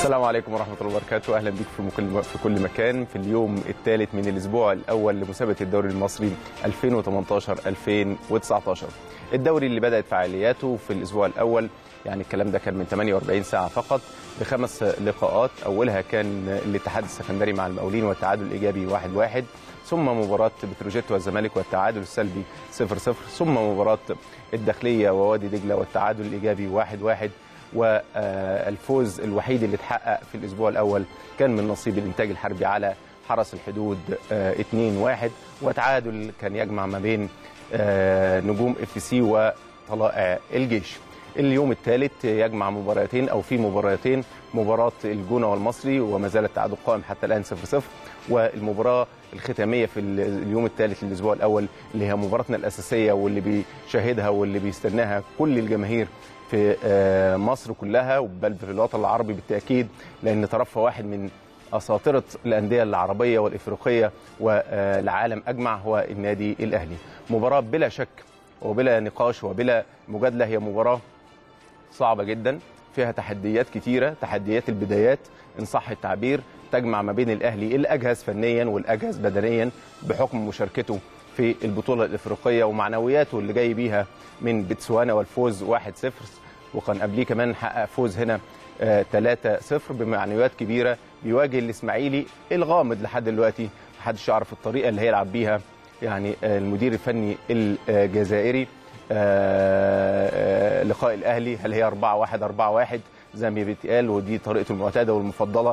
السلام عليكم ورحمة الله وبركاته أهلا بك في كل في كل مكان في اليوم الثالث من الأسبوع الأول لمسابقة الدوري المصري 2018-2019 الدوري اللي بدأت فعالياته في الأسبوع الأول يعني الكلام ده كان من 48 ساعة فقط بخمس لقاءات أولها كان الاتحاد السكندري مع المقاولين والتعادل الإيجابي 1-1 واحد واحد. ثم مباراة بتروجيت والزمالك والتعادل السلبي 0-0 ثم مباراة الداخلية ووادي دجلة والتعادل الإيجابي 1-1 واحد واحد. والفوز الوحيد اللي اتحقق في الاسبوع الاول كان من نصيب الانتاج الحربي على حرس الحدود 2-1 وتعادل كان يجمع ما بين نجوم اف سي وطلائع الجيش اليوم الثالث يجمع مباراتين او في مباراتين مباراه الجونه والمصري وما زال التعادل قائم حتى الان 0-0 والمباراه الختاميه في اليوم الثالث للاسبوع الاول اللي هي مباراتنا الاساسيه واللي بيشاهدها واللي بيستناها كل الجماهير في مصر كلها بل في الوطن العربي بالتاكيد لان طرفها واحد من اساطره الانديه العربيه والافريقيه والعالم اجمع هو النادي الاهلي مباراه بلا شك وبلا نقاش وبلا مجادله هي مباراه صعبه جدا فيها تحديات كتيره تحديات البدايات ان صح التعبير تجمع ما بين الاهلي الاجهز فنيا والاجهز بدنيا بحكم مشاركته في البطوله الافريقيه ومعنوياته اللي جاي بيها من بتسوانا والفوز 1-0 وكان قبليه كمان حقق فوز هنا 3-0 بمعنويات كبيره بيواجه الاسماعيلي الغامض لحد دلوقتي محدش يعرف الطريقه اللي هيلعب بيها يعني المدير الفني الجزائري لقاء الاهلي هل هي 4 1 4 1 زي ما بيتقال ودي طريقته المعتاده والمفضله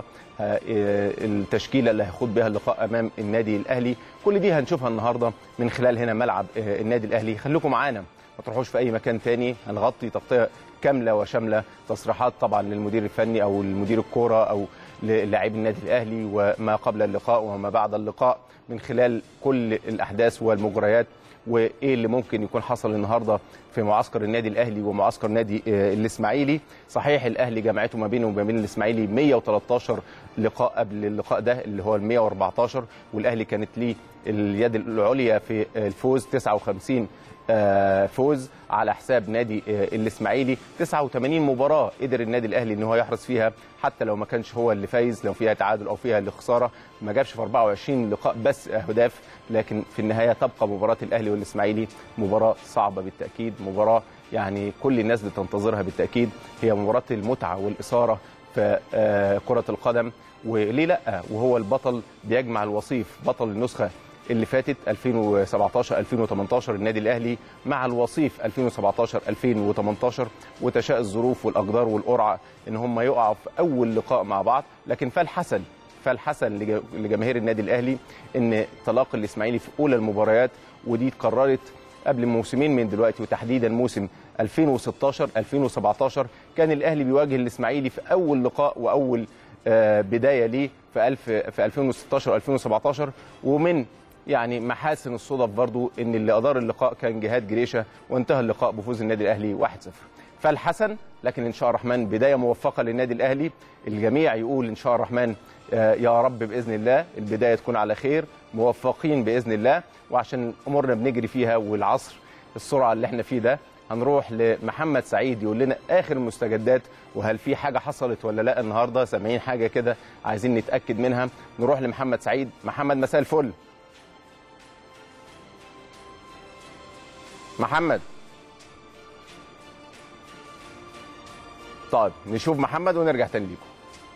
التشكيله اللي هيخوض بها اللقاء امام النادي الاهلي كل دي هنشوفها النهارده من خلال هنا ملعب النادي الاهلي خليكم معانا ما تروحوش في اي مكان تاني هنغطي تغطيه كامله وشامله تصريحات طبعا للمدير الفني او المدير الكوره او للاعبي النادي الاهلي وما قبل اللقاء وما بعد اللقاء من خلال كل الاحداث والمجريات وايه اللي ممكن يكون حصل النهارده في معسكر النادي الاهلي ومعسكر نادي الاسماعيلي صحيح الاهلي جمعته ما بينه وما بين الاسماعيلي 113 لقاء قبل اللقاء ده اللي هو ال 114 والاهلي كانت ليه اليد العليا في الفوز 59 فوز على حساب نادي الاسماعيلي 89 مباراه قدر النادي الاهلي ان هو يحرز فيها حتى لو ما كانش هو اللي فايز لو فيها تعادل او فيها اللي خساره ما جابش في 24 لقاء بس اهداف لكن في النهايه تبقى مباراه الاهلي والاسماعيلي مباراه صعبه بالتاكيد مباراه يعني كل الناس بتنتظرها بالتاكيد هي مباراه المتعه والاثاره في كره القدم وليه لا وهو البطل بيجمع الوصيف بطل النسخه اللي فاتت 2017 2018 النادي الاهلي مع الوصيف 2017 2018 وتشاء الظروف والاقدار والقرعه ان هم يقعوا في اول لقاء مع بعض لكن فالحسن فالحسن لجماهير النادي الاهلي ان تلاقي الاسماعيلي في اولى المباريات ودي اتكررت قبل موسمين من دلوقتي وتحديدا موسم 2016 2017 كان الاهلي بيواجه الاسماعيلي في اول لقاء واول بدايه ليه في 1000 في 2016 2017 ومن يعني محاسن الصدف برضو ان اللي ادار اللقاء كان جهاد جريشه وانتهى اللقاء بفوز النادي الاهلي 1-0 فالحسن لكن ان شاء الرحمن بدايه موفقه للنادي الاهلي الجميع يقول ان شاء الرحمن يا رب باذن الله البدايه تكون على خير موفقين باذن الله وعشان امورنا بنجري فيها والعصر السرعه اللي احنا فيه ده هنروح لمحمد سعيد يقول لنا اخر المستجدات وهل في حاجه حصلت ولا لا النهارده سامعين حاجه كده عايزين نتاكد منها نروح لمحمد سعيد محمد مساء الفل محمد طيب نشوف محمد ونرجع تاني ليكم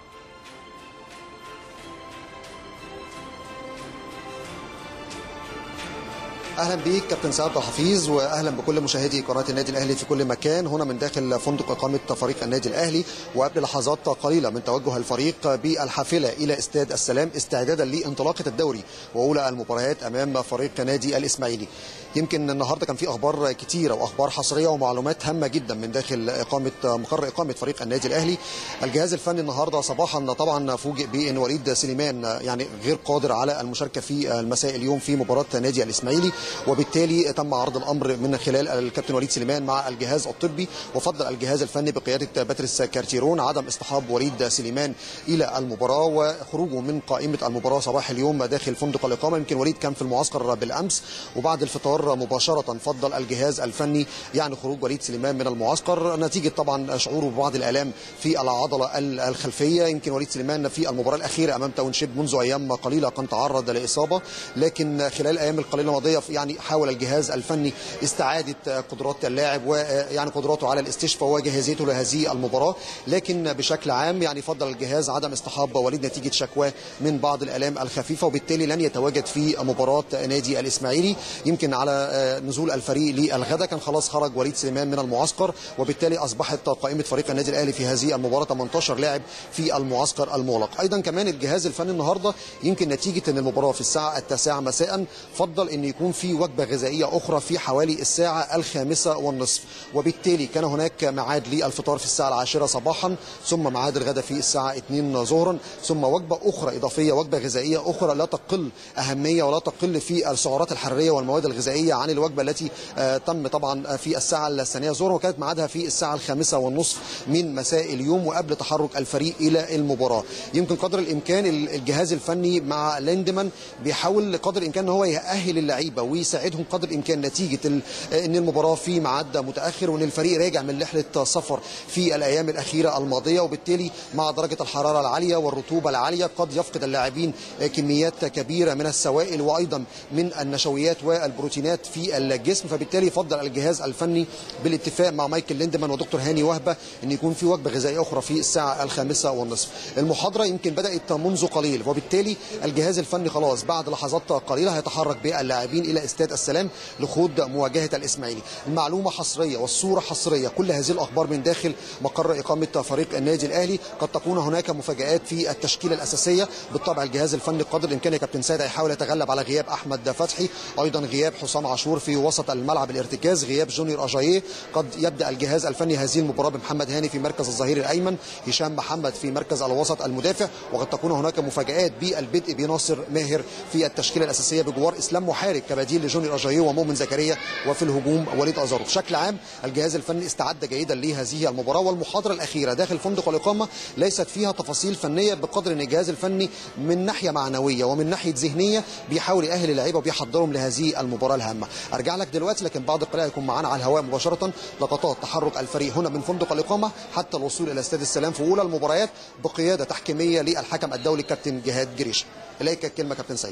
اهلا بيك كابتن سعد الحفيظ واهلا بكل مشاهدي قناه النادي الاهلي في كل مكان هنا من داخل فندق اقامه فريق النادي الاهلي وقبل لحظات قليله من توجه الفريق بالحافله الى استاد السلام استعدادا لانطلاقه الدوري واولى المباريات امام فريق نادي الاسماعيلي يمكن النهارده كان في اخبار كتيره واخبار حصريه ومعلومات هامه جدا من داخل اقامه مقر اقامه فريق النادي الاهلي الجهاز الفني النهارده صباحا طبعا فوجئ بان وليد سليمان يعني غير قادر على المشاركه في المساء اليوم في مباراه نادي الاسماعيلي وبالتالي تم عرض الامر من خلال الكابتن وليد سليمان مع الجهاز الطبي وفضل الجهاز الفني بقياده باتريس كارتيرون عدم اصطحاب وليد سليمان الى المباراه وخروجه من قائمه المباراه صباح اليوم داخل فندق الاقامه يمكن وليد كان في المعسكر بالامس وبعد الفطار مباشره فضل الجهاز الفني يعني خروج وليد سليمان من المعسكر نتيجه طبعا شعوره ببعض الالام في العضله الخلفيه يمكن وليد سليمان في المباراه الاخيره امام تاون شيب منذ ايام قليله كان تعرض لاصابه لكن خلال الايام القليله الماضيه يعني حاول الجهاز الفني استعاده قدرات اللاعب ويعني قدراته على الاستشفاء وجاهزيته لهذه المباراه لكن بشكل عام يعني فضل الجهاز عدم اصطحاب وليد نتيجه شكواه من بعض الالام الخفيفه وبالتالي لن يتواجد في مباراه نادي الاسماعيلي يمكن على نزول الفريق للغدا كان خلاص خرج وليد سليمان من المعسكر وبالتالي اصبحت قائمه فريق النادي الاهلي في هذه المباراه 18 لاعب في المعسكر المغلق ايضا كمان الجهاز الفني النهارده يمكن نتيجه ان المباراه في الساعه التاسعه مساء فضل ان يكون في وجبه غذائيه اخرى في حوالي الساعه الخامسه والنصف وبالتالي كان هناك ميعاد للفطار في الساعه العاشره صباحا ثم ميعاد الغداء في الساعه 2 ظهرا ثم وجبه اخرى اضافيه وجبه غذائيه اخرى لا تقل اهميه ولا تقل في السعرات الحراريه والمواد الغذائيه عن الوجبه التي تم طبعا في الساعه الثانيه ظهرا وكانت ميعادها في الساعه الخامسه والنصف من مساء اليوم وقبل تحرك الفريق الى المباراه يمكن قدر الامكان الجهاز الفني مع ليندمان بيحاول قدر الامكان ان هو يأهل اللعيبه ويساعدهم قدر الامكان نتيجه ان المباراه في ميعاد متاخر وان الفريق راجع من رحله سفر في الايام الاخيره الماضيه وبالتالي مع درجه الحراره العاليه والرطوبه العاليه قد يفقد اللاعبين كميات كبيره من السوائل وايضا من النشويات والبروتينات في الجسم فبالتالي فضل الجهاز الفني بالاتفاق مع مايكل ليندمان ودكتور هاني وهبه ان يكون في وجبه غذائيه اخرى في الساعه الخامسه والنصف المحاضره يمكن بدات منذ قليل وبالتالي الجهاز الفني خلاص بعد لحظات قليله هيتحرك باللاعبين الى استاد السلام لخوض مواجهه الاسماعيلي المعلومه حصريه والصوره حصريه كل هذه الاخبار من داخل مقر اقامه فريق النادي الاهلي قد تكون هناك مفاجات في التشكيله الاساسيه بالطبع الجهاز الفني قدر الامكان يا كابتن سيد هيحاول يتغلب على غياب احمد فتحي ايضا غياب حسام عاشور في وسط الملعب الارتكاز غياب جونيور اجاييه قد يبدا الجهاز الفني هذه المباراه بمحمد هاني في مركز الظهير الايمن هشام محمد في مركز الوسط المدافع وقد تكون هناك مفاجات بالبدء بناصر ماهر في التشكيله الاساسيه بجوار اسلام محارب كبديل لجونيور اجاييه ومؤمن زكريا وفي الهجوم وليد ازارو بشكل عام الجهاز الفني استعد جيدا لهذه المباراه والمحاضره الاخيره داخل فندق الاقامه ليست فيها تفاصيل فنيه بقدر ان الجهاز الفني من ناحيه معنويه ومن ناحيه ذهنيه بيحاول يأهل اللعيبه وبيحضرهم لهذه المباراه الهامه ارجع لك دلوقتي لكن بعد قليل هيكون معانا على الهواء مباشره لقطات تحرك الفريق هنا من فندق الاقامه حتى الوصول الى استاد السلام في اولى المباريات بقياده تحكيميه للحكم الدولي كابتن جهاد جريش اليك الكلمه كابتن سيد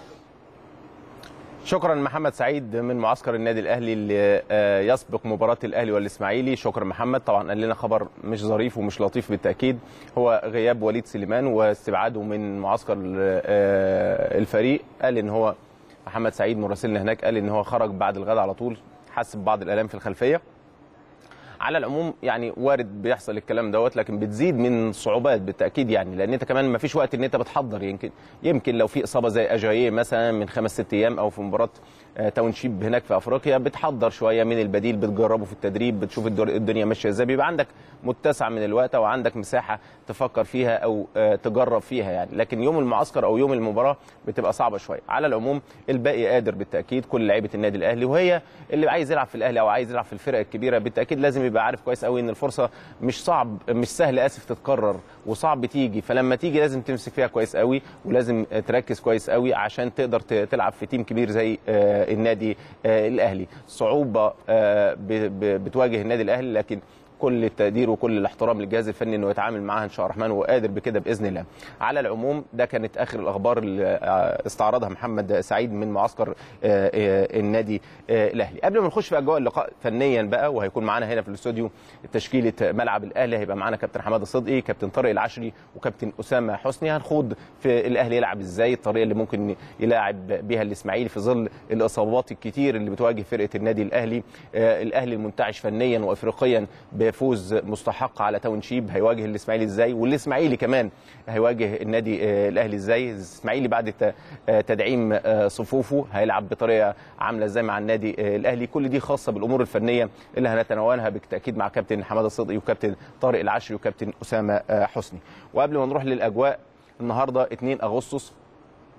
شكرا محمد سعيد من معسكر النادي الاهلي اللي يسبق مباراه الاهلي والاسماعيلي شكرا محمد طبعا قال لنا خبر مش ظريف ومش لطيف بالتاكيد هو غياب وليد سليمان واستبعاده من معسكر الفريق قال ان هو محمد سعيد مراسلنا هناك قال ان هو خرج بعد الغداء على طول حس ببعض الالام في الخلفيه على العموم يعني وارد بيحصل الكلام دوت لكن بتزيد من صعوبات بالتاكيد يعني لان انت كمان ما فيش وقت ان انت بتحضر يمكن يمكن لو في اصابه زي اجاييه مثلا من خمس ست ايام او في مباراه تاون شيب هناك في افريقيا بتحضر شويه من البديل بتجربه في التدريب بتشوف الدنيا ماشيه ازاي بيبقى عندك متسع من الوقت او عندك مساحه تفكر فيها او تجرب فيها يعني لكن يوم المعسكر او يوم المباراه بتبقى صعبه شويه على العموم الباقي قادر بالتاكيد كل لعيبه النادي الاهلي وهي اللي عايز يلعب في الاهلي او عايز يلعب في الفرق الكبيره بالتاكيد لازم يبقى عارف كويس قوي ان الفرصه مش صعب مش سهل اسف تتكرر وصعب تيجي فلما تيجي لازم تمسك فيها كويس قوي ولازم تركز كويس قوي عشان تقدر تلعب في تيم كبير زي النادي الاهلي صعوبه بتواجه النادي الاهلي لكن كل التقدير وكل الاحترام للجهاز الفني انه يتعامل معاها ان شاء الرحمن وقادر بكده باذن الله. على العموم ده كانت اخر الاخبار اللي استعرضها محمد سعيد من معسكر النادي الاهلي. قبل ما نخش في اجواء اللقاء فنيا بقى وهيكون معانا هنا في الاستوديو تشكيله ملعب الاهلي هيبقى معانا كابتن حماده صدقي، كابتن طارق العشري وكابتن اسامه حسني هنخوض في الاهلي يلعب ازاي، الطريقه اللي ممكن يلاعب بها الاسماعيلي في ظل الاصابات الكتير اللي بتواجه فرقه النادي الاهلي. الاهلي المنتعش فنيا وافريقيا بفوز مستحق على تاون شيب هيواجه الاسماعيلي ازاي والاسماعيلي كمان هيواجه النادي الاهلي ازاي الاسماعيلي بعد تدعيم صفوفه هيلعب بطريقه عامله ازاي مع النادي الاهلي كل دي خاصه بالامور الفنيه اللي هنتناولها بالتاكيد مع كابتن حماده صدقي وكابتن طارق العشري وكابتن اسامه حسني وقبل ما نروح للاجواء النهارده 2 اغسطس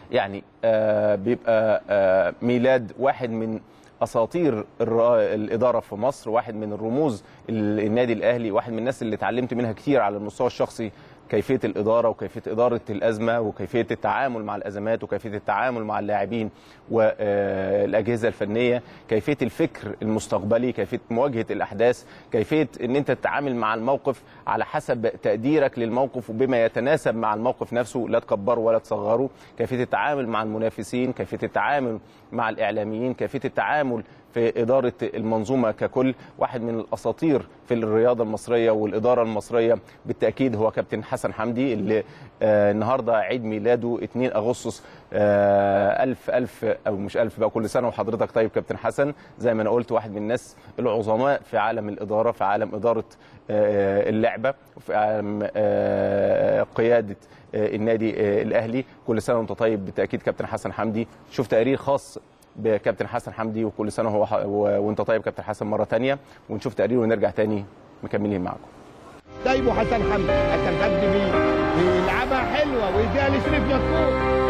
يعني آه بيبقى آه ميلاد واحد من اساطير الر- الاداره في مصر واحد من الرموز ال- النادي الاهلي واحد من الناس اللي اتعلمت منها كتير على المستوى الشخصي كيفيه الاداره وكيفيه اداره الازمه وكيفيه التعامل مع الازمات وكيفيه التعامل مع اللاعبين والاجهزه الفنيه كيفيه الفكر المستقبلي كيفيه مواجهه الاحداث كيفيه ان انت تتعامل مع الموقف على حسب تقديرك للموقف وبما يتناسب مع الموقف نفسه لا تكبره ولا تصغره كيفيه التعامل مع المنافسين كيفيه التعامل مع الاعلاميين كيفيه التعامل في اداره المنظومه ككل واحد من الاساطير في الرياضه المصريه والاداره المصريه بالتاكيد هو كابتن حسن حمدي اللي آه النهارده عيد ميلاده 2 اغسطس آه ألف ألف أو مش ألف بقى كل سنة وحضرتك طيب كابتن حسن زي ما أنا قلت واحد من الناس العظماء في عالم الإدارة في عالم إدارة آه اللعبة وفي عالم آه قيادة آه النادي آه الأهلي كل سنة وأنت طيب بالتأكيد كابتن حسن حمدي شوف تقرير خاص بكابتن حسن حمدي وكل سنة هو ح- و- وأنت طيب كابتن حسن مرة تانية ونشوف تقرير ونرجع تاني مكملين معاكم سايبه حسن حمدي حسن حمدي بي- بيلعبها حلوه ويديها لشريف مسعود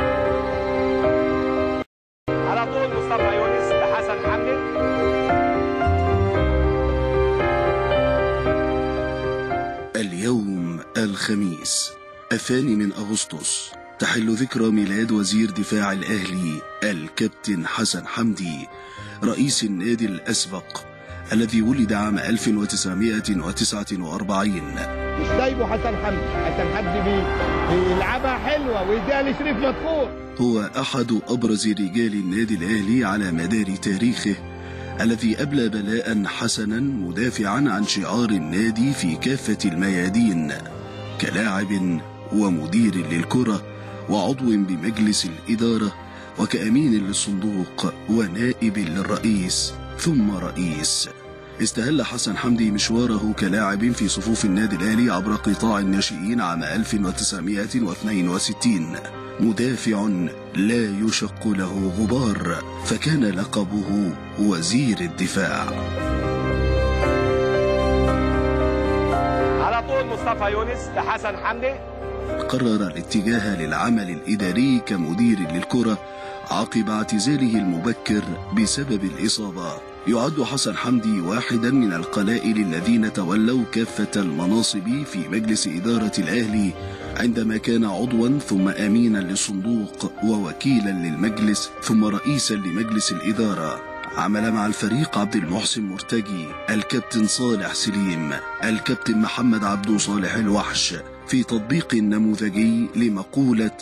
على طول مصطفى يونس لحسن حمدي اليوم الخميس الثاني من أغسطس تحل ذكرى ميلاد وزير دفاع الأهلي الكابتن حسن حمدي رئيس النادي الأسبق الذي ولد عام 1949 مش سايبه حسن حمدي حسن حمدي بي- بيلعبها حلوه ويديها لشريف مسعود هو أحد أبرز رجال النادي الأهلي على مدار تاريخه الذي أبلى بلاء حسنا مدافعا عن شعار النادي في كافة الميادين كلاعب ومدير للكرة وعضو بمجلس الإدارة وكأمين للصندوق ونائب للرئيس ثم رئيس استهل حسن حمدي مشواره كلاعب في صفوف النادي الأهلي عبر قطاع الناشئين عام 1962 مدافع لا يشق له غبار فكان لقبه وزير الدفاع على طول مصطفى يونس لحسن حمدي قرر الاتجاه للعمل الإداري كمدير للكرة عقب اعتزاله المبكر بسبب الإصابة يعد حسن حمدي واحدا من القلائل الذين تولوا كافة المناصب في مجلس إدارة الأهلي عندما كان عضوا ثم أمينا للصندوق ووكيلا للمجلس ثم رئيسا لمجلس الإدارة عمل مع الفريق عبد المحسن مرتجي الكابتن صالح سليم الكابتن محمد عبدو صالح الوحش في تطبيق نموذجي لمقولة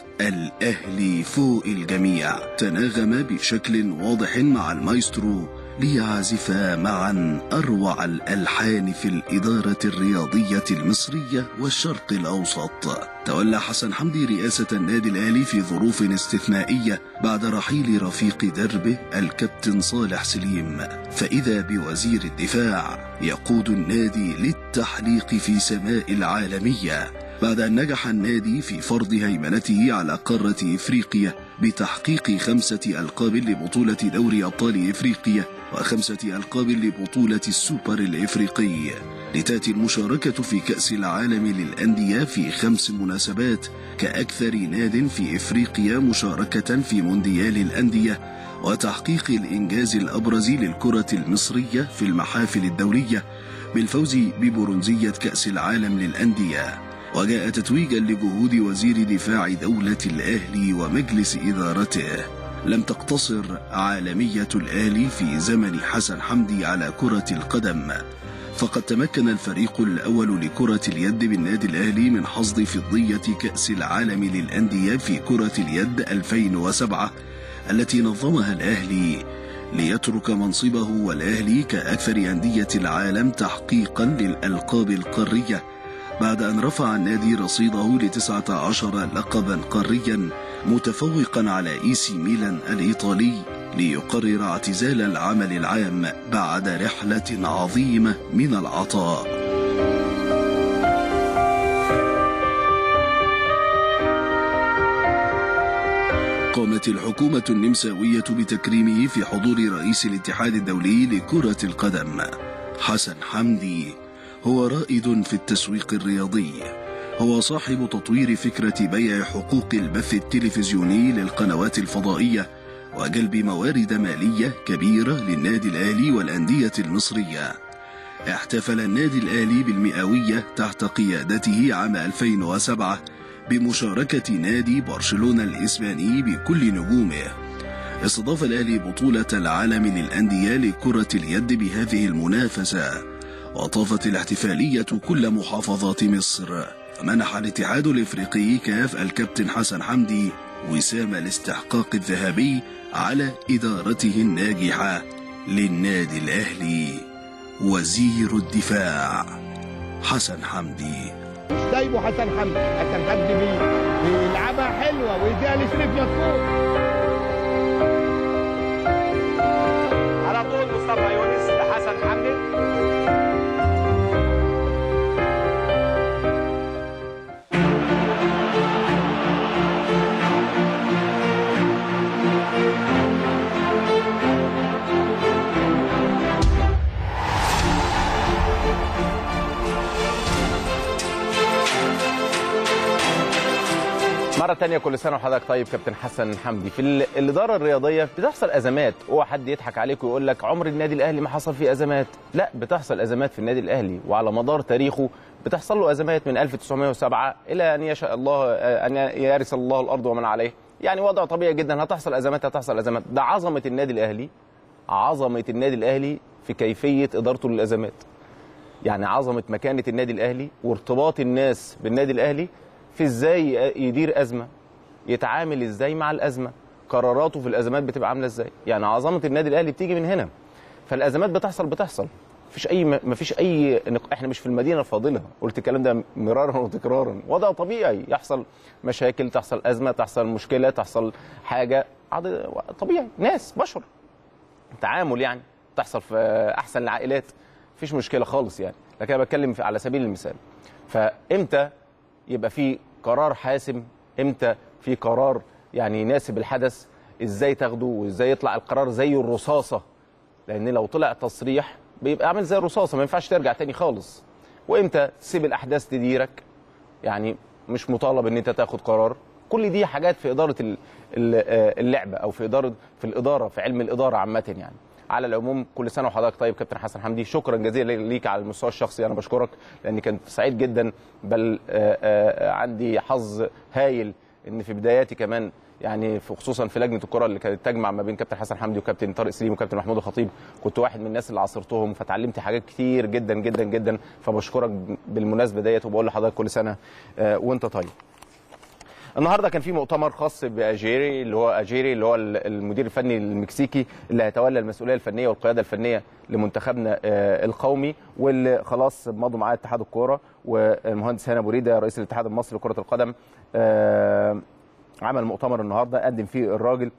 الأهلي فوق الجميع تناغم بشكل واضح مع المايسترو ليعزفا معا أروع الألحان في الإدارة الرياضية المصرية والشرق الأوسط تولى حسن حمدي رئاسة النادي الأهلي في ظروف استثنائية بعد رحيل رفيق دربه الكابتن صالح سليم فإذا بوزير الدفاع يقود النادي للتحليق في سماء العالمية بعد أن نجح النادي في فرض هيمنته على قارة إفريقيا بتحقيق خمسة ألقاب لبطولة دوري أبطال إفريقيا وخمسة ألقاب لبطولة السوبر الإفريقي لتأتي المشاركة في كأس العالم للأندية في خمس مناسبات كأكثر ناد في إفريقيا مشاركة في مونديال الأندية وتحقيق الإنجاز الأبرز للكرة المصرية في المحافل الدولية بالفوز ببرونزية كأس العالم للأندية وجاء تتويجا لجهود وزير دفاع دولة الأهلي ومجلس إدارته لم تقتصر عالمية الأهلي في زمن حسن حمدي على كرة القدم فقد تمكن الفريق الأول لكرة اليد بالنادي الأهلي من حصد فضية كأس العالم للأندية في كرة اليد 2007 التي نظمها الأهلي ليترك منصبه والأهلي كأكثر أندية العالم تحقيقا للألقاب القارية بعد أن رفع النادي رصيده لتسعة عشر لقبا قاريا متفوقا على إيسي ميلان الإيطالي ليقرر اعتزال العمل العام بعد رحلة عظيمة من العطاء قامت الحكومة النمساوية بتكريمه في حضور رئيس الاتحاد الدولي لكرة القدم حسن حمدي هو رائد في التسويق الرياضي هو صاحب تطوير فكرة بيع حقوق البث التلفزيوني للقنوات الفضائية وجلب موارد مالية كبيرة للنادي الأهلي والأندية المصرية احتفل النادي الأهلي بالمئوية تحت قيادته عام 2007 بمشاركة نادي برشلونة الإسباني بكل نجومه استضاف الأهلي بطولة العالم للأندية لكرة اليد بهذه المنافسة وطافت الاحتفالية كل محافظات مصر منح الاتحاد الإفريقي كاف الكابتن حسن حمدي وسام الاستحقاق الذهبي على إدارته الناجحة للنادي الأهلي وزير الدفاع حسن حمدي مش سايبه حسن حمدي حسن حمدي بي- بيلعبها حلوه ويديها لشريف مدفوع على طول مصطفى يونس لحسن حمدي مرة تانية كل سنة وحضرتك طيب كابتن حسن حمدي في ال- الإدارة الرياضية بتحصل أزمات هو حد يضحك عليك ويقول لك عمر النادي الأهلي ما حصل فيه أزمات لا بتحصل أزمات في النادي الأهلي وعلى مدار تاريخه بتحصل له أزمات من 1907 إلى أن يشاء الله أن يرث الله الأرض ومن عليه يعني وضع طبيعي جدا هتحصل أزمات هتحصل أزمات ده عظمة النادي الأهلي عظمة النادي الأهلي في كيفية إدارته للأزمات يعني عظمه مكانه النادي الاهلي وارتباط الناس بالنادي الاهلي في ازاي يدير ازمه يتعامل ازاي مع الازمه قراراته في الازمات بتبقى عامله ازاي يعني عظمه النادي الاهلي بتيجي من هنا فالازمات بتحصل بتحصل مفيش اي مفيش اي نق- احنا مش في المدينه الفاضله قلت الكلام ده مرارا وتكرارا وضع طبيعي يحصل مشاكل تحصل ازمه تحصل مشكله تحصل حاجه عض- طبيعي ناس بشر تعامل يعني تحصل في احسن العائلات مفيش مشكله خالص يعني لكن انا بتكلم في- على سبيل المثال فامتى يبقى في قرار حاسم امتى في قرار يعني يناسب الحدث ازاي تاخده وازاي يطلع القرار زي الرصاصه لان لو طلع تصريح بيبقى عامل زي الرصاصه ما ينفعش ترجع تاني خالص وامتى تسيب الاحداث تديرك يعني مش مطالب ان انت تاخد قرار كل دي حاجات في اداره ال- ال- آه، اللعبه او في اداره في الاداره في علم الاداره عامه يعني على العموم كل سنه وحضرتك طيب كابتن حسن حمدي شكرا جزيلا ليك على المستوى الشخصي انا بشكرك لاني كنت سعيد جدا بل آه، آه، عندي حظ هايل ان في بداياتي كمان يعني في خصوصا في لجنه الكره اللي كانت تجمع ما بين كابتن حسن حمدي وكابتن طارق سليم وكابتن محمود الخطيب كنت واحد من الناس اللي عاصرتهم فتعلمت حاجات كتير جدا جدا جدا فبشكرك بالمناسبه ديت وبقول لحضرتك كل سنه آه، وانت طيب النهارده كان في مؤتمر خاص باجيري اللي هو اجيري اللي هو المدير الفني المكسيكي اللي هيتولى المسؤوليه الفنيه والقياده الفنيه لمنتخبنا آه، القومي واللي خلاص مضوا معاه اتحاد الكوره والمهندس هاني ابو ريده رئيس الاتحاد المصري لكره القدم آه، عمل مؤتمر النهارده قدم فيه الراجل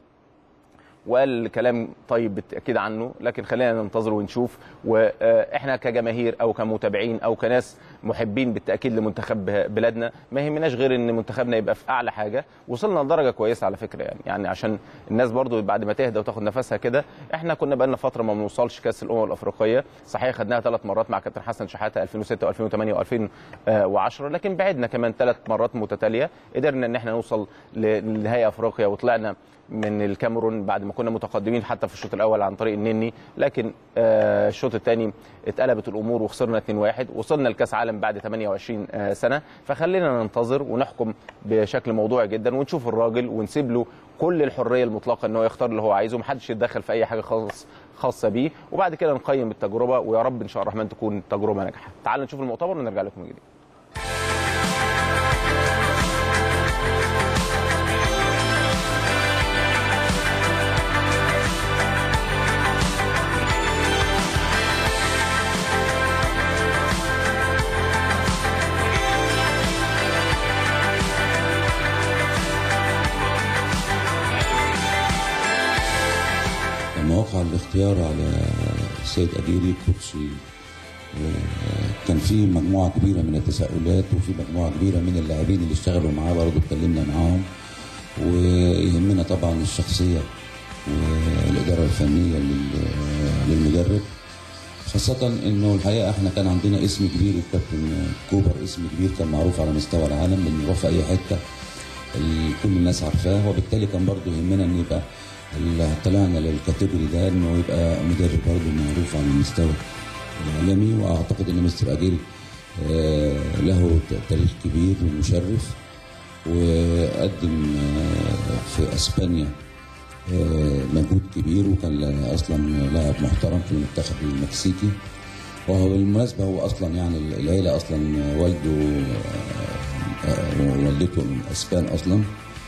وقال كلام طيب بالتاكيد عنه لكن خلينا ننتظر ونشوف واحنا كجماهير او كمتابعين او كناس محبين بالتاكيد لمنتخب بلادنا ما يهمناش غير ان منتخبنا يبقى في اعلى حاجه وصلنا لدرجه كويسه على فكره يعني يعني عشان الناس برضو بعد ما تهدى وتاخد نفسها كده احنا كنا بقالنا فتره ما بنوصلش كاس الامم الافريقيه صحيح خدناها ثلاث مرات مع كابتن حسن شحاته 2006 و2008 و2010 لكن بعدنا كمان ثلاث مرات متتاليه قدرنا ان احنا نوصل لنهائي افريقيا وطلعنا من الكاميرون بعد ما كنا متقدمين حتى في الشوط الاول عن طريق النني لكن آه، الشوط الثاني اتقلبت الامور وخسرنا 2-1 وصلنا لكاس عالم بعد 28 آه، سنه فخلينا ننتظر ونحكم بشكل موضوعي جدا ونشوف الراجل ونسيب له كل الحريه المطلقه ان هو يختار اللي هو عايزه محدش يتدخل في اي حاجه خاص خاصه بيه وبعد كده نقيم التجربه ويا رب ان شاء الله الرحمن تكون تجربه ناجحه تعالوا نشوف المؤتمر ونرجع لكم من جديد لما وقع الاختيار على السيد أديري كوتشي كان في مجموعة كبيرة من التساؤلات وفي مجموعة كبيرة من اللاعبين اللي اشتغلوا معاه برضه اتكلمنا معاهم ويهمنا طبعا الشخصية والإدارة الفنية لل- للمدرب خاصة انه الحقيقة احنا كان عندنا اسم كبير الكابتن كوبر اسم كبير كان معروف على مستوى العالم بنروح في اي حتة ال- كل الناس عارفاه وبالتالي كان برضه يهمنا ان يبقى ال- طلعنا للكاتيجوري ده انه يبقى مدرب برضه معروف على المستوى العالمي واعتقد ان مستر اجيل آه، له ت- تاريخ كبير ومشرف وقدم آه، في اسبانيا آه، مجهود كبير وكان اصلا لاعب محترم في المنتخب المكسيكي وهو بالمناسبه هو اصلا يعني العيله اصلا والده آه، آه، ووالدته من اسبان اصلا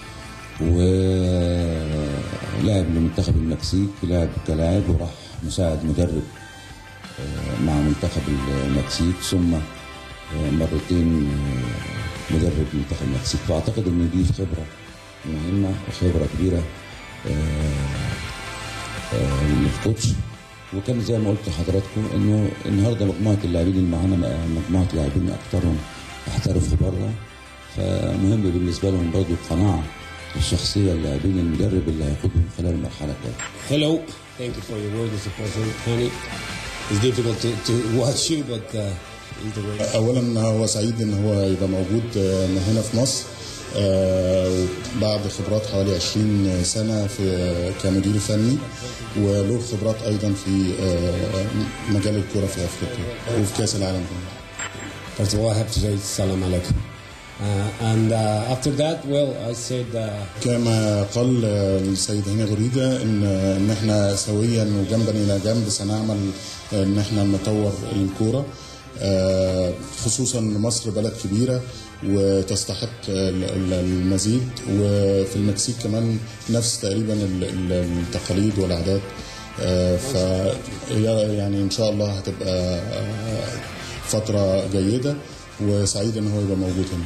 ولعب لمنتخب المكسيك لعب كلاعب وراح مساعد مدرب آه، مع منتخب المكسيك ثم آه، مرتين آه، مدرب منتخب المكسيك فاعتقد ان دي خبره مهمه وخبره كبيره آه، آه، للكوتش وكان زي ما قلت لحضراتكم انه النهارده مجموعه اللاعبين اللي معانا مجموعه لاعبين اكثرهم احترفوا بره فمهم بالنسبه لهم برضه القناعه الشخصيه اللاعبين المدرب اللي هياخدهم خلال المرحله الجايه. Hello. Thank you for your word as a person, honey. It's difficult to, to watch you, but uh, either way. اولا هو سعيد ان هو يبقى موجود آه، هنا في مصر آه، بعد خبرات حوالي 20 سنه في كمدير فني وله خبرات ايضا في آه، مجال الكره في افريقيا وفي كاس العالم كمان First of all, I have to say salam alaikum. Uh, and uh, after that, well, I said uh, كما قال آه، السيد هاني غريدة ان ان احنا سويا وجنبا الى جنب سنعمل آه، ان احنا نطور الكوره آه، خصوصا إن مصر بلد كبيره وتستحق ال- ال- المزيد وفي المكسيك كمان نفس تقريبا ال- ال- التقاليد والعادات آه، فهي يعني ان شاء الله هتبقى آه، فتره جيده وسعيد ان هو يبقى موجود هنا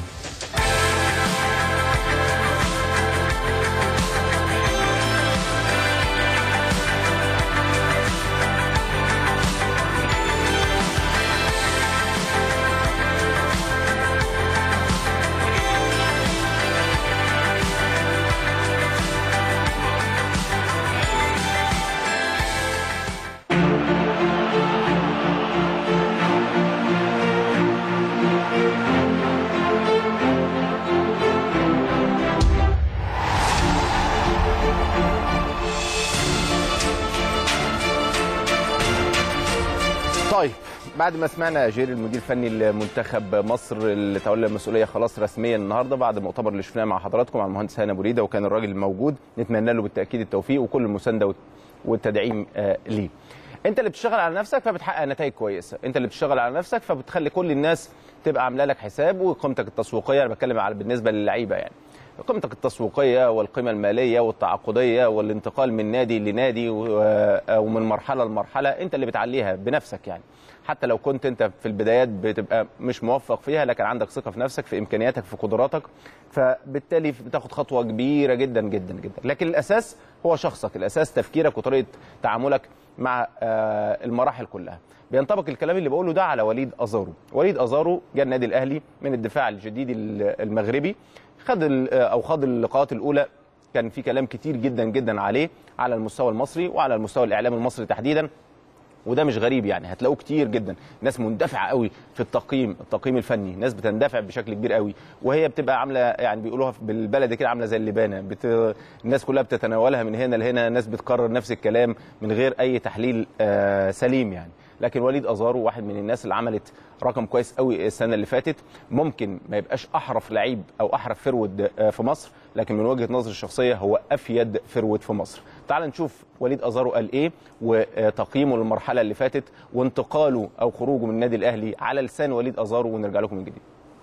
طيب بعد ما سمعنا جيري المدير الفني لمنتخب مصر اللي تولى المسؤوليه خلاص رسميا النهارده بعد المؤتمر اللي شفناه مع حضراتكم مع المهندس هاني ابو ريده وكان الراجل موجود نتمنى له بالتاكيد التوفيق وكل المسانده والت- والتدعيم آه، ليه. انت اللي بتشتغل على نفسك فبتحقق نتائج كويسه، انت اللي بتشتغل على نفسك فبتخلي كل الناس تبقى عامله لك حساب وقيمتك التسويقيه انا بتكلم على بالنسبه للعيبه يعني. قيمتك التسويقيه والقيمه الماليه والتعاقديه والانتقال من نادي لنادي و- او من مرحله لمرحله انت اللي بتعليها بنفسك يعني حتى لو كنت انت في البدايات بتبقى مش موفق فيها لكن عندك ثقه في نفسك في امكانياتك في قدراتك فبالتالي بتاخد خطوه كبيره جدا جدا جدا لكن الاساس هو شخصك الاساس تفكيرك وطريقه تعاملك مع آه، المراحل كلها بينطبق الكلام اللي بقوله ده على وليد ازارو وليد ازارو جاء النادي الاهلي من الدفاع الجديد المغربي خد ال- او خاض اللقاءات الاولى كان في كلام كتير جدا جدا عليه على المستوى المصري وعلى المستوى الاعلامي المصري تحديدا وده مش غريب يعني هتلاقوه كتير جدا ناس مندفعه قوي في التقييم التقييم الفني ناس بتندفع بشكل كبير قوي وهي بتبقى عامله يعني بيقولوها بالبلدي كده عامله زي اللبانه بت... الناس كلها بتتناولها من هنا لهنا ناس بتكرر نفس الكلام من غير اي تحليل آه سليم يعني لكن وليد ازارو واحد من الناس اللي عملت رقم كويس قوي السنه اللي فاتت ممكن ما يبقاش احرف لعيب او احرف فرود آه، في مصر لكن من وجهه نظري الشخصيه هو افيد فرود في مصر تعال نشوف وليد ازارو قال ايه وتقييمه للمرحله اللي فاتت وانتقاله او خروجه من النادي الاهلي على لسان وليد ازارو ونرجع لكم من جديد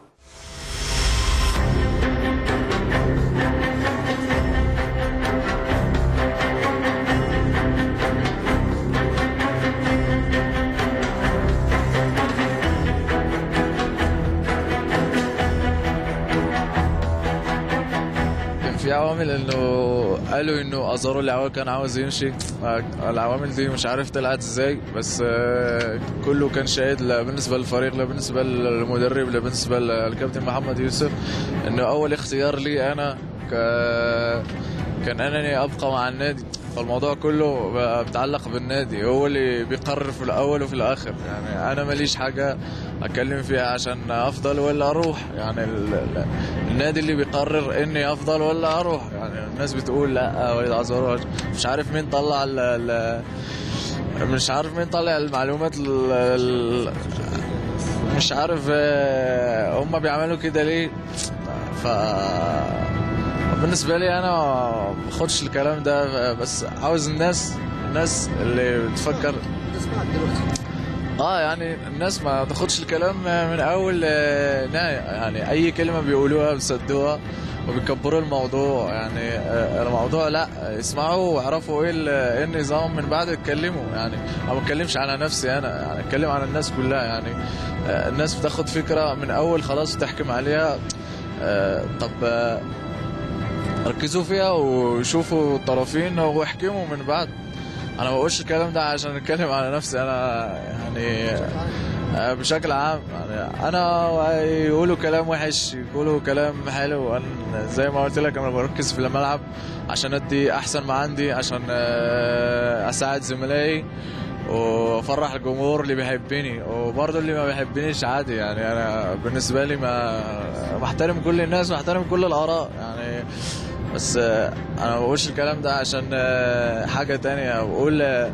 كان في عوامل انه قالوا انه ازارو الاول كان عاوز يمشي العوامل دي مش عارف طلعت ازاي بس آه، كله كان شاهد لا بالنسبه للفريق لا بالنسبه للمدرب لا بالنسبه للكابتن محمد يوسف انه اول اختيار لي انا ك... كان انني ابقى مع النادي فالموضوع كله بقى بيتعلق بالنادي هو اللي بيقرر في الاول وفي الاخر يعني انا ماليش حاجه اتكلم فيها عشان افضل ولا اروح يعني ال- ال- النادي اللي بيقرر اني افضل ولا اروح يعني الناس بتقول لا وليد ازارو مش عارف مين طلع ال- ال- مش عارف مين طلع المعلومات ال- ال- مش عارف آه، هم بيعملوا كده ليه ف بالنسبه لي انا ما باخدش الكلام ده بس عاوز الناس الناس اللي بتفكر اه يعني الناس ما تاخدش الكلام من اول آه، نهايه يعني اي كلمه بيقولوها بيصدقوها وبيكبروا الموضوع يعني آه، الموضوع لا اسمعوا واعرفوا ايه ال- إيه النظام من بعد اتكلموا يعني انا ما بتكلمش على نفسي انا يعني اتكلم على الناس كلها يعني آه، الناس بتاخد فكره من اول خلاص وتحكم عليها آه، طب آه، ركزوا فيها وشوفوا الطرفين واحكموا من بعد انا ما بقولش الكلام ده عشان اتكلم على نفسي انا يعني آه، بشكل عام يعني انا يقولوا كلام وحش يقولوا كلام حلو انا زي ما قلت لك انا بركز في الملعب عشان ادي احسن ما عندي عشان آه، اساعد زملائي وافرح الجمهور اللي بيحبني وبرضه اللي ما بيحبنيش عادي يعني انا بالنسبه لي ما بحترم كل الناس واحترم كل الاراء يعني بس آه، انا ما بقولش الكلام ده عشان آه، حاجه تانية بقول آه،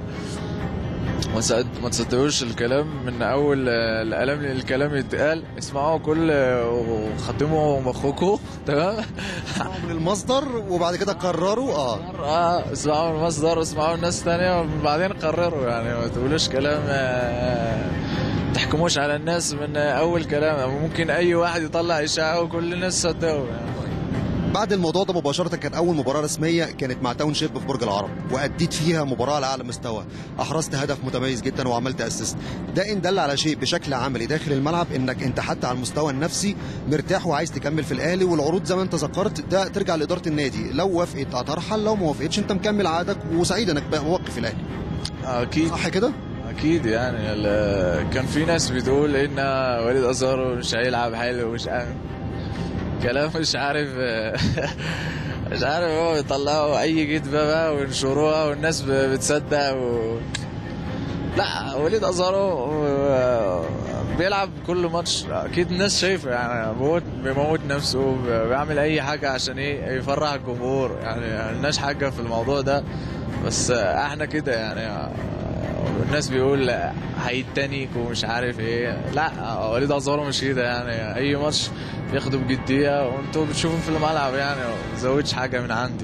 ما تصد- ما تصدقوش الكلام من اول آه، الكلام الكلام يتقال اسمعوا كل آه، وختموا مخكم تمام من المصدر وبعد كده قرروا اه اه اسمعوا المصدر اسمعوا الناس تانية وبعدين قرروا يعني ما تقولوش كلام آه، تحكموش على الناس من اول كلام ممكن اي واحد يطلع اشاعه وكل الناس صدقوا يعني بعد الموضوع ده مباشرة كان أول مباراة رسمية كانت مع تاون شيب في برج العرب وأديت فيها مباراة على أعلى مستوى أحرزت هدف متميز جدا وعملت أسيست ده إن دل على شيء بشكل عملي داخل الملعب إنك أنت حتى على المستوى النفسي مرتاح وعايز تكمل في الأهلي والعروض زي ما أنت ذكرت ده ترجع لإدارة النادي لو وافقت هترحل لو ما وافقتش أنت مكمل عادك وسعيد إنك بقى موقف في الأهلي اكيد صح كده؟ اكيد يعني ال- كان في ناس بتقول ان وليد ازارو مش هيلعب حلو مش عارف كلام مش عارف مش عارف هو يطلعوا اي كدبه بقى وينشروها والناس ب- بتصدق و... لا وليد ازارو آه، بيلعب كل ماتش اكيد الناس شايفه يعني بيموت بيموت نفسه بيعمل اي حاجه عشان ايه يفرح الجمهور يعني ملناش حاجه في الموضوع ده بس آه، احنا كده يعني آه، الناس بيقول هيتنك ومش عارف ايه لا وليد ازارو مش كده يعني اي ماتش بياخده بجديه وانتوا بتشوفوا في الملعب يعني ما بزودش حاجه من عندي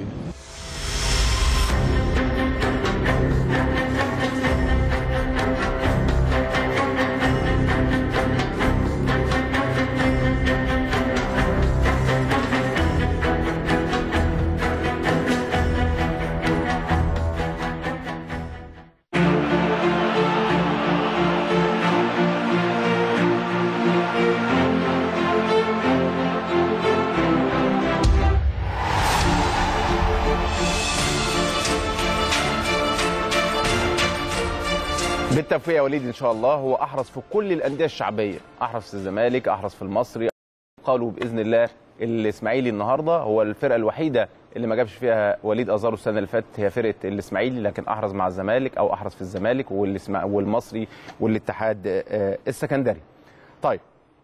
بالتوفيق يا وليد ان شاء الله هو احرز في كل الانديه الشعبيه احرز في الزمالك احرز في المصري قالوا باذن الله الاسماعيلي النهارده هو الفرقه الوحيده اللي ما جابش فيها وليد ازارو السنه اللي فاتت هي فرقه الاسماعيلي لكن احرز مع الزمالك او احرز في الزمالك والإسماع- والمصري والاتحاد آه، السكندري طيب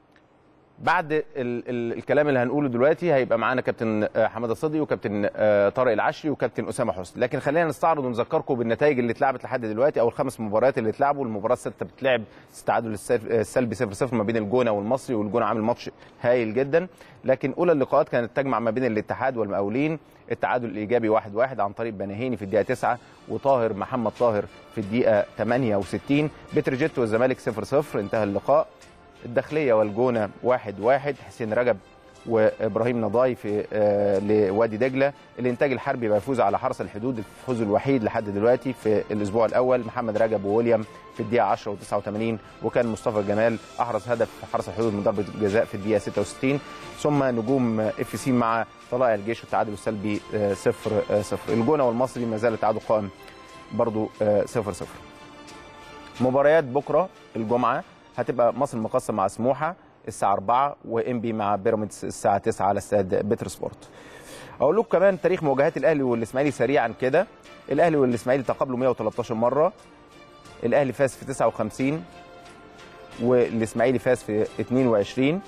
بعد ال ال الكلام اللي هنقوله دلوقتي هيبقى معانا كابتن آه، حماده صدقي وكابتن آه، طارق العشري وكابتن اسامه حسني لكن خلينا نستعرض ونذكركم بالنتائج اللي اتلعبت لحد دلوقتي او الخمس مباريات اللي اتلعبوا المباراه السادسه بتلعب تعادل السل- السلبي 0 0 ما بين الجونه والمصري والجونه عامل ماتش هايل جدا لكن اولى اللقاءات كانت تجمع ما بين الاتحاد والمقاولين التعادل الايجابي 1 1 عن طريق بناهيني في الدقيقه 9 وطاهر محمد طاهر في الدقيقه 68 بتروجيت والزمالك 0 0 انتهى اللقاء الداخليه والجونه واحد واحد حسين رجب وابراهيم نضاي في آه لوادي دجله الانتاج الحربي بيفوز على حرس الحدود الفوز الوحيد لحد دلوقتي في الاسبوع الاول محمد رجب وويليام في الدقيقه 10 و89 وكان مصطفى جمال احرز هدف حرس الحدود من ضربه جزاء في الدقيقه 66 ثم نجوم اف سي مع طلائع الجيش والتعادل السلبي 0 0 الجونه والمصري ما زال التعادل قائم برضو 0 0 مباريات بكره الجمعه هتبقى مصر المقاصه مع سموحه الساعه 4 وام بي مع بيراميدز الساعه 9 على استاد بتر سبورت. اقول لكم كمان تاريخ مواجهات الاهلي والاسماعيلي سريعا كده الاهلي والاسماعيلي تقابلوا 113 مره الاهلي فاز في 59 والاسماعيلي فاز في 22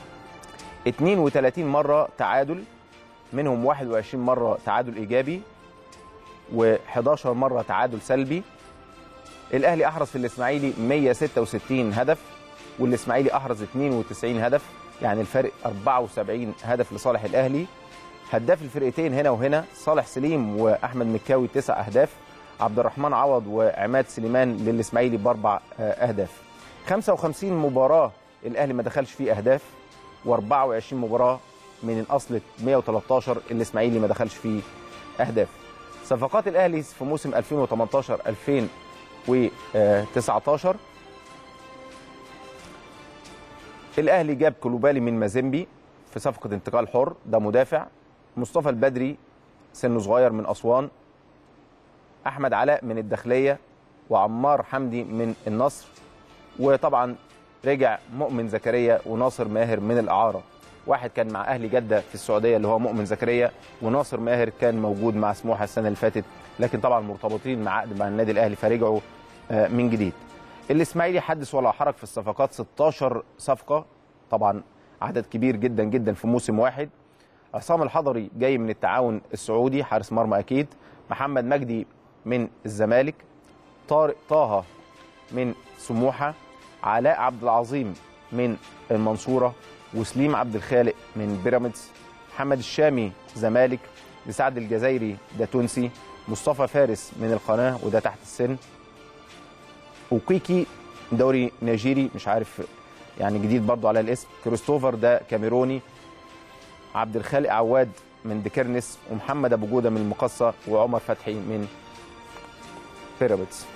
32 مره تعادل منهم 21 مره تعادل ايجابي و11 مره تعادل سلبي الاهلي احرز في الاسماعيلي 166 هدف والاسماعيلي احرز 92 هدف يعني الفرق 74 هدف لصالح الاهلي هداف الفرقتين هنا وهنا صالح سليم واحمد مكاوي تسع اهداف عبد الرحمن عوض وعماد سليمان للاسماعيلي باربع آه، اهداف 55 مباراه الاهلي ما دخلش فيه اهداف و24 مباراه من الاصل 113 الاسماعيلي ما دخلش فيه اهداف صفقات الاهلي في موسم 2018 2019 الاهلي جاب كلوبالي من مازيمبي في صفقه انتقال حر ده مدافع مصطفى البدري سنه صغير من اسوان احمد علاء من الداخليه وعمار حمدي من النصر وطبعا رجع مؤمن زكريا وناصر ماهر من الاعاره واحد كان مع اهلي جده في السعوديه اللي هو مؤمن زكريا وناصر ماهر كان موجود مع سموحه السنه اللي فاتت لكن طبعا مرتبطين مع عقد مع النادي الاهلي فرجعوا آه، من جديد الاسماعيلي حدث ولا حرج في الصفقات 16 صفقه طبعا عدد كبير جدا جدا في موسم واحد عصام الحضري جاي من التعاون السعودي حارس مرمى اكيد محمد مجدي من الزمالك طارق طه من سموحه علاء عبد العظيم من المنصوره وسليم عبد الخالق من بيراميدز محمد الشامي زمالك لسعد الجزايري ده تونسي مصطفى فارس من القناه وده تحت السن وكيكي دوري نيجيري مش عارف يعني جديد برضو على الاسم كريستوفر ده كاميروني عبد الخالق عواد من ديكرنس ومحمد ابو جوده من المقصه وعمر فتحي من بيراميدز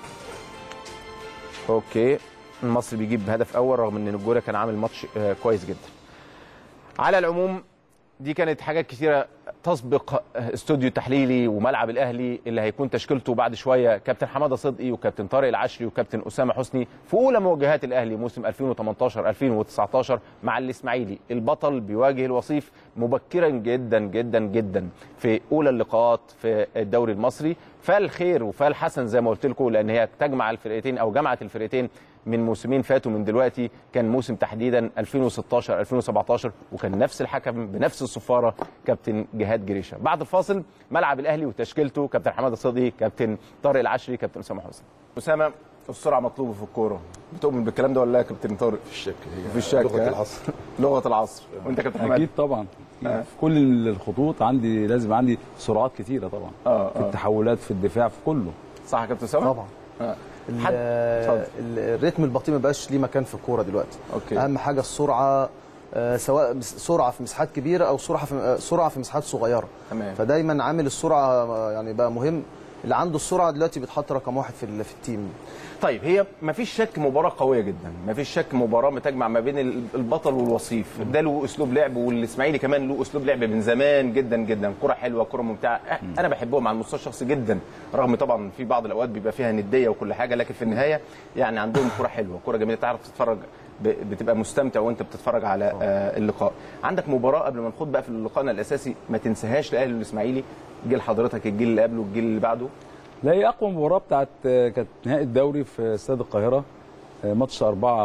اوكي المصري بيجيب هدف اول رغم ان الجوله كان عامل ماتش آه، كويس جدا على العموم دي كانت حاجات كثيره تسبق استوديو تحليلي وملعب الاهلي اللي هيكون تشكيلته بعد شويه كابتن حماده صدقي وكابتن طارق العشري وكابتن اسامه حسني في اولى مواجهات الاهلي موسم 2018 2019 مع الاسماعيلي البطل بيواجه الوصيف مبكرا جدا جدا جدا في اولى اللقاءات في الدوري المصري فالخير وفالحسن زي ما قلت لكم لان هي تجمع الفرقتين او جمعت الفرقتين من موسمين فاتوا من دلوقتي كان موسم تحديدا 2016 2017 وكان نفس الحكم بنفس الصفاره كابتن جهاد جريشه بعد الفاصل ملعب الاهلي وتشكيلته كابتن حماده صدقي كابتن طارق العشري كابتن اسامه حسني اسامه السرعه مطلوبه في الكوره بتؤمن بالكلام ده ولا لا يا كابتن طارق في الشك هي في الشك لغه ها؟ العصر لغه العصر وانت كابتن حماده اكيد طبعا في كل الخطوط عندي لازم عندي سرعات كتيره طبعا اه في التحولات في الدفاع في كله صح يا كابتن اسامه طبعا آه. ال- حد- اتفضل. ال- الريتم البطيء ما بقاش ليه مكان في الكوره دلوقتي أوكي. اهم حاجه السرعه آه، سواء مس- سرعه في مساحات كبيره او سرعه في آه، سرعه في مساحات صغيره تمام. فدايما عامل السرعه آه، يعني بقى مهم اللي عنده السرعه دلوقتي بيتحط رقم واحد في ال- في التيم طيب هي ما فيش شك مباراه قويه جدا ما فيش شك مباراه بتجمع ما بين ال- البطل والوصيف ده له اسلوب لعب والاسماعيلي كمان له اسلوب لعب من زمان جدا جدا كره حلوه كره ممتعه أه، انا بحبهم على المستوى الشخصي جدا رغم طبعا في بعض الاوقات بيبقى فيها نديه وكل حاجه لكن في النهايه يعني عندهم كره حلوه كره جميله تعرف تتفرج ب- بتبقى مستمتع وانت بتتفرج على آه، اللقاء عندك مباراه قبل ما نخوض بقى في لقائنا الاساسي ما تنساهاش لاهلي والاسماعيلي جيل حضرتك الجيل اللي قبله والجيل اللي بعده لا هي اقوى مباراه بتاعت كانت نهائي الدوري في استاد القاهره ماتش 4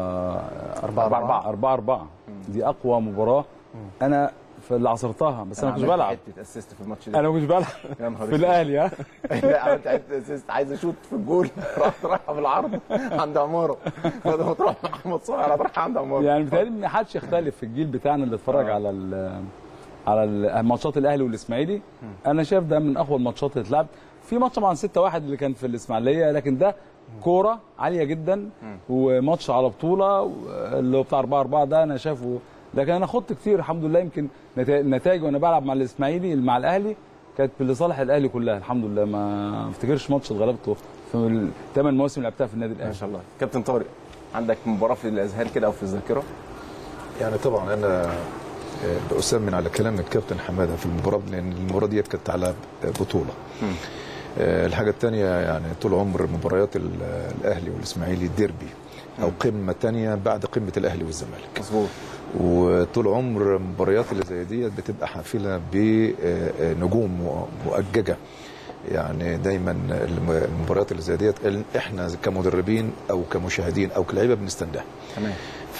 4 4 4 4 دي اقوى مباراه انا في اللي عصرتها بس انا ما كنتش عملت بلعب حته اسيست في الماتش ده انا ما كنتش بلعب يا نهار في اسود. الاهلي ها لا عملت حته اسيست عايز اشوط في الجول رحت رايحه في العرض عند عماره بدل ما تروح مع محمد صالح راح رايحه عند عماره يعني بيتهيألي ما حدش يختلف في الجيل بتاعنا اللي اتفرج على ال على ال- ماتشات الاهلي والاسماعيلي انا شايف ده من اقوى الماتشات اللي اتلعب في ماتش طبعا 6 1 اللي كان في الاسماعيليه لكن ده كوره عاليه جدا وماتش على بطوله اللي هو بتاع 4 4 ده انا شايفه لكن انا خدت كتير الحمد لله يمكن نتا- نتائج وانا بلعب مع الاسماعيلي مع الاهلي كانت لصالح الاهلي كلها الحمد لله ما افتكرش ماتش اتغلبته في الثمان مواسم اللي لعبتها في النادي الاهلي ما شاء الله كابتن طارق عندك مباراه في الاذهان كده او في الذاكره يعني طبعا انا آه، بأسمن على كلام الكابتن حماده في المباراه لان المباراه ديت كانت على بطوله آه، الحاجه الثانيه يعني طول عمر مباريات ال- الاهلي والاسماعيلي ديربي او قمه ثانيه بعد قمه الاهلي والزمالك مظبوط وطول عمر المباريات اللي زي ديت بتبقى حافله بنجوم مؤججه يعني دايما الم- المباريات اللي زي ديت احنا كمدربين او كمشاهدين او كلاعيبه بنستناها تمام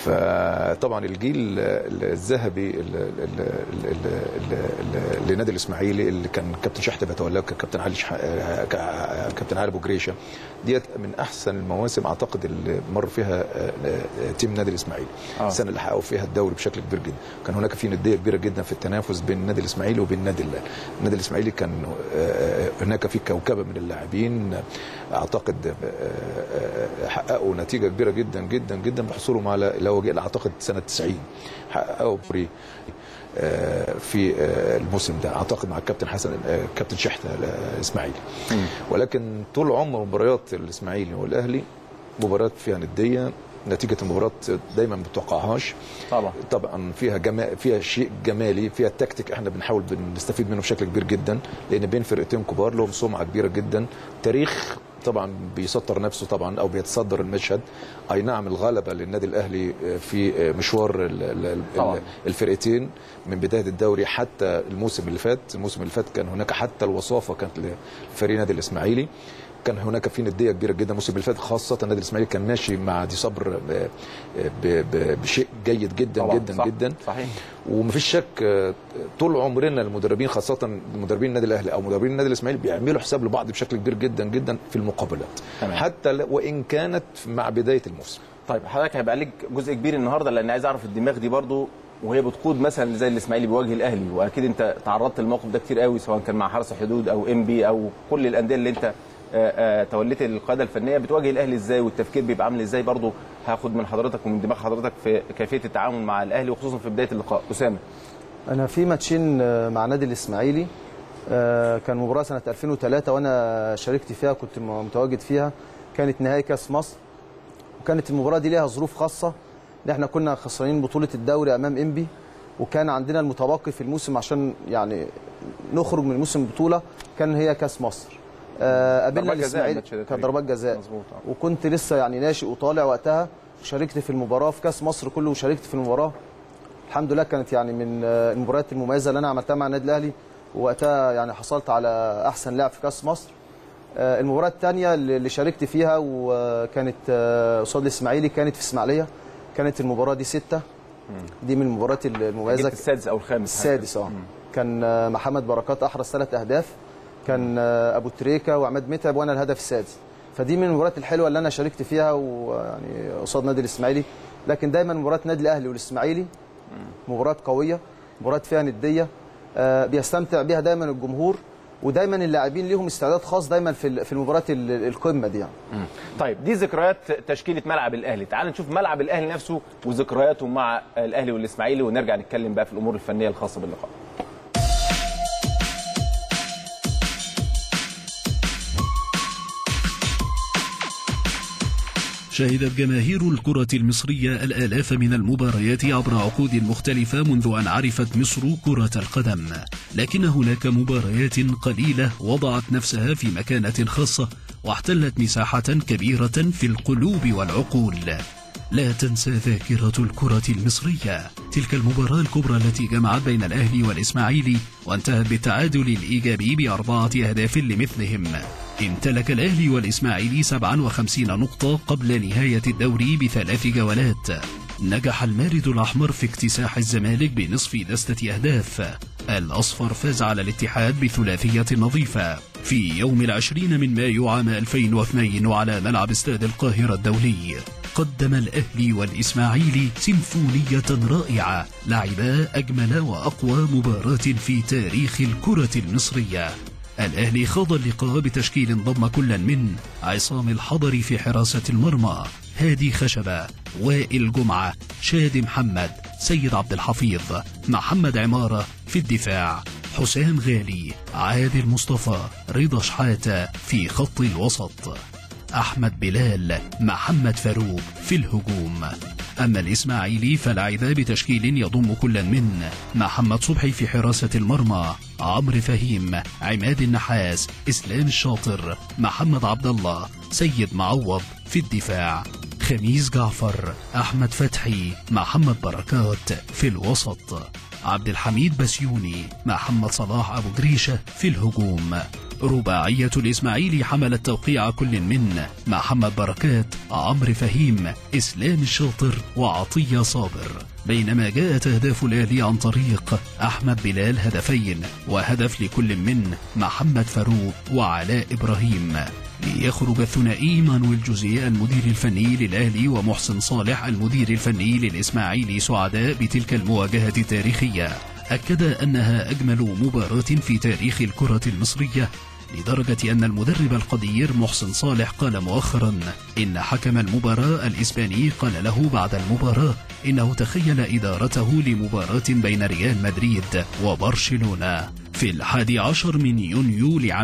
فطبعا الجيل الذهبي ال- ال- ال- ال- ال- ال- لنادي الاسماعيلي اللي كان كابتن شحته بيتولاه كان كابتن علي شح... كا- كابتن علي ابو جريشه ديت من احسن المواسم اعتقد اللي مر فيها آه، آه، تيم نادي الاسماعيلي آه. السنه اللي حققوا فيها الدوري بشكل كبير جدا كان هناك في نديه كبيره جدا في التنافس بين النادي الاسماعيلي وبين النادي الاهلي النادي الاسماعيلي كان آه، هناك في كوكبه من اللاعبين اعتقد آه، آه، حققوا نتيجه كبيره جدا جدا جدا بحصولهم على اللي هو جه اعتقد سنه 90 حققوا بري آه، في آه، الموسم ده اعتقد مع الكابتن حسن آه، كابتن شحته الاسماعيلي ولكن طول عمر مباريات الاسماعيلي والاهلي مباريات فيها نديه نتيجه المباراه دايما ما بتوقعهاش طبعا طبعا فيها جما... فيها شيء جمالي فيها تكتيك احنا بنحاول بنستفيد منه بشكل كبير جدا لان بين فرقتين كبار لهم سمعه كبيره جدا تاريخ طبعا بيسطر نفسه طبعا او بيتصدر المشهد اي نعم الغلبه للنادي الاهلي في مشوار ال- ال- طبعاً. ال- الفرقتين من بدايه الدوري حتى الموسم اللي فات الموسم اللي فات كان هناك حتى الوصافه كانت لفريق النادي الاسماعيلي كان هناك في نديه كبيره جدا الموسم اللي فات خاصه النادي الاسماعيلي كان ماشي مع دي صبر ب- ب- ب- بشيء جيد جدا طبعاً، جدا صح، جدا صحيح ومفيش شك آه، طول عمرنا المدربين خاصه مدربين النادي الاهلي او مدربين النادي الاسماعيلي بيعملوا حساب لبعض بشكل كبير جدا جدا في المقابلات تمام. حتى ل- وان كانت مع بدايه الموسم طيب حضرتك هيبقى لك جزء كبير النهارده لان عايز اعرف الدماغ دي برضو وهي بتقود مثلا زي الاسماعيلي بيواجه الاهلي واكيد انت تعرضت للموقف ده كتير قوي سواء كان مع حرس الحدود او ام بي او كل الانديه اللي انت آه، آه، توليت القياده الفنيه بتواجه الاهلي ازاي والتفكير بيبقى عامل ازاي برضو هاخد من حضرتك ومن دماغ حضرتك في كيفيه التعامل مع الاهلي وخصوصا في بدايه اللقاء اسامه انا في ماتشين آه، مع نادي الاسماعيلي آه، كان مباراه سنه 2003 وانا شاركت فيها كنت م- متواجد فيها كانت نهائي كاس مصر وكانت المباراه دي ليها ظروف خاصه ان احنا كنا خسرانين بطوله الدوري امام انبي وكان عندنا المتبقي في الموسم عشان يعني نخرج من موسم البطوله كان هي كاس مصر آه، قابلنا ضربات جزاء الاسماعيلي الماتش ده كان تقريباً. ضربات جزاء مظبوط آه. وكنت لسه يعني ناشئ وطالع وقتها وشاركت في المباراه في كاس مصر كله وشاركت في المباراه الحمد لله كانت يعني من آه، المباريات المميزه اللي انا عملتها مع النادي الاهلي ووقتها يعني حصلت على احسن لاعب في كاس مصر آه، المباراه الثانيه اللي اللي شاركت فيها وكانت آه، قصاد الاسماعيلي كانت في اسماعيليه كانت المباراه دي ستة دي من المباريات المميزه جبت السادس او الخامس السادس اه كان آه، محمد بركات احرز ثلاث اهداف كان آه، ابو تريكه وعماد متعب وانا الهدف السادس فدي من المباريات الحلوه اللي انا شاركت فيها ويعني قصاد نادي الاسماعيلي لكن دايما مباراه نادي الاهلي والاسماعيلي مباراه قويه مباراه فيها نديه آه، بيستمتع بيها دايما الجمهور ودايما اللاعبين ليهم استعداد خاص دايما في ال- في المباريات ال- القمه دي يعني طيب دي ذكريات تشكيله ملعب الاهلي تعال نشوف ملعب الاهلي نفسه وذكرياته مع الاهلي والاسماعيلي ونرجع نتكلم بقى في الامور الفنيه الخاصه باللقاء شهدت جماهير الكرة المصرية الآلاف من المباريات عبر عقود مختلفة منذ أن عرفت مصر كرة القدم لكن هناك مباريات قليلة وضعت نفسها في مكانة خاصة واحتلت مساحة كبيرة في القلوب والعقول لا تنسى ذاكرة الكرة المصرية تلك المباراة الكبرى التي جمعت بين الأهلي والإسماعيلي وانتهت بالتعادل الإيجابي بأربعة أهداف لمثلهم امتلك الأهلي والإسماعيلي 57 نقطة قبل نهاية الدوري بثلاث جولات نجح المارد الأحمر في اكتساح الزمالك بنصف دستة أهداف الأصفر فاز على الاتحاد بثلاثية نظيفة في يوم العشرين من مايو عام 2002 وعلى ملعب استاد القاهرة الدولي قدم الأهلي والإسماعيلي سيمفونية رائعة لعبا أجمل وأقوى مباراة في تاريخ الكرة المصرية الأهلي خاض اللقاء بتشكيل ضم كلا من عصام الحضري في حراسة المرمى هادي خشبة وائل جمعة شاد محمد سيد عبد الحفيظ محمد عمارة في الدفاع حسام غالي عادل مصطفى رضا شحاتة في خط الوسط أحمد بلال محمد فاروق في الهجوم أما الإسماعيلي فلعب بتشكيل يضم كلا من محمد صبحي في حراسة المرمى عمرو فهيم عماد النحاس إسلام الشاطر محمد عبد الله سيد معوض في الدفاع خميس جعفر أحمد فتحي محمد بركات في الوسط عبد الحميد بسيوني محمد صلاح أبو جريشة في الهجوم رباعية الإسماعيلي حملت توقيع كل من محمد بركات عمرو فهيم إسلام الشاطر وعطية صابر بينما جاءت أهداف الأهلي عن طريق أحمد بلال هدفين وهدف لكل من محمد فاروق وعلاء إبراهيم ليخرج الثنائي مانويل جوزيه المدير الفني للأهلي ومحسن صالح المدير الفني للإسماعيلي سعداء بتلك المواجهة التاريخية أكد أنها أجمل مباراة في تاريخ الكرة المصرية لدرجة أن المدرب القدير محسن صالح قال مؤخرا إن حكم المباراة الإسباني قال له بعد المباراة إنه تخيل إدارته لمباراة بين ريال مدريد وبرشلونة في الحادي عشر من يونيو لعام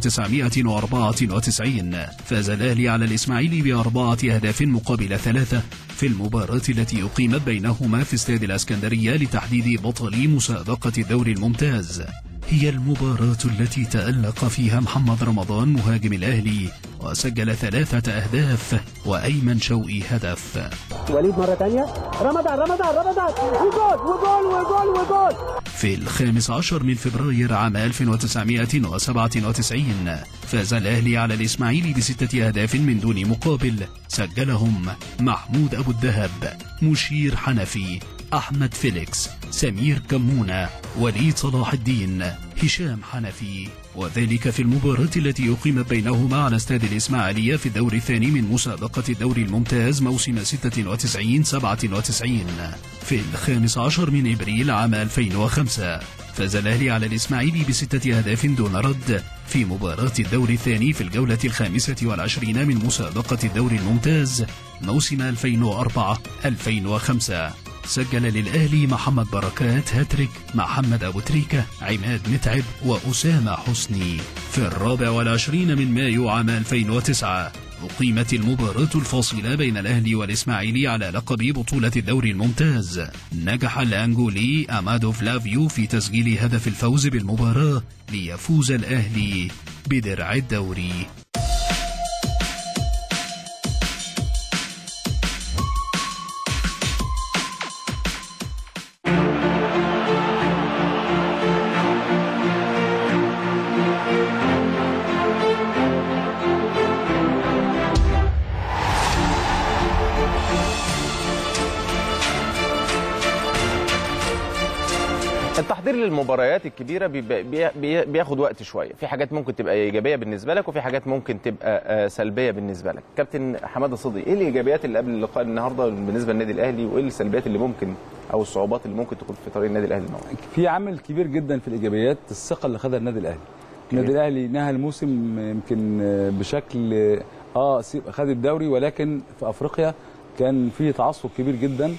1994 فاز الأهلي على الإسماعيلي بأربعة أهداف مقابل ثلاثة في المباراة التي أقيمت بينهما في استاد الأسكندرية لتحديد بطل مسابقة الدوري الممتاز هي المباراة التي تألق فيها محمد رمضان مهاجم الأهلي وسجل ثلاثة أهداف وأيمن شوقي هدف وليد مرة تانية رمضان رمضان رمضان وجول وجول وجول وجول في الخامس عشر من فبراير عام 1997 فاز الأهلي على الإسماعيلي بستة أهداف من دون مقابل سجلهم محمود أبو الدهب مشير حنفي أحمد فيليكس سمير كمونة وليد صلاح الدين هشام حنفي وذلك في المباراة التي أقيمت بينهما على استاد الإسماعيلية في الدور الثاني من مسابقة الدوري الممتاز موسم 96 97 في الخامس عشر من إبريل عام 2005 فاز الأهلي على الإسماعيلي بستة أهداف دون رد في مباراة الدور الثاني في الجولة الخامسة والعشرين من مسابقة الدوري الممتاز موسم 2004-2005 سجل للأهلي محمد بركات هاتريك محمد أبو تريكة عماد متعب وأسامة حسني في الرابع والعشرين من مايو عام 2009 أقيمت المباراة الفاصلة بين الأهلي والإسماعيلي على لقب بطولة الدوري الممتاز نجح الأنجولي أمادو فلافيو في تسجيل هدف الفوز بالمباراة ليفوز الأهلي بدرع الدوري التحضير للمباريات الكبيره بيبقى- بي- بي- بياخد وقت شويه في حاجات ممكن تبقى ايجابيه بالنسبه لك وفي حاجات ممكن تبقى آه، سلبيه بالنسبه لك كابتن حماده صدقي ايه الايجابيات اللي قبل اللقاء النهارده بالنسبه للنادي الاهلي وايه السلبيات اللي ممكن او الصعوبات اللي ممكن تكون في طريق النادي الاهلي النهارده في عامل كبير جدا في الايجابيات الثقه اللي خدها النادي الاهلي النادي الاهلي نهى الموسم يمكن بشكل اه سيب- خد الدوري ولكن في افريقيا كان في تعصب كبير جدا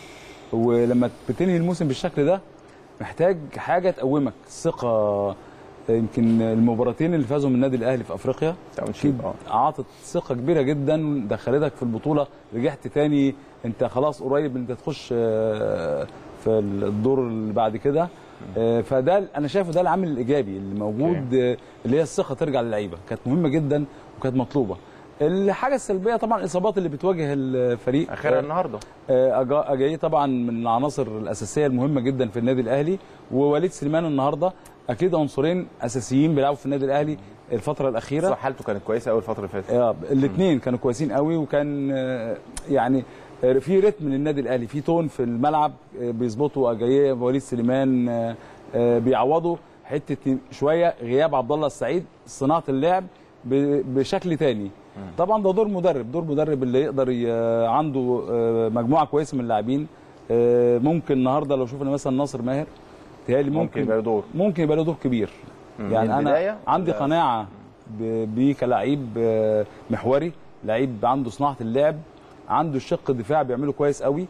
ولما بتنهي الموسم بالشكل ده محتاج حاجه تقومك الثقه يمكن المباراتين اللي فازوا من النادي الاهلي في افريقيا اكيد اعطت ثقه كبيره جدا دخلتك في البطوله رجعت تاني انت خلاص قريب انت تخش آه، في الدور اللي بعد كده آه، فده انا شايفه ده العامل الايجابي اللي موجود آه، اللي هي الثقه ترجع للعيبه كانت مهمه جدا وكانت مطلوبه الحاجه السلبيه طبعا الاصابات اللي بتواجه الفريق اخرها آه، النهارده آه، أجا- اجاي طبعا من العناصر الاساسيه المهمه جدا في النادي الاهلي ووليد سليمان النهارده اكيد عنصرين اساسيين بيلعبوا في النادي الاهلي الفتره الاخيره صح حالته كانت كويسه قوي الفتره اللي فاتت اه الاثنين كانوا كويسين قوي وكان آه، يعني آه، في رتم للنادي الاهلي في تون في الملعب آه، بيظبطوا اجاييه وليد سليمان آه، آه، بيعوضوا حته شويه غياب عبد الله السعيد صناعه اللعب ب- بشكل تاني طبعا ده دور مدرب دور مدرب اللي يقدر ي- عنده آه، مجموعه كويسه من اللاعبين آه، ممكن النهارده لو شفنا مثلا ناصر ماهر تهيألي ممكن ممكن يبقى له دور ممكن يبقى له دور كبير مم. يعني من انا البداية عندي ولا- قناعه ب- بيه كلاعب آه، محوري لعيب عنده صناعه اللعب عنده الشق الدفاع بيعمله كويس قوي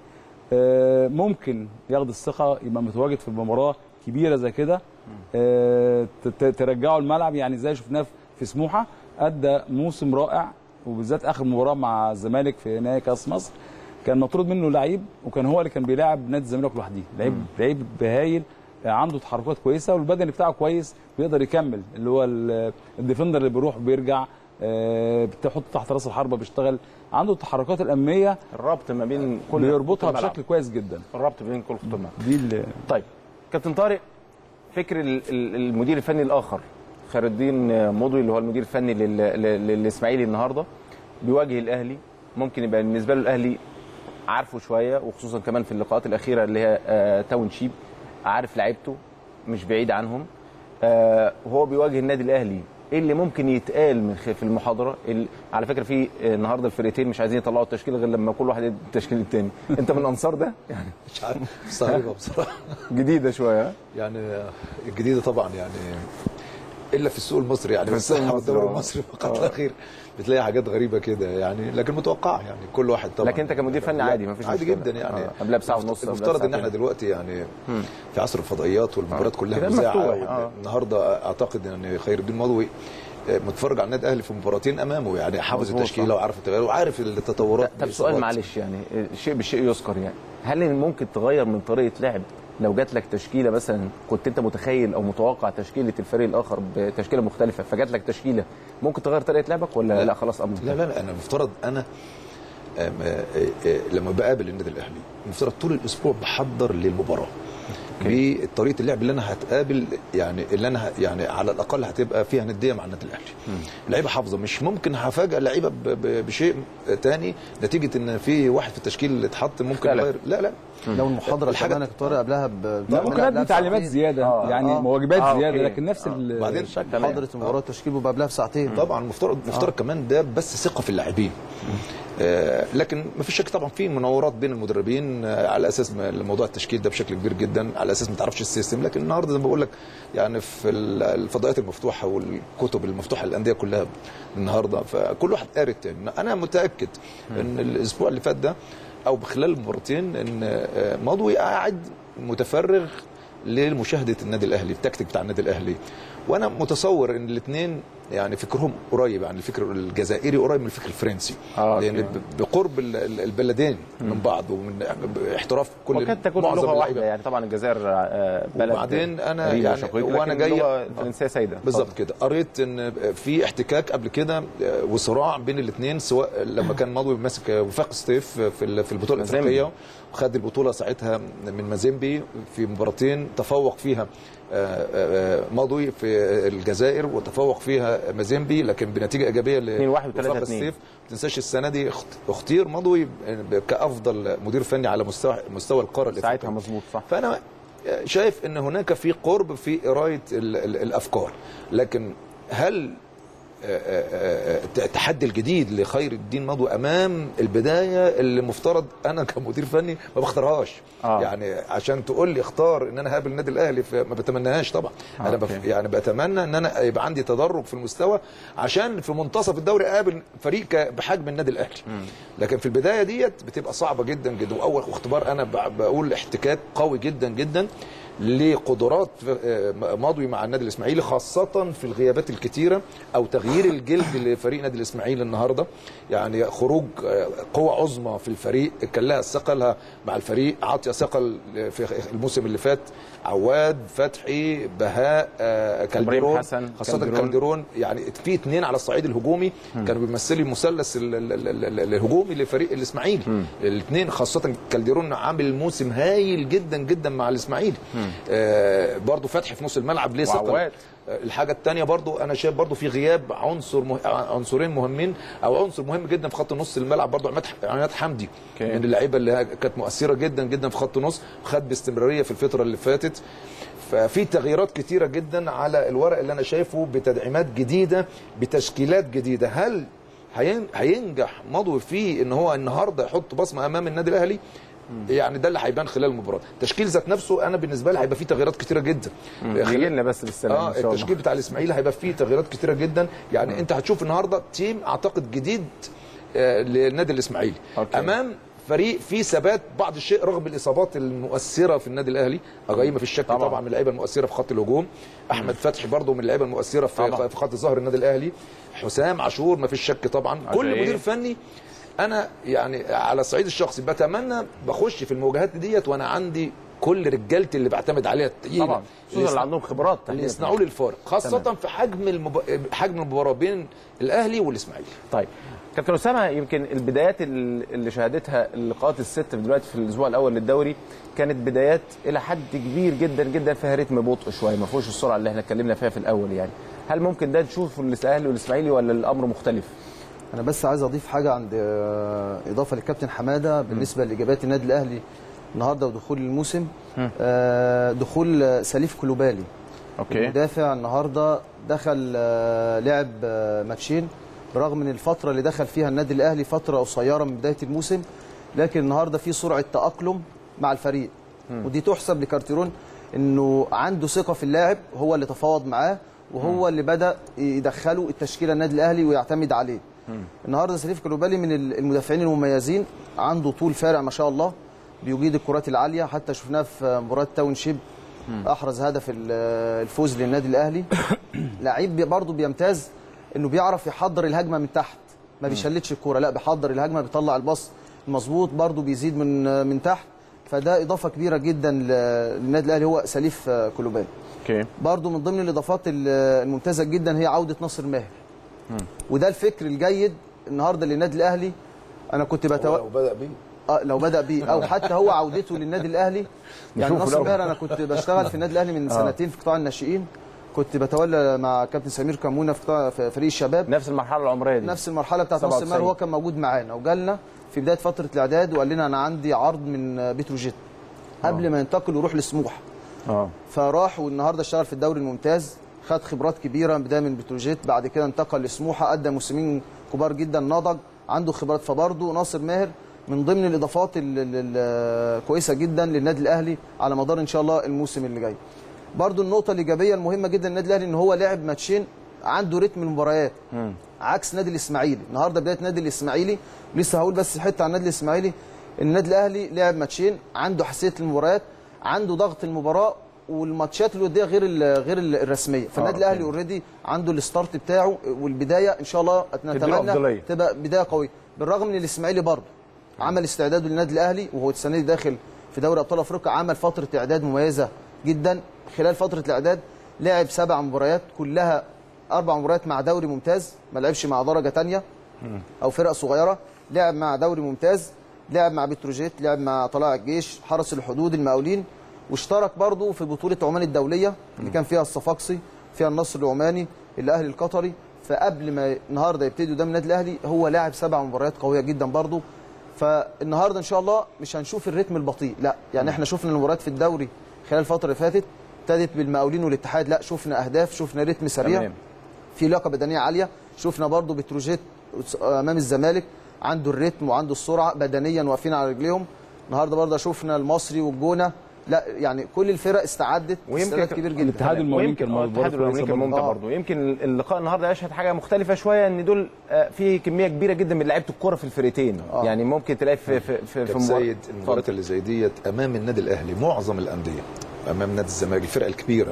آه، ممكن ياخد الثقه يبقى متواجد في مباراه كبيره زي كده آه، ت- ت- ترجعه الملعب يعني زي شفناه في سموحه ادى موسم رائع وبالذات اخر مباراه مع الزمالك في نهائي كاس مصر كان مطرود منه لعيب وكان هو اللي كان بيلاعب نادي الزمالك لوحده لعيب لعيب بهايل عنده تحركات كويسه والبدني بتاعه كويس بيقدر يكمل اللي هو ال- الديفندر اللي بيروح وبيرجع آه، بتحط تحت راس الحربه بيشتغل عنده التحركات الامنيه الربط ما بين كل بيربطها خطوط الملعب. بشكل كويس جدا الربط بين كل خطوط الملعب دي اللي طيب كابتن طارق فكر ال- ال- المدير الفني الاخر خير الدين مضوي اللي هو المدير الفني لل- لل- للاسماعيلي النهارده بيواجه الاهلي ممكن يبقى بالنسبه له الاهلي عارفه شويه وخصوصا كمان في اللقاءات الاخيره اللي هي آه، تاون شيب عارف لعيبته مش بعيد عنهم آه، وهو بيواجه النادي الاهلي ايه اللي ممكن يتقال من خ- في المحاضره ال- على فكره في آه، النهارده الفرقتين مش عايزين يطلعوا التشكيل غير لما كل واحد يدي التشكيل التاني انت من انصار ده يعني مش عارف مستغربه بصراحه جديده شويه ها؟ يعني الجديده طبعا يعني الا في السوق المصري يعني في بس السوق المصري، الدوري آه. المصري فقط آه. لا غير بتلاقي حاجات غريبه كده يعني لكن متوقعه يعني كل واحد طبعا لكن انت كمدير فني عادي مفيش عادي مشكلة. جدا يعني آه، قبلها بساعة ونص، قبلها المفترض ان احنا بساعتين. دلوقتي يعني مم. في عصر الفضائيات والمباريات كلها كده مذاعه مفتوح، آه. النهارده اعتقد ان خير الدين مضوي آه، متفرج على النادي الاهلي في مباراتين امامه يعني حافظ مظبوط، التشكيله صح. وعارف التغيير وعارف التطورات طب سؤال بالإصابات. معلش يعني الشيء بالشيء يذكر يعني هل ممكن تغير من طريقه لعب لو جات لك تشكيله مثلا كنت انت متخيل او متوقع تشكيله الفريق الاخر بتشكيله مختلفه فجات لك تشكيله ممكن تغير طريقه لعبك ولا لا, لا خلاص امر لا لا لا انا المفترض انا آم، آه، آه، لما بقابل النادي الاهلي المفترض طول الاسبوع بحضر للمباراه بطريقه اللعب اللي انا هتقابل يعني اللي انا ه- يعني على الاقل هتبقى فيها نديه مع النادي الاهلي اللعيبه حافظه مش ممكن هفاجئ اللعيبه ب- ب- بشيء تاني نتيجه ان في واحد في التشكيل اللي اتحط ممكن اختلف. يغير لا لا لو المحاضره الحاجة- كمان يا دكتور قبلها ب لا ممكن ادي تعليمات زياده آه، يعني آه. واجبات آه، زياده أوكي. لكن نفس ال- بعدين محاضره المباراه التشكيل بيبقى قبلها بساعتين طبعا مفترض مفترض كمان ده بس ثقه في اللاعبين آه، لكن ما فيش شك طبعا في مناورات بين المدربين آه، على اساس ما- موضوع التشكيل ده بشكل كبير جدا على اساس ما تعرفش السيستم لكن النهارده زي ما بقول لك يعني في ال- الفضائيات المفتوحه والكتب المفتوحه للانديه كلها النهارده فكل واحد قاري التاني انا متاكد ان الاسبوع اللي فات ده او خلال المباراتين ان آه، مضوي قاعد متفرغ لمشاهده النادي الاهلي التكتيك بتاع النادي الاهلي وانا متصور ان الاثنين يعني فكرهم قريب عن الفكر الجزائري قريب من الفكر الفرنسي آه، لان أوكي. ب- بقرب ال- ال- البلدين من بعض ومن احتراف كل وقد تكون معظم لغه اللعيبة. واحده يعني طبعا الجزائر آه، بلد وبعدين انا غريب يعني وشقيق، وانا لكن جاي اللغة الفرنسيه سيده بالظبط كده قريت ان في احتكاك قبل كده آه، وصراع بين الاثنين سواء لما كان مضوي ماسك وفاق سطيف في ال- في البطوله مازيمبي. الافريقيه وخد البطوله ساعتها من مازيمبي في مباراتين تفوق فيها آه، آه، مضوي في الجزائر وتفوق فيها مازيمبي لكن بنتيجه ايجابيه ل 2-1 و3-2. وفاق السيف ما تنساش السنه دي اخت- اختير مضوي كافضل مدير فني على مستوى مستوى القاره الافريقيه ساعتها مظبوط صح فانا شايف ان هناك في قرب في قرايه ال- ال- الافكار لكن هل آه، آه، آه، التحدي الجديد لخير الدين مضوي امام البدايه اللي مفترض انا كمدير فني ما بختارهاش آه. يعني عشان تقول لي اختار ان انا هقابل النادي الاهلي ف- ما بتمناهاش طبعا آه، انا بف... أوكي. يعني بتمنى ان انا يبقى عندي تدرج في المستوى عشان في منتصف الدوري اقابل فريق ك- بحجم النادي الاهلي لكن في البدايه ديت بتبقى صعبه جدا جدا واول اختبار انا ب- بقول احتكاك قوي جدا جدا لقدرات آه، ماضي مع النادي الاسماعيلي خاصه في الغيابات الكتيره او تغيير الجلد لفريق نادي الاسماعيلي النهارده يعني خروج آه، قوه عظمى في الفريق كان لها ثقلها مع الفريق عاطيه ثقل في الموسم اللي فات عواد فتحي بهاء آه، كالديرون حسن، خاصه كالديرون. كالديرون يعني في اثنين على الصعيد الهجومي كانوا بيمثلوا المثلث ال- ال- ال- ال- الهجومي لفريق الاسماعيلي الاثنين خاصه كالديرون عامل موسم هايل جدا جدا مع الاسماعيلي آه برضو فتحي في نص الملعب ليه ثقل وعواد. آه، الحاجه الثانيه برضو انا شايف برضو في غياب عنصر مه... عنصرين مهمين او عنصر مهم جدا في خط نص الملعب برضو عماد عماد حمدي أوكي. من اللعيبه اللي كانت مؤثره جدا جدا في خط نص خد باستمراريه في الفتره اللي فاتت ففي تغييرات كتيره جدا على الورق اللي انا شايفه بتدعيمات جديده بتشكيلات جديده هل هين- هينجح مضوي في ان هو النهارده يحط بصمه امام النادي الاهلي يعني ده اللي هيبان خلال المباراه التشكيل ذات نفسه انا بالنسبه لي هيبقى فيه تغييرات كتيره جدا يجي لنا بس بالسلامه اه ان شاء الله التشكيل بتاع الاسماعيلي هيبقى فيه تغييرات كتيره جدا يعني انت هتشوف النهارده تيم اعتقد جديد آه، للنادي الاسماعيلي أوكي. امام فريق فيه ثبات بعض الشيء رغم الاصابات المؤثره في النادي الاهلي اجاي ما فيش شك طبعاً. طبعا, من اللعيبه المؤثره في خط الهجوم احمد فتحي برضه من اللعيبه المؤثره في, طبعاً. في خط ظهر النادي الاهلي حسام عاشور ما فيش شك طبعا كل أجاي. مدير فني انا يعني على الصعيد الشخصي بتمنى بخش في المواجهات ديت وانا عندي كل رجالتي اللي بعتمد عليها التقيله طبعا خصوصا اللي عندهم خبرات اللي تحديداً. يصنعوا لي الفارق خاصه تمام. في حجم المب... حجم المباراه بين الاهلي والاسماعيلي طيب كابتن اسامه يمكن البدايات ال- اللي شهدتها اللقاءات الست في دلوقتي في الاسبوع الاول للدوري كانت بدايات الى حد كبير جدا جدا فيها رتم بطء شويه ما فيهوش السرعه اللي احنا اتكلمنا فيها في الاول يعني هل ممكن ده نشوفه الاهلي والاسماعيلي ولا الامر مختلف؟ انا بس عايز اضيف حاجه عند آه، اضافه للكابتن حماده بالنسبه لاجابات النادي الاهلي النهارده ودخول الموسم آه، دخول آه، سليف كلوبالي اوكي المدافع النهارده دخل آه، لعب آه، ماتشين برغم من الفتره اللي دخل فيها النادي الاهلي فتره قصيره من بدايه الموسم لكن النهارده في سرعه تاقلم مع الفريق مم. ودي تحسب لكارتيرون انه عنده ثقه في اللاعب هو اللي تفاوض معاه وهو اللي بدا يدخله التشكيله النادي الاهلي ويعتمد عليه النهارده سليف كلوبالي من المدافعين المميزين عنده طول فارع ما شاء الله بيجيد الكرات العاليه حتى شفناه في مباراه تاون شيب احرز هدف ال- الفوز للنادي الاهلي لعيب بي- برضه بيمتاز انه بيعرف يحضر الهجمه من تحت ما بيشلتش الكوره لا بيحضر الهجمه بيطلع الباص المظبوط برضه بيزيد من من تحت فده اضافه كبيره جدا ل- للنادي الاهلي هو سليف كلوبالي اوكي برضه من ضمن الاضافات ال- الممتازه جدا هي عوده ناصر ماهر وده الفكر الجيد النهارده للنادي الاهلي انا كنت بتو... لو بدا بيه اه لو بدا بيه او حتى هو عودته للنادي الاهلي يعني نشوفه ناصر الأول. ماهر انا كنت بشتغل في النادي الاهلي من آه. سنتين في قطاع الناشئين كنت بتولى مع كابتن سمير كمونه في قطاع في فريق الشباب نفس المرحله العمريه دي نفس المرحله بتاعت ناصر 97. ماهر هو كان موجود معانا وجالنا في بدايه فتره الاعداد وقال لنا انا عندي عرض من بتروجيت قبل ما ينتقل ويروح لسموحه اه فراح والنهارده اشتغل في الدوري الممتاز خد خبرات كبيره بدايه من بتروجيت بعد كده انتقل لسموحه ادى موسمين كبار جدا نضج عنده خبرات فبرضه ناصر ماهر من ضمن الاضافات ال- ال- الكويسه جدا للنادي الاهلي على مدار ان شاء الله الموسم اللي جاي برضه النقطه الايجابيه المهمه جدا للنادي الاهلي ان هو لعب ماتشين عنده رتم المباريات عكس نادي الاسماعيلي النهارده بدايه نادي الاسماعيلي لسه هقول بس حته عن النادي الاسماعيلي النادي الاهلي لعب ماتشين عنده حساسيه المباريات عنده ضغط المباراه والماتشات الوديه غير ال- غير ال- الرسميه فالنادي أوكي. الاهلي اوريدي عنده الستارت بتاعه والبدايه ان شاء الله أفضلية. نتمنى تبقى بدايه قويه بالرغم من الاسماعيلي برضه عمل استعداده للنادي الاهلي وهو السنه دي داخل في دوري ابطال افريقيا عمل فتره اعداد مميزه جدا خلال فتره الاعداد لعب سبع مباريات كلها اربع مباريات مع دوري ممتاز ما لعبش مع درجه ثانيه او فرق صغيره لعب مع دوري ممتاز لعب مع بتروجيت لعب مع طلائع الجيش حرس الحدود المقاولين واشترك برضه في بطوله عمان الدوليه اللي كان فيها الصفاقسي فيها النصر العماني الاهلي القطري فقبل ما النهارده يبتدي قدام النادي الاهلي هو لاعب سبع مباريات قويه جدا برضه فالنهارده ان شاء الله مش هنشوف الريتم البطيء لا يعني احنا شفنا المباريات في الدوري خلال الفتره اللي فاتت ابتدت بالمقاولين والاتحاد لا شفنا اهداف شفنا رتم سريع تمام. في لياقه بدنيه عاليه شفنا برضو بتروجيت امام الزمالك عنده الريتم وعنده السرعه بدنيا واقفين على رجليهم النهارده برضه شفنا المصري والجونه لا يعني كل الفرق استعدت استعداد كبير جدا ويمكن آه، الاتحاد المقاولين كان ممتع برضه يمكن اللقاء النهارده يشهد حاجه مختلفه شويه ان دول آه، في كميه كبيره جدا من لعيبه الكوره في الفرقتين آه. يعني ممكن تلاقي في في في, في كابتن مباراة- زايد المباريات اللي زي ديت امام النادي الاهلي معظم الانديه امام نادي الزمالك الفرق الكبيره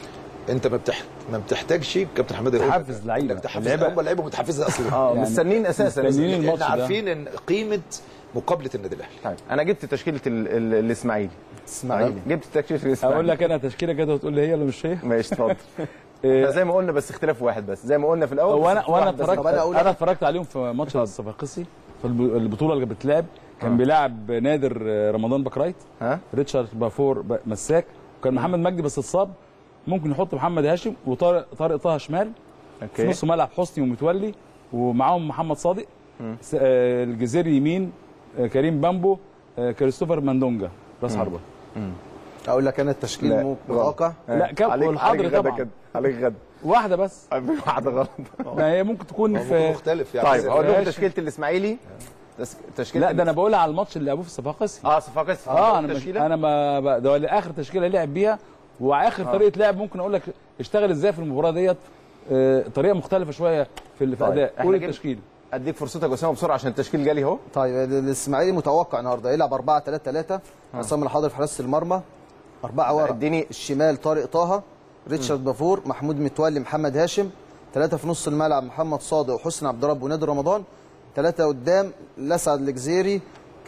انت ما بتح... ما بتحتاجش كابتن حماده يقول لك تحفز لعيبة. انك تحفز اللعيبة- هم لعيبه متحفزه اصلا اه مستنيين اساسا مستنيين احنا الماتش ده. عارفين ان قيمه مقابله النادي الاهلي طيب انا جبت تشكيله ال- ال- الاسماعيلي اسماعيلي جبت تشكيله الاسماعيلي اقول لك انا تشكيله كده وتقول لي هي ولا مش هي ماشي اتفضل إحنا زي ما قلنا بس اختلاف واحد بس زي ما قلنا في الاول وانا بس وانا واحد بس. اتفرجت طب أنا أقول انا اتفرجت عليهم في ماتش الصفاقسي في الب- البطوله اللي بتلعب كان آه. بيلعب نادر رمضان بكرايت ها ريتشارد بافور ب- مساك وكان محمد مجدي بس اتصاب ممكن يحط محمد هاشم وطارق طارق طه شمال أوكي. في نص ملعب حسني ومتولي ومعاهم محمد صادق س- آه، الجزيري يمين آه، كريم بامبو آه، كريستوفر ماندونجا راس مم. حربه اقول لك انا التشكيل لا، مو- غلط. متوقع لا كم عليك والحاضر عليك غدا طبعا كده عليك غدا واحده بس واحده غلط ما هي ممكن تكون هو في مختلف يعني طيب هقول لكم ماشي. تشكيله الاسماعيلي تس- تشكيله لا ده انا بقول على الماتش اللي لعبوه في الصفاقسي اه صفاقس اه انا مش تشكيله انا ما ب- ده اللي اخر تشكيله لعب بيها واخر آه. طريقه لعب ممكن اقول لك اشتغل ازاي في المباراه ديت آه، طريقه مختلفه شويه في ال- في طيب، اداء إحنا قول جبنا- التشكيل اديك فرصتك يا اسامه بسرعه عشان التشكيل جالي اهو طيب الاسماعيلي متوقع النهارده يلعب 4 3 3 عصام الحاضر في حراسه المرمى أربعة ورا اديني الشمال طارق طه ريتشارد بافور محمود متولي محمد هاشم ثلاثة في نص الملعب محمد صادق وحسن عبد رب ونادر رمضان ثلاثة قدام لسعد الجزيري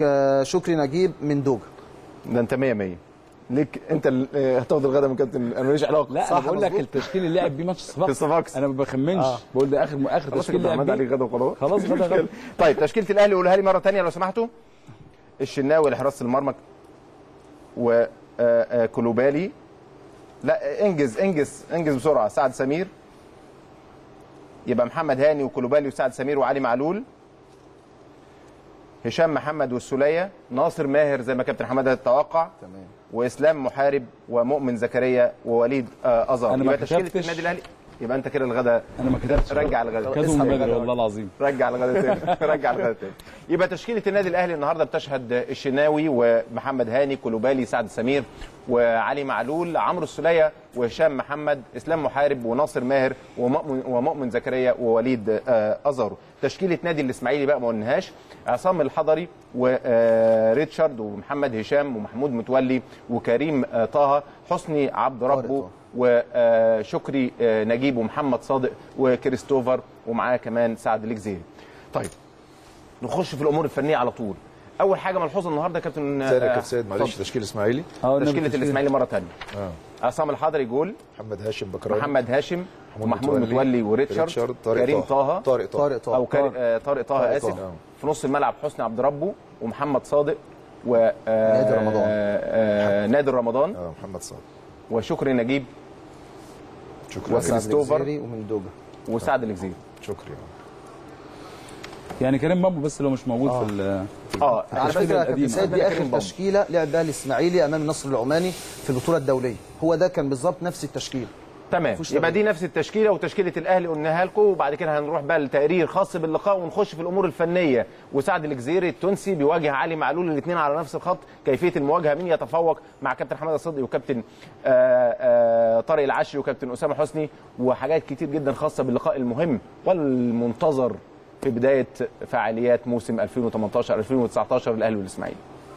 كشكري نجيب من دوجا ده انت 100 100 ليك انت ال- آه، هتاخد الغدا من كابتن انا ماليش علاقه لا انا بقول لك التشكيل اللي لعب بيه ماتش في الصفاقسي الصفاقس انا ما بخمنش آه. بقول ده اخر اخر خلاص تشكيل كده لعب عماد عليك بيه غدا وخلاص خلاص مش غدا مشكلة. غدا طيب تشكيله الاهلي قولها لي مره ثانيه لو سمحتوا الشناوي لحراسه المرمى وكلوبالي لا انجز انجز انجز بسرعه سعد سمير يبقى محمد هاني وكلوبالي وسعد سمير وعلي معلول هشام محمد والسوليه ناصر ماهر زي ما كابتن حماده توقع تمام واسلام محارب ومؤمن زكريا ووليد آه، ازهر أنا ما يبقى تشكيله كتبتش. النادي الاهلي يبقى انت كده الغدا انا ما كتبتش رجع الغدا كاتبه من بدري والله العظيم رجع الغدا تاني رجع الغدا تاني يبقى تشكيله النادي الاهلي النهارده بتشهد الشناوي ومحمد هاني كلوبالي سعد سمير وعلي معلول عمرو السوليه وهشام محمد اسلام محارب وناصر ماهر ومؤمن, ومؤمن زكريا ووليد آه، ازارو تشكيله نادي الاسماعيلي بقى ما قلناهاش عصام الحضري وريتشارد ومحمد هشام ومحمود متولي وكريم آه، طه حسني عبد ربه وشكري آه، نجيب ومحمد صادق وكريستوفر ومعاه كمان سعد الجزيري طيب نخش في الامور الفنيه على طول اول حاجه ملحوظه النهارده كابتن تاني يا آه، كابتن سيد معلش اتفضل. تشكيل اسماعيلي تشكيله الاسماعيلي مره ثانيه اه عصام الحضري جول محمد هاشم بكراوي محمد هاشم محمود ومحمود متولي، متولي وريتشارد ريتشارد، طارق كريم طه. طه طارق طه. طارق طه. او كاري- آه، طارق طه طارق اسف طه. في نص الملعب حسني عبد ربه ومحمد صادق و نادر رمضان. آه، نادر رمضان اه محمد صادق وشكري نجيب شكري وكريستوفر الجزيري ومن دوجا وسعد الجزيري شكري يعني كريم بامبو بس لو مش موجود في ال- اه على التشكيلة فكره يا كابتن القديمة. سيد دي اخر تشكيله لعب بها الاسماعيلي امام النصر العماني في البطوله الدوليه هو ده كان بالظبط نفس التشكيل تمام مفيش يبقى تغيير. دي نفس التشكيله وتشكيله الاهلي قلناها لكم وبعد كده هنروح بقى لتقرير خاص باللقاء ونخش في الامور الفنيه وسعد الجزيري التونسي بيواجه علي معلول الاثنين على نفس الخط كيفيه المواجهه مين يتفوق مع كابتن حماده صدقي وكابتن آه، آه، طارق العشري وكابتن اسامه حسني وحاجات كتير جدا خاصه باللقاء المهم والمنتظر في بدايه فعاليات موسم 2018 2019 الاهلي والاسماعيلي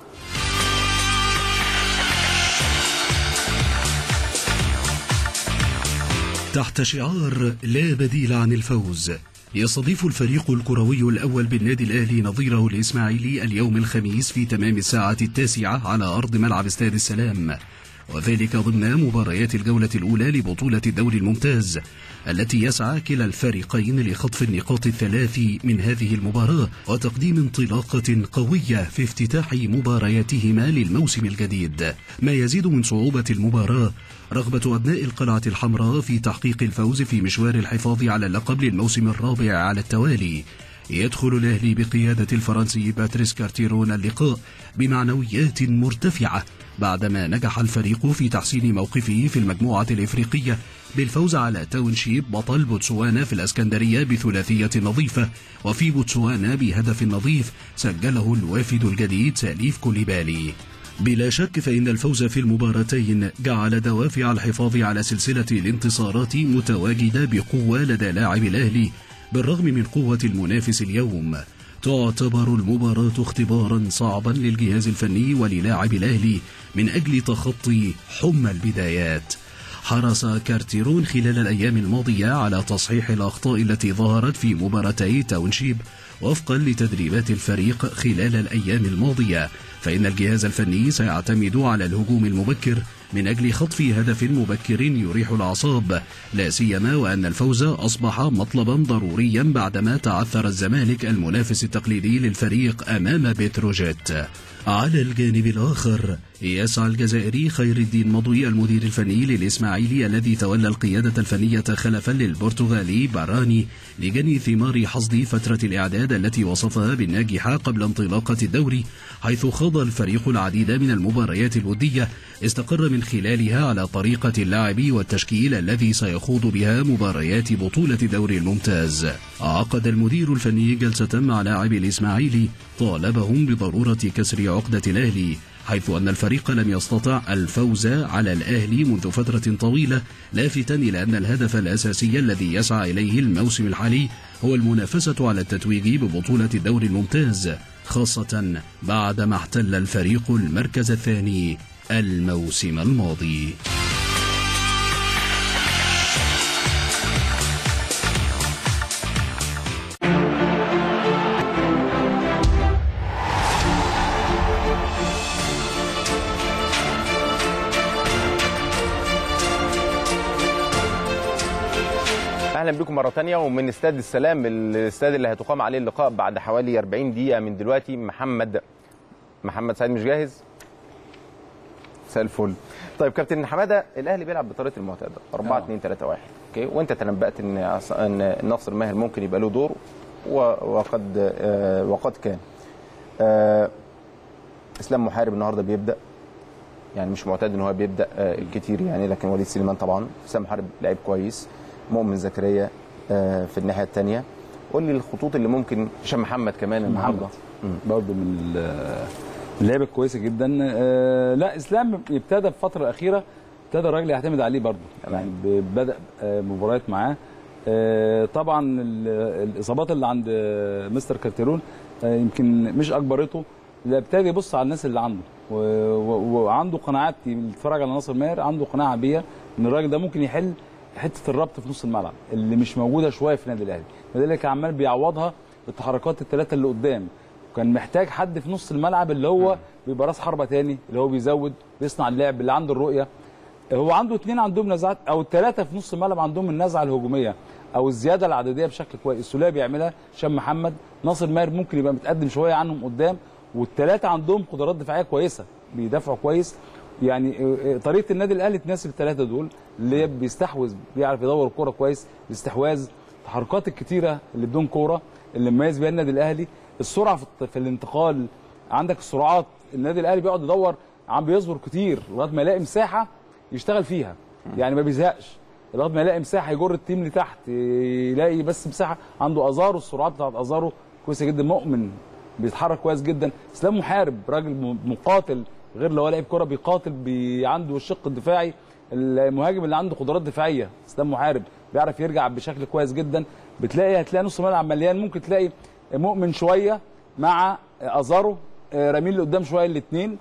تحت شعار لا بديل عن الفوز يستضيف الفريق الكروي الأول بالنادي الأهلي نظيره الإسماعيلي اليوم الخميس في تمام الساعة التاسعة على أرض ملعب استاد السلام وذلك ضمن مباريات الجولة الأولى لبطولة الدوري الممتاز التي يسعى كلا الفريقين لخطف النقاط الثلاث من هذه المباراة وتقديم انطلاقة قوية في افتتاح مبارياتهما للموسم الجديد ما يزيد من صعوبة المباراة رغبة أبناء القلعة الحمراء في تحقيق الفوز في مشوار الحفاظ على اللقب للموسم الرابع على التوالي يدخل الأهلي بقيادة الفرنسي باتريس كارتيرون اللقاء بمعنويات مرتفعة بعدما نجح الفريق في تحسين موقفه في المجموعة الإفريقية بالفوز على تاونشيب بطل بوتسوانا في الأسكندرية بثلاثية نظيفة وفي بوتسوانا بهدف نظيف سجله الوافد الجديد ساليف كوليبالي بلا شك فإن الفوز في المباراتين جعل دوافع الحفاظ على سلسلة الانتصارات متواجدة بقوة لدى لاعب الأهلي بالرغم من قوة المنافس اليوم تعتبر المباراة اختبارا صعبا للجهاز الفني وللاعب الأهلي من أجل تخطي حمى البدايات حرص كارتيرون خلال الأيام الماضية على تصحيح الأخطاء التي ظهرت في مباراتي تاونشيب وفقا لتدريبات الفريق خلال الأيام الماضية فإن الجهاز الفني سيعتمد على الهجوم المبكر من أجل خطف هدف مبكر يريح الأعصاب لا سيما وأن الفوز أصبح مطلبا ضروريا بعدما تعثر الزمالك المنافس التقليدي للفريق أمام بتروجيت على الجانب الآخر يسعى الجزائري خير الدين مضوي المدير الفني للإسماعيلي الذي تولى القيادة الفنية خلفا للبرتغالي باراني لجني ثمار حصد فترة الإعداد التي وصفها بالناجحة قبل انطلاقة الدوري حيث خاض الفريق العديد من المباريات الودية استقر من خلالها على طريقة اللعب والتشكيل الذي سيخوض بها مباريات بطولة الدوري الممتاز عقد المدير الفني جلسة مع لاعبي الإسماعيلي طالبهم بضرورة كسر عقدة الأهلي حيث أن الفريق لم يستطع الفوز على الأهلي منذ فترة طويلة لافتا إلى أن الهدف الأساسي الذي يسعى إليه الموسم الحالي هو المنافسة على التتويج ببطولة الدوري الممتاز خاصة بعدما احتل الفريق المركز الثاني الموسم الماضي اهلا بكم مره تانية ومن استاد السلام الاستاد اللي هتقام عليه اللقاء بعد حوالي 40 دقيقه من دلوقتي محمد محمد سعيد مش جاهز مساء الفل طيب كابتن حماده الاهلي بيلعب بطريقه المعتاده 4 2 3 1 اوكي وانت تنبأت ان عص- ان ناصر ماهر ممكن يبقى له دور و- وقد آه، وقد كان آه، اسلام محارب النهارده بيبدا يعني مش معتاد ان هو بيبدا آه، كتير يعني لكن وليد سليمان طبعا اسلام محارب لعيب كويس مؤمن زكريا آه، في الناحيه الثانيه قول لي الخطوط اللي ممكن هشام محمد كمان النهارده برضه من ال- اللعيبه الكويسه جدا آه، لا اسلام ابتدى في الفتره الاخيره ابتدى الراجل يعتمد عليه برضه يعني ب- بدا آه، مباريات معاه آه، طبعا ال- الاصابات اللي عند آه، مستر كارتيرون آه، يمكن مش اجبرته لا ابتدى يبص على الناس اللي عنده و- و- وعنده قناعات اللي اتفرج على ناصر ماهر عنده قناعه بيها ان الراجل ده ممكن يحل حته الربط في نص الملعب اللي مش موجوده شويه في النادي الاهلي النادي الاهلي كان عمال بيعوضها بالتحركات الثلاثه اللي قدام كان محتاج حد في نص الملعب اللي هو بيبقى راس حربه تاني اللي هو بيزود بيصنع اللعب اللي عنده الرؤيه هو عنده اثنين عندهم نزعات او ثلاثه في نص الملعب عندهم النزعه الهجوميه او الزياده العدديه بشكل كويس السوليه بيعملها هشام محمد ناصر ماهر ممكن يبقى متقدم شويه عنهم قدام والثلاثه عندهم قدرات دفاعيه كويسه بيدافعوا كويس يعني آه، آه، طريقه النادي الاهلي تناسب الثلاثه دول اللي هي بيستحوذ بيعرف يدور الكوره كويس الاستحواذ التحركات الكتيره اللي بدون كوره اللي مميز بيها النادي الاهلي السرعه في الت- في الانتقال عندك السرعات النادي الاهلي بيقعد يدور عم بيصبر كتير لغايه ما يلاقي مساحه يشتغل فيها يعني ما بيزهقش لغايه ما يلاقي مساحه يجر التيم لتحت يلاقي بس مساحه عنده ازارو السرعات بتاعت ازارو كويسه جدا مؤمن بيتحرك كويس جدا اسلام محارب راجل م- مقاتل غير لو هو لعيب كوره بيقاتل بي عنده الشق الدفاعي المهاجم اللي عنده قدرات دفاعيه اسلام محارب بيعرف يرجع بشكل كويس جدا بتلاقي هتلاقي نص الملعب مليان ممكن تلاقي مؤمن شويه مع ازارو آه، رامين لقدام شويه الاثنين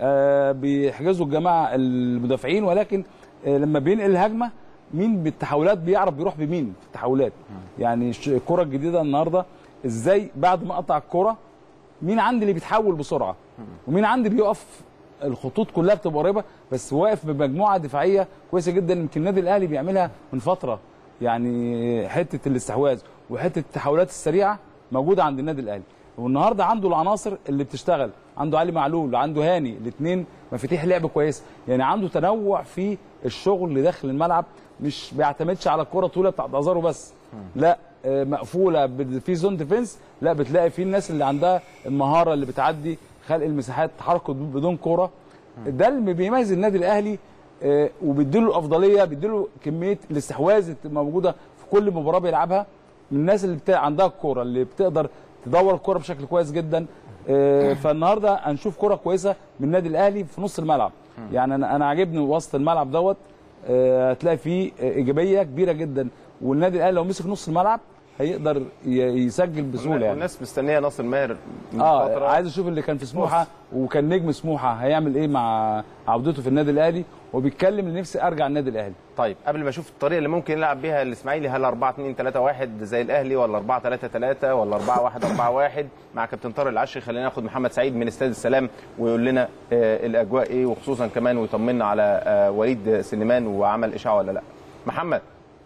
بيحجزوا الجماعه المدافعين ولكن آه، لما بينقل الهجمه مين بالتحولات بيعرف بيروح بمين في التحولات يعني الش- الكره الجديده النهارده ازاي بعد ما قطع الكره مين عندي اللي بيتحول بسرعه ومين عندي بيقف الخطوط كلها بتبقى قريبه بس واقف بمجموعه دفاعيه كويسه جدا يمكن النادي الاهلي بيعملها من فتره يعني حته الاستحواذ وحته التحولات السريعه موجوده عند النادي الاهلي والنهارده عنده العناصر اللي بتشتغل عنده علي معلول عنده هاني الاثنين مفاتيح لعب كويسه يعني عنده تنوع في الشغل اللي داخل الملعب مش بيعتمدش على الكره طويله بتاعت ازارو بس لا آه، مقفوله بد- في زون ديفنس لا بتلاقي في الناس اللي عندها المهاره اللي بتعدي خلق المساحات تحرك بدون كوره ده اللي بيميز النادي الاهلي آه، وبيديله الافضليه بيديله كميه الاستحواذ اللي بتبقى موجوده في كل مباراه بيلعبها من الناس اللي بتا... عندها الكوره اللي بتقدر تدور الكوره بشكل كويس جدا آه، فالنهارده هنشوف كوره كويسه من النادي الاهلي في نص الملعب يعني انا انا عاجبني وسط الملعب دوت آه، هتلاقي فيه آه، ايجابيه كبيره جدا والنادي الاهلي لو مسك نص الملعب هيقدر ي- يسجل بسهوله يعني والناس مستنيه ناصر ماهر من اه فترة. عايز اشوف اللي كان في سموحه وكان نجم سموحه هيعمل ايه مع عودته في النادي الاهلي وبيتكلم ان نفسي ارجع النادي الاهلي طيب قبل ما اشوف الطريقه اللي ممكن يلعب بيها الاسماعيلي هل 4 2 3 1 زي الاهلي ولا 4 3 3 ولا 4 1 4 1 مع كابتن طارق العشري خلينا ناخد محمد سعيد من استاد السلام ويقول لنا آه الاجواء ايه وخصوصا كمان ويطمنا على آه وليد سليمان وعمل اشاعه ولا لا محمد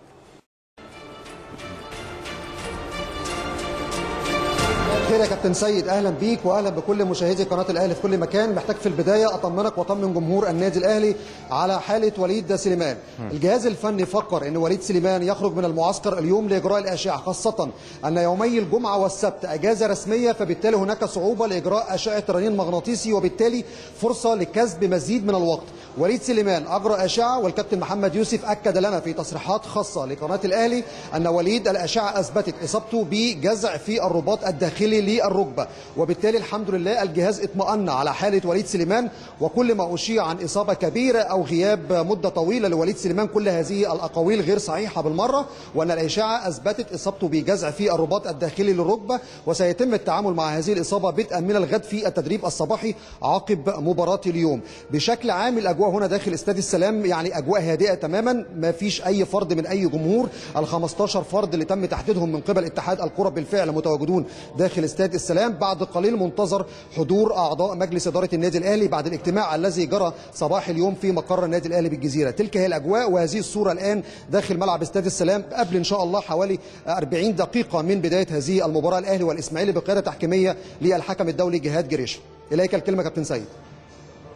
خير يا كابتن سيد اهلا بيك واهلا بكل مشاهدي قناه الاهلي في كل مكان محتاج في البدايه اطمنك واطمن جمهور النادي الاهلي على حاله وليد سليمان الجهاز الفني فكر ان وليد سليمان يخرج من المعسكر اليوم لاجراء الاشعه خاصه ان يومي الجمعه والسبت اجازه رسميه فبالتالي هناك صعوبه لاجراء اشعه رنين مغناطيسي وبالتالي فرصه لكسب مزيد من الوقت وليد سليمان اجرى اشعه والكابتن محمد يوسف اكد لنا في تصريحات خاصه لقناه الاهلي ان وليد الاشعه اثبتت اصابته بجزع في الرباط الداخلي للركبه وبالتالي الحمد لله الجهاز اطمأن على حاله وليد سليمان وكل ما اشيع عن اصابه كبيره او غياب مده طويله لوليد سليمان كل هذه الاقاويل غير صحيحه بالمره وان الاشعه اثبتت اصابته بجزع في الرباط الداخلي للركبه وسيتم التعامل مع هذه الاصابه بدءا من الغد في التدريب الصباحي عقب مباراه اليوم بشكل عام الاجواء هنا داخل استاد السلام يعني اجواء هادئه تماما ما فيش اي فرد من اي جمهور ال 15 فرد اللي تم تحديدهم من قبل اتحاد الكره بالفعل متواجدون داخل استاد السلام بعد قليل منتظر حضور اعضاء مجلس اداره النادي الاهلي بعد الاجتماع الذي جرى صباح اليوم في مقر النادي الاهلي بالجزيره تلك هي الاجواء وهذه الصوره الان داخل ملعب استاد السلام قبل ان شاء الله حوالي 40 دقيقه من بدايه هذه المباراه الاهلي والاسماعيلي بقياده تحكيميه للحكم الدولي جهاد جريش اليك الكلمه كابتن سيد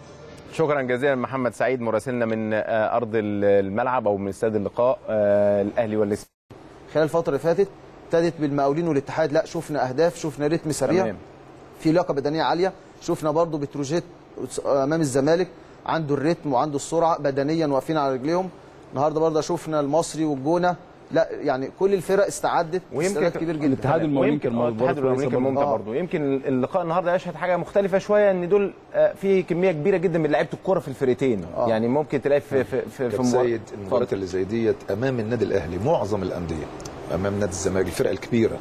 شكرا جزيلا محمد سعيد مراسلنا من آه، ارض الملعب او من استاد اللقاء آه، الاهلي والاسماعيلي خلال الفتره اللي فاتت ابتدت بالمقاولين والاتحاد لا شفنا اهداف شفنا رتم سريع تمام. في لياقه بدنيه عاليه شفنا برضو بتروجيت امام الزمالك عنده الريتم وعنده السرعه بدنيا واقفين على رجليهم النهارده برضه شفنا المصري والجونه لا يعني كل الفرق استعدت استعداد كبير جدا الاتحاد المقاولين ويمكن كان آه، برضه الاتحاد المقاولين كان كويسة ممتع برضه. برضه يمكن اللقاء النهارده يشهد حاجه مختلفه شويه ان دول آه، في كميه كبيره جدا من لعيبه الكوره في الفرقتين آه. يعني ممكن تلاقي في في في, في كابتن مباراة- سيد المباريات اللي زي ديت امام النادي الاهلي معظم الانديه امام نادي الزمالك الفرق الكبيره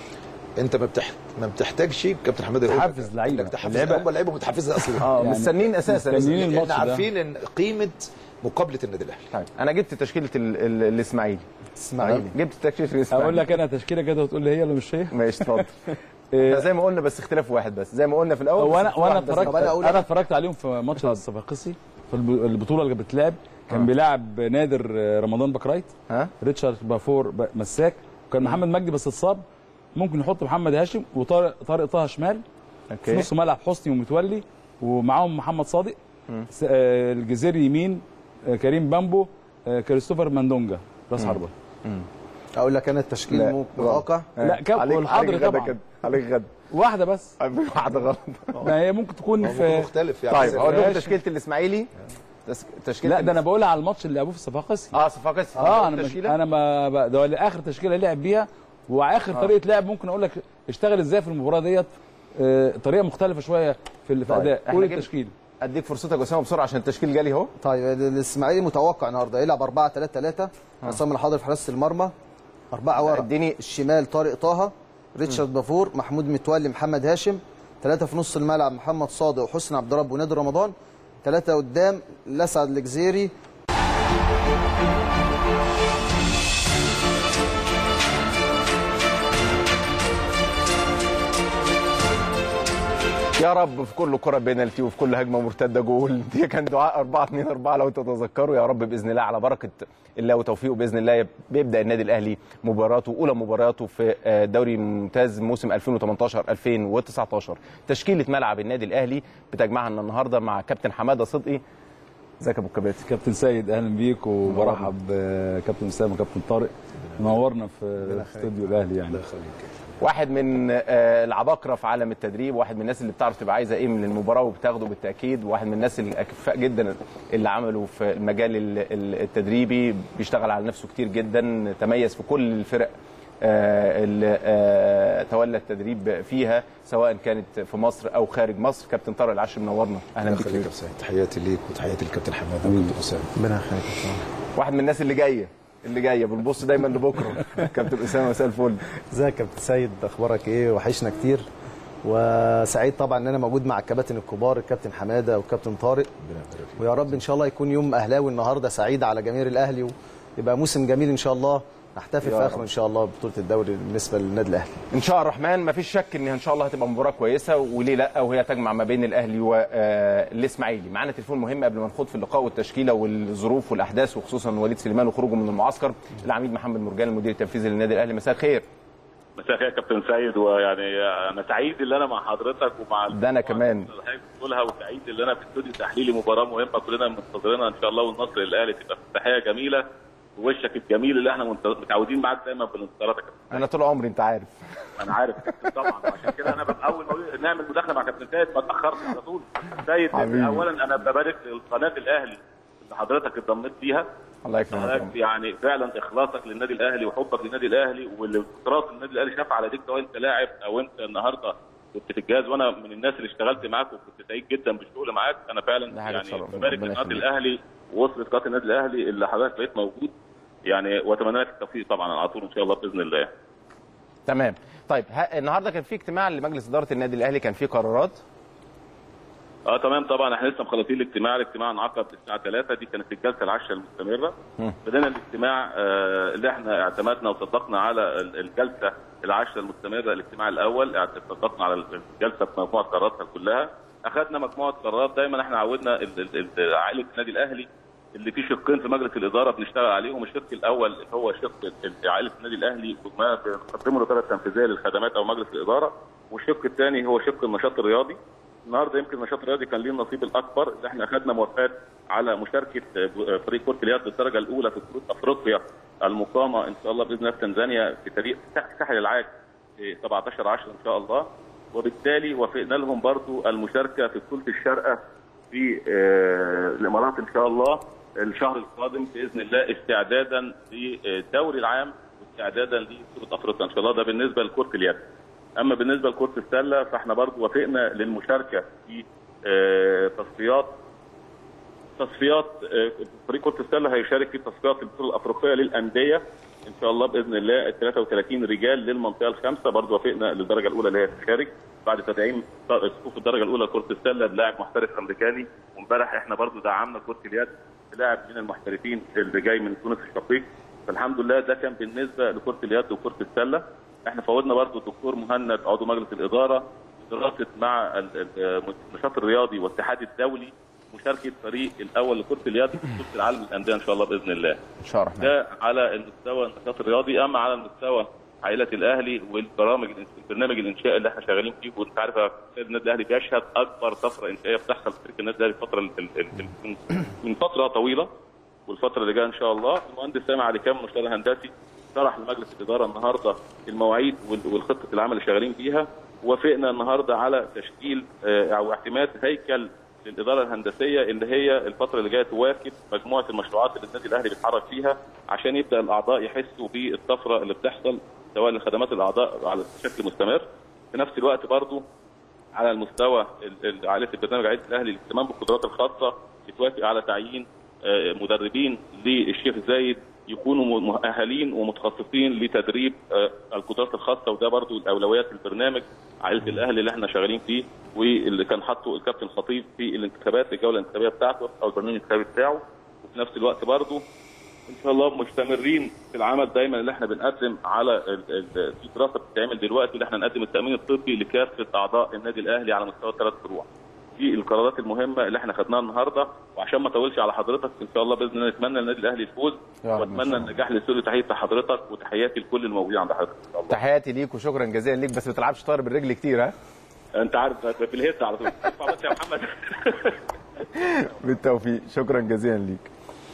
انت ما بتح... ما بتحتاجش كابتن حماده يقول لك تحفز لعيبة. انك تحفز اللعيبة- هم لعيبه متحفزه اصلا اه يعني مستنيين اساسا مستنيين الماتش احنا ده. عارفين ان قيمه مقابله النادي الاهلي طيب انا جبت تشكيله ال- ال- الاسماعيلي اسماعيلي جبت تشكيله الاسماعيلي اقول لك انا تشكيله كده وتقول لي هي ولا مش هي ماشي اتفضل إيه، زي ما قلنا بس اختلاف واحد بس زي ما قلنا في الاول وانا بس وانا واحد بس. اتفرجت طب أنا أقول انا لك- اتفرجت عليهم في ماتش الصفاقسي في الب- البطوله اللي بتلعب كان بيلعب نادر رمضان بكرايت ها ريتشارد بافور ب- مساك وكان محمد مجدي بس اتصاب ممكن يحط محمد هاشم وطارق طارق طه شمال في اوكي نص ملعب حسني ومتولي ومعاهم محمد صادق س- آه، الجزيري يمين آه، كريم بامبو آه، كريستوفر ماندونجا راس حربه اقول لك انا التشكيل لا. مو- متوقع لا كاب عليك والحضري عليك غدا طبعا كده عليك غدا واحده بس واحده غلط ما هي ممكن تكون هو في مختلف يعني طيب اقول لكم ماشي. تشكيله الاسماعيلي تس- تشكيله لا ده انا بقول على الماتش اللي لعبوه في الصفاقسي اه صفاقس اه انا مش تشكيله انا ما ب- ده اللي اخر تشكيله لعب بيها واخر طريقه لعب ممكن اقول لك اشتغل ازاي في المباراه ديت آه، طريقه مختلفه شويه في ال- في طيب، اداء إحنا قول جبنا- التشكيل اديك فرصتك يا اسامه بسرعه عشان التشكيل جالي اهو طيب الاسماعيلي متوقع النهارده يلعب 4 3 3 عصام الحاضر في حراسه المرمى أربعة ورا اديني الشمال طارق طه ريتشارد بافور محمود متولي محمد هاشم ثلاثة في نص الملعب محمد صادق وحسن عبد رب ونادر رمضان ثلاثة قدام لسعد الجزيري يا رب في كل كره بينالتي وفي كل هجمه مرتده جول دي كان دعاء 4 2 4 لو تتذكروا يا رب باذن الله على بركه الله وتوفيقه باذن الله بيبدا النادي الاهلي مباراته اولى مبارياته في آه، دوري ممتاز موسم 2018 2019 تشكيله ملعب النادي الاهلي بتجمعنا النهارده مع كابتن حماده صدقي ازيك يا ابو الكباتن كابتن سيد اهلا بيك وبرحب بكابتن اسامه وكابتن طارق منورنا في استوديو الاهلي يعني واحد من آه، العباقره في عالم التدريب واحد من الناس اللي بتعرف تبقى عايزه ايه من المباراه وبتاخده بالتاكيد واحد من الناس الاكفاء جدا اللي عملوا في المجال ال- ال- التدريبي بيشتغل على نفسه كتير جدا تميز في كل الفرق آه، اللي آه، تولى التدريب فيها سواء كانت في مصر او خارج مصر كابتن طارق العشر منورنا اهلا الله بيك يخليك يا سيد تحياتي ليك وتحياتي للكابتن حماده وكابتن اسامه ربنا يخليك واحد من الناس اللي جايه اللي جايه بنبص دايما لبكره كابتن اسامه مساء الفل ازيك يا كابتن سيد اخبارك ايه وحشنا كتير وسعيد طبعا ان انا موجود مع الكباتن الكبار الكابتن حماده والكابتن طارق ويا رب ان شاء الله يكون يوم اهلاوي النهارده سعيد على جماهير الاهلي ويبقى موسم جميل ان شاء الله نحتفل يا في رب. اخره ان شاء الله ببطوله الدوري بالنسبه للنادي الاهلي ان شاء الله الرحمن ما فيش شك ان ان شاء الله هتبقى مباراه كويسه وليه لا وهي تجمع ما بين الاهلي والاسماعيلي معانا تليفون مهم قبل ما نخوض في اللقاء والتشكيله والظروف والاحداث وخصوصا وليد سليمان وخروجه من المعسكر العميد محمد مرجان المدير التنفيذي للنادي الاهلي مساء الخير مساء الخير يا كابتن سيد ويعني انا سعيد ان انا مع حضرتك ومع ده انا كمان اللي حضرتك بتقولها وسعيد ان انا في استوديو تحليلي مباراه مهمه كلنا منتظرينها ان شاء الله والنصر للاهلي تبقى افتتاحيه جميله ووشك الجميل اللي احنا منت- متعودين معاك دايما بالانتصارات يا كابتن انا طول عمري انت عارف انا عارف يا كابتن طبعا عشان كده انا ببقى اول ما أقول نعمل مداخله مع كابتن سيد ما اتاخرش على طول سيد حبيبي. اولا انا ببارك لقناه الاهلي اللي حضرتك اتضمنت فيها الله يكرمك يا رب. حضرتك يعني فعلا اخلاصك للنادي الاهلي وحبك للنادي الاهلي والانتصارات النادي الاهلي شاف على ديك سواء انت لاعب او انت النهارده كنت في الجهاز وانا من الناس اللي اشتغلت معاك وكنت سعيد جدا بالشغل معاك انا فعلا حاجة يعني تشرف. ببارك ربنا لقناه يخليك. الاهلي ووصلت قناه النادي الاهلي اللي حضرتك بقيت موجود يعني واتمنى لك التوفيق طبعا على طول ان شاء الله باذن الله تمام طيب ها النهارده كان في اجتماع لمجلس اداره النادي الاهلي كان في قرارات اه تمام طبعا احنا لسه مخلصين الاجتماع الاجتماع انعقد الساعه 3 دي كانت الجلسه العاشره المستمره بدأنا الاجتماع آه، اللي احنا اعتمدنا وصدقنا على ال- الجلسه العاشره المستمره الاجتماع الاول اعت- صدقنا على الجلسه بمجموعه قراراتها كلها اخذنا مجموعه قرارات دايما احنا عودنا ال- ال- ال- عائله النادي الاهلي اللي فيه شقين في مجلس الاداره بنشتغل عليهم الشق الاول اللي هو شق ال- عائله النادي الاهلي وما بنقدمه الاداره التنفيذيه للخدمات او مجلس الاداره والشق الثاني هو شق النشاط الرياضي النهارده يمكن النشاط الرياضي كان ليه النصيب الاكبر اللي احنا اخذنا موافقات على مشاركه آه، فريق كره اليد الدرجه الاولى في بطوله افريقيا المقامه ان شاء الله باذن الله في تنزانيا في فريق ساحل العاج في 17 10 ان شاء الله وبالتالي وافقنا لهم برضو المشاركه في بطوله الشارقه في آه، الامارات ان شاء الله الشهر القادم باذن الله استعدادا للدوري العام واستعدادا لبطوله افريقيا ان شاء الله ده بالنسبه لكره اليد. اما بالنسبه لكره السله فاحنا برضو وافقنا للمشاركه في آه، تصفيات تصفيات آه، فريق كره السله هيشارك في تصفيات البطوله الافريقيه للانديه ان شاء الله باذن الله ال 33 رجال للمنطقه الخامسه برضه وافقنا للدرجه الاولى اللي هي تشارك بعد تدعيم صفوف الدرجه الاولى كره السله بلاعب محترف امريكاني وامبارح احنا برضه دعمنا كره اليد بلاعب من المحترفين اللي جاي من تونس الشقيق فالحمد لله ده كان بالنسبه لكره اليد وكره السله احنا فوضنا برضه الدكتور مهند عضو مجلس الاداره دراسه مع ال- ال- النشاط الرياضي والاتحاد الدولي مشاركه فريق الاول لكره اليد في بطوله العالم للانديه ان شاء الله باذن الله. ان شاء الله ده على المستوى النشاط الرياضي اما على المستوى عائله الاهلي والبرامج البرنامج الانشائي اللي احنا شغالين فيه وانت عارف يا أستاذ النادي الاهلي بيشهد اكبر طفره انشائيه بتحصل في تاريخ النادي الاهلي الفتره ال- ال- ال- من- من فتره طويله والفتره اللي جايه ان شاء الله المهندس سامع علي كام المشتري الهندسي شرح لمجلس الاداره النهارده المواعيد وال- والخطه العمل اللي شغالين فيها وافقنا النهارده على تشكيل آه، او اعتماد هيكل للاداره الهندسيه اللي هي الفتره اللي جايه تواكب مجموعه المشروعات اللي النادي الاهلي بيتحرك فيها عشان يبدا الاعضاء يحسوا بالطفره اللي بتحصل سواء لخدمات الاعضاء على بشكل مستمر في نفس الوقت برضو على المستوى ال- ال- عائله البرنامج عائله الاهلي الاهتمام بالقدرات الخاصه بتوافق على تعيين آه، مدربين للشيخ زايد يكونوا م- مؤهلين ومتخصصين لتدريب آه، القدرات الخاصه وده برضو الاولويات البرنامج عائله الاهلي اللي احنا شغالين فيه واللي كان حاطه الكابتن خطيب في الانتخابات الجوله الانتخابيه بتاعته او البرنامج الانتخابي بتاعه وفي نفس الوقت برضو ان شاء الله مستمرين في العمل دايما اللي احنا بنقدم على ال- ال- في دراسه بتتعمل دلوقتي اللي احنا نقدم التامين الطبي لكافه اعضاء النادي الاهلي على مستوى الثلاث فروع. دي القرارات المهمه اللي احنا خدناها النهارده وعشان ما اطولش على حضرتك ان شاء الله باذن الله نتمنى للنادي الاهلي الفوز يا رب إن واتمنى شاء الله. النجاح للسوري تحيه لحضرتك وتحياتي لكل الموجودين عند حضرتك ان شاء الله. تحياتي ليك وشكرا جزيلا ليك بس ما تلعبش طاير بالرجل كتير ها انت عارف في الهيت على طول ارفع بس يا محمد بالتوفيق شكرا جزيلا ليك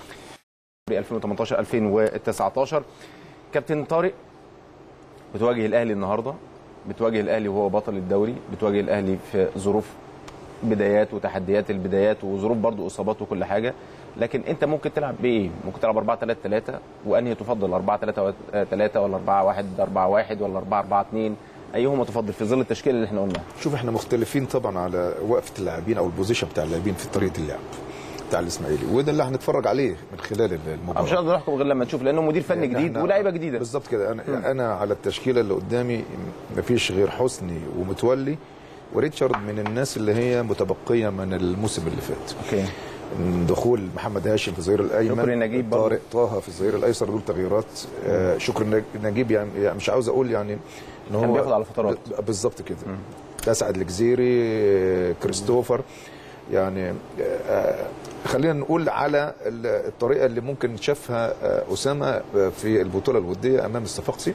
2018 2019 كابتن طارق بتواجه الاهلي النهارده بتواجه الاهلي وهو بطل الدوري بتواجه الاهلي في ظروف بدايات وتحديات البدايات وظروف برضو اصابات وكل حاجه لكن انت ممكن تلعب بايه؟ ممكن تلعب 4 3 3 وانهي تفضل 4 3 3 ولا 4 1 4 1 ولا 4 4 2 ايهما تفضل في ظل التشكيله اللي احنا قلناها؟ شوف احنا مختلفين طبعا على وقفه اللاعبين او البوزيشن بتاع اللاعبين في طريقه اللعب بتاع الاسماعيلي وده اللي هنتفرج عليه من خلال المباراه مش هنقدر نحكم غير لما نشوف لانه مدير فني لأن جديد إحنا- ولاعيبه جديده بالظبط كده انا انا على التشكيله اللي قدامي مفيش غير حسني ومتولي وريتشارد من الناس اللي هي متبقيه من الموسم اللي فات اوكي من دخول محمد هاشم في الظهير الايمن شكري نجيب برضه. طارق طه في الظهير الايسر دول تغييرات آه شكري نج- نجيب يعني يعني مش عاوز اقول يعني ان هو كان بياخد على فترات. ب- بالظبط كده اسعد الجزيري آه، كريستوفر يعني آه، خلينا نقول على ال- الطريقه اللي ممكن شافها آه، اسامه آه، في البطوله الوديه امام الصفاقسي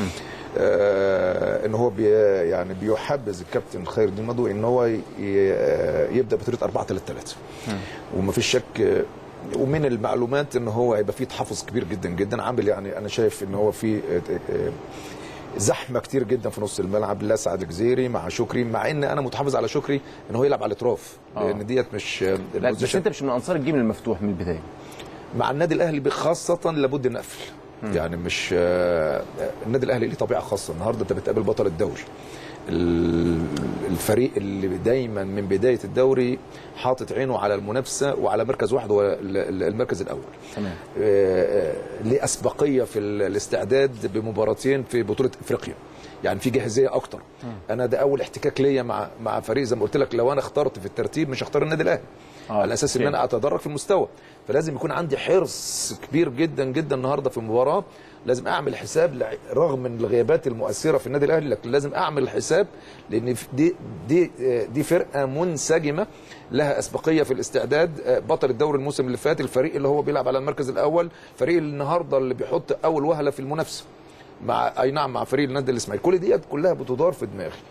آه، ان هو بي يعني بيحبذ الكابتن خير الدين مدو ان هو ي- آه، يبدا بطريقه 4 3 3 ومفيش شك آه، ومن المعلومات ان هو هيبقى فيه تحفظ كبير جدا جدا عامل يعني انا شايف ان هو في آه، آه، زحمه كتير جدا في نص الملعب لاسعد الجزيري مع شكري مع ان انا متحفظ على شكري ان هو يلعب على الاطراف آه. لان ديت مش آه، لا بس البوزيشن- انت مش من انصار الجيم المفتوح من البدايه مع النادي الاهلي خاصه لابد نقفل يعني مش آه، النادي الاهلي ليه طبيعه خاصه النهارده انت بتقابل بطل الدوري ال- الفريق اللي دايما من بدايه الدوري حاطط عينه على المنافسه وعلى مركز واحد هو ال- ال- المركز الاول تمام آه، آه، ليه اسبقيه في ال- الاستعداد بمباراتين في بطوله افريقيا يعني في جاهزيه اكتر انا ده اول احتكاك ليا مع مع فريق زي ما قلت لك لو انا اخترت في الترتيب مش هختار النادي الاهلي آه، على اساس ان أوكي. انا اتدرج في المستوى فلازم يكون عندي حرص كبير جدا جدا النهارده في المباراه لازم اعمل حساب لع- رغم من الغيابات المؤثره في النادي الاهلي لكن لازم اعمل حساب لان في- دي دي دي فرقه منسجمه لها اسبقيه في الاستعداد آه، بطل الدوري الموسم اللي فات الفريق اللي هو بيلعب على المركز الاول فريق النهارده اللي بيحط اول وهله في المنافسه مع اي نعم مع فريق النادي الاسماعيلي كل ديت كلها بتدار في دماغي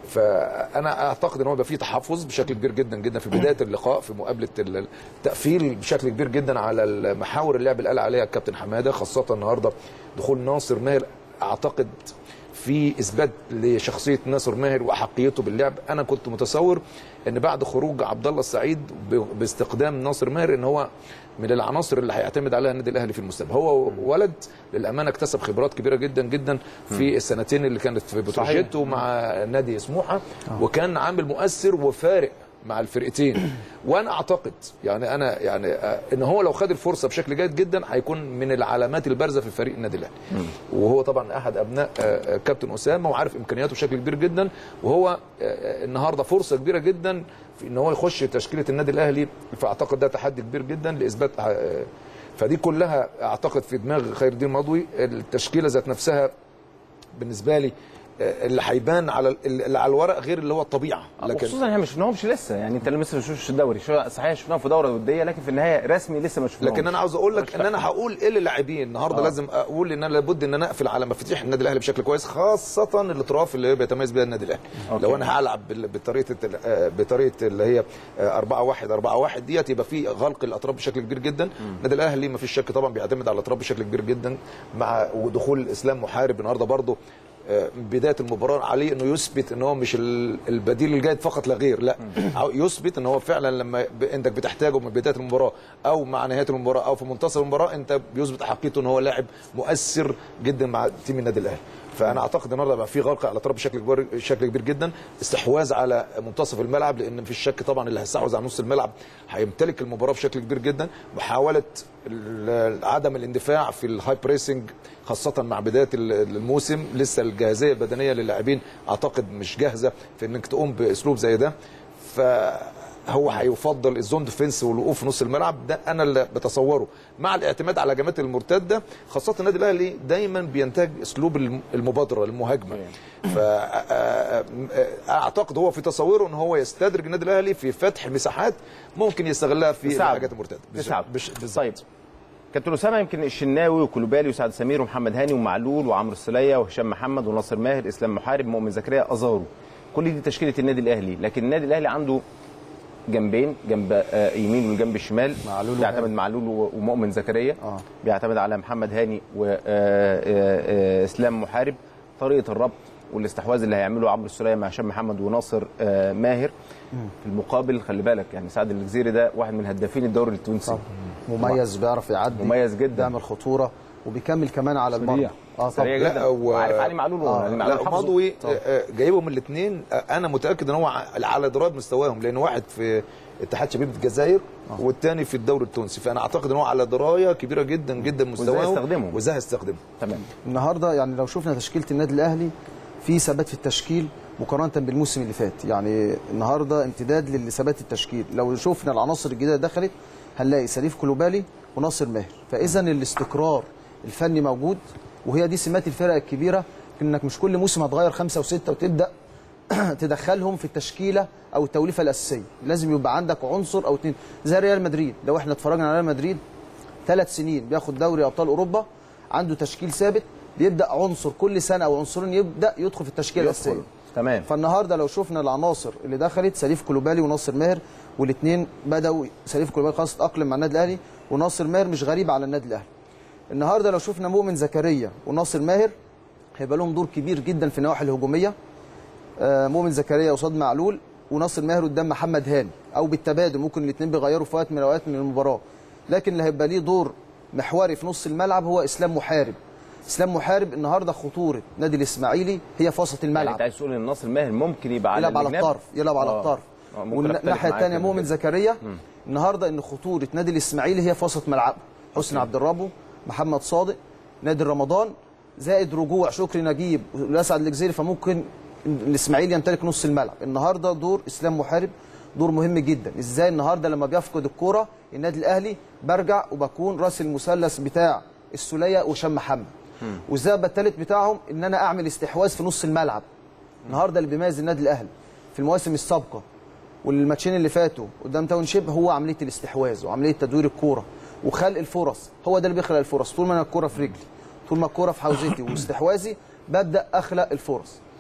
فانا اعتقد ان هو يبقى فيه تحفظ بشكل كبير جدا جدا في بدايه اللقاء في مقابله ال- التقفيل بشكل كبير جدا على المحاور اللعب اللي قال عليها الكابتن حماده خاصه النهارده دخول ناصر ماهر اعتقد في اثبات لشخصيه ناصر ماهر واحقيته باللعب انا كنت متصور ان بعد خروج عبد الله السعيد ب- باستخدام ناصر ماهر ان هو من العناصر اللي هيعتمد عليها النادي الاهلي في المستقبل هو ولد للامانه اكتسب خبرات كبيره جدا جدا في السنتين اللي كانت في بتروجيت ومع نادي سموحه وكان عامل مؤثر وفارق مع الفرقتين وانا اعتقد يعني انا يعني آه، ان هو لو خد الفرصه بشكل جيد جدا هيكون من العلامات البارزه في فريق النادي الاهلي وهو طبعا احد ابناء آه، آه، كابتن اسامه وعارف امكانياته بشكل كبير جدا وهو آه، آه، النهارده فرصه كبيره جدا في ان هو يخش تشكيله النادي الاهلي فاعتقد ده تحدي كبير جدا لاثبات آه، فدي كلها اعتقد في دماغ خير الدين مضوي التشكيله ذات نفسها بالنسبه لي آه، اللي هيبان على اللي على الورق غير اللي هو الطبيعه لكن خصوصا احنا ما شفناهمش لسه يعني انت لسه ما شفتش الدوري شو- صحيح شفناهم في دوره وديه لكن في النهايه رسمي لسه ما شفناهمش لكن انا عاوز اقول لك ان انا هقول ايه للاعبين النهارده آه. آه. لازم اقول ان انا لابد ان انا اقفل على مفاتيح النادي الاهلي بشكل كويس خاصه الاطراف اللي بيتميز بها النادي الاهلي أوكي. لو انا هلعب بال- بطريقه ال- آه، بطريقه اللي هي 4 1 4 1 ديت يبقى في غلق الاطراف بشكل كبير جدا النادي الاهلي ما فيش شك طبعا بيعتمد على الاطراف بشكل كبير جدا مع ودخول اسلام محارب النهارده برضه آه، بدايه المباراه عليه انه يثبت ان هو مش ال- البديل الجيد فقط لا غير لا عاو- يثبت ان هو فعلا لما ب- انك بتحتاجه من بدايه المباراه او مع نهايه المباراه او في منتصف المباراه انت بيثبت حقيقته ان هو لاعب مؤثر جدا مع تيم النادي الاهلي فانا اعتقد النهارده بقى في غلق على الاطراف بشكل كبير بشكل كبير جدا استحواذ على منتصف الملعب لان مفيش شك طبعا اللي هيستحوذ على نص الملعب هيمتلك المباراه بشكل كبير جدا محاوله ال- عدم الاندفاع في الهاي بريسنج خاصه مع بدايه ال- الموسم لسه الجاهزيه البدنيه للاعبين اعتقد مش جاهزه في انك تقوم باسلوب زي ده فهو هيفضل الزون ديفنس والوقوف في نص الملعب ده انا اللي بتصوره مع الاعتماد على هجمات المرتده خاصه النادي الاهلي دايما بينتهج اسلوب الم- المبادره المهاجمه فاعتقد هو في تصوره ان هو يستدرج النادي الاهلي في فتح مساحات ممكن يستغلها في تساعد. الهجمات المرتده تساعد. بش- بالظبط. طيب كابتن اسامه يمكن الشناوي وكلوبالي وسعد سمير ومحمد هاني ومعلول وعمرو السليه وهشام محمد وناصر ماهر اسلام محارب مؤمن زكريا ازارو كل دي تشكيله النادي الاهلي لكن النادي الاهلي عنده جنبين جنب آه، يمين والجنب الشمال معلول بيعتمد معلول و- ومؤمن زكريا آه. بيعتمد على محمد هاني واسلام محارب طريقه الربط والاستحواذ اللي هيعمله عمرو السليه مع هشام محمد وناصر آه، ماهر في المقابل خلي بالك يعني سعد الجزيري ده واحد من هدافين الدوري التونسي مميز بيعرف يعدي مميز جدا بيعمل خطوره وبيكمل كمان على المرمى اه سريع طبعا جدا. و- وعارف علي معلول آه. علي معلول لا حافظه. مضوي طبعا. آه، جايبهم الاثنين انا متاكد ان هو ع- على درايه مستواهم لان واحد في اتحاد شبيبه الجزائر والثاني في الدوري التونسي فانا اعتقد ان هو على درايه كبيره جدا جدا مستواهم يستخدمهم. وازاي هيستخدمهم تمام النهارده يعني لو شفنا تشكيله النادي الاهلي في ثبات في التشكيل مقارنه بالموسم اللي فات يعني النهارده امتداد لثبات التشكيل لو شفنا العناصر الجديده اللي دخلت هنلاقي سليف كلوبالي وناصر ماهر فاذا الاستقرار الفني موجود وهي دي سمات الفرق الكبيره انك مش كل موسم هتغير خمسه وسته وتبدا تدخلهم في التشكيله او التوليفه الاساسيه لازم يبقى عندك عنصر او اتنين زي ريال مدريد لو احنا اتفرجنا على ريال مدريد ثلاث سنين بياخد دوري ابطال اوروبا عنده تشكيل ثابت بيبدا عنصر كل سنه او عنصرين يبدا يدخل في التشكيله يدخل. الاساسيه تمام فالنهارده لو شفنا العناصر اللي دخلت سليف كلوبالي وناصر ماهر والاثنين بداوا سليف كلوبالي خلاص اتاقلم مع النادي الاهلي وناصر ماهر مش غريب على النادي الاهلي النهارده لو شفنا مؤمن زكريا وناصر ماهر هيبقى لهم دور كبير جدا في النواحي الهجوميه آه، مؤمن زكريا قصاد معلول وناصر ماهر قدام محمد هاني او بالتبادل ممكن الاثنين بيغيروا في وقت من الاوقات من المباراه لكن اللي هيبقى ليه دور محوري في نص الملعب هو اسلام محارب اسلام محارب النهارده خطوره نادي الاسماعيلي هي في وسط يعني الملعب انت عايز تقول ان ناصر ماهر ممكن يبقى على يلعب على الجناب؟ الطرف يلعب على آه. الطرف آه، ممكن والناحيه أختلف معاك الثانيه في مؤمن كده. زكريا النهارده ان خطوره نادي الاسماعيلي هي في وسط ملعبه حسني عبد الرب محمد صادق نادر رمضان زائد رجوع شكري نجيب والاسعد الجزيري فممكن الاسماعيلي يمتلك نص الملعب النهارده دور اسلام محارب دور مهم جدا ازاي النهارده لما بيفقد الكوره النادي الاهلي برجع وبكون راس المثلث بتاع السوليه وهشام محمد والزئبه الثالث بتاعهم ان انا اعمل استحواذ في نص الملعب النهارده اللي بيميز النادي الاهلي في المواسم السابقه والماتشين اللي فاتوا قدام تاون شيب هو عمليه الاستحواذ وعمليه تدوير الكوره وخلق الفرص هو ده اللي بيخلق الفرص طول ما انا الكوره في رجلي طول ما الكوره في حوزتي واستحواذي ببدا اخلق الفرص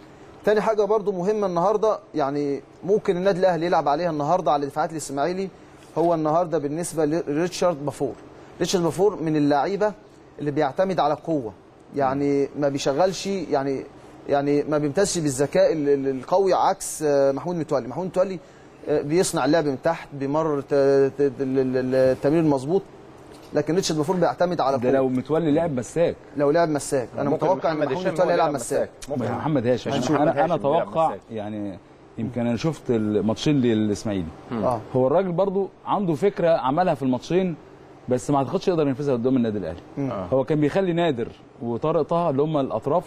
تاني حاجه برضو مهمه النهارده يعني ممكن النادي الاهلي يلعب عليها النهارده على دفاعات الاسماعيلي هو النهارده بالنسبه لريتشارد بافور ريتشارد بافور من اللعيبه اللي بيعتمد على القوه يعني ما بيشغلش يعني يعني ما بيمتازش بالذكاء ال- ال- القوي عكس آه، محمود متولي محمود متولي آه، بيصنع اللعب من تحت بيمرر ت- ت- ال- ال- التمرير المظبوط لكن ريتشارد بافور بيعتمد على ده القوه لو متولي لعب مساك لو لعب مساك انا ممكن متوقع ان محمد محمود هشام متولي هو يلعب يلعب مساك ممكن محمد هاشم هنشوف. انا انا اتوقع يعني يمكن انا شفت الماتشين للاسماعيلي اه هو الراجل برضو عنده فكره عملها في الماتشين بس ما اعتقدش يقدر ينفذها قدام النادي الاهلي آه. هو كان بيخلي نادر وطارق طه اللي هم الاطراف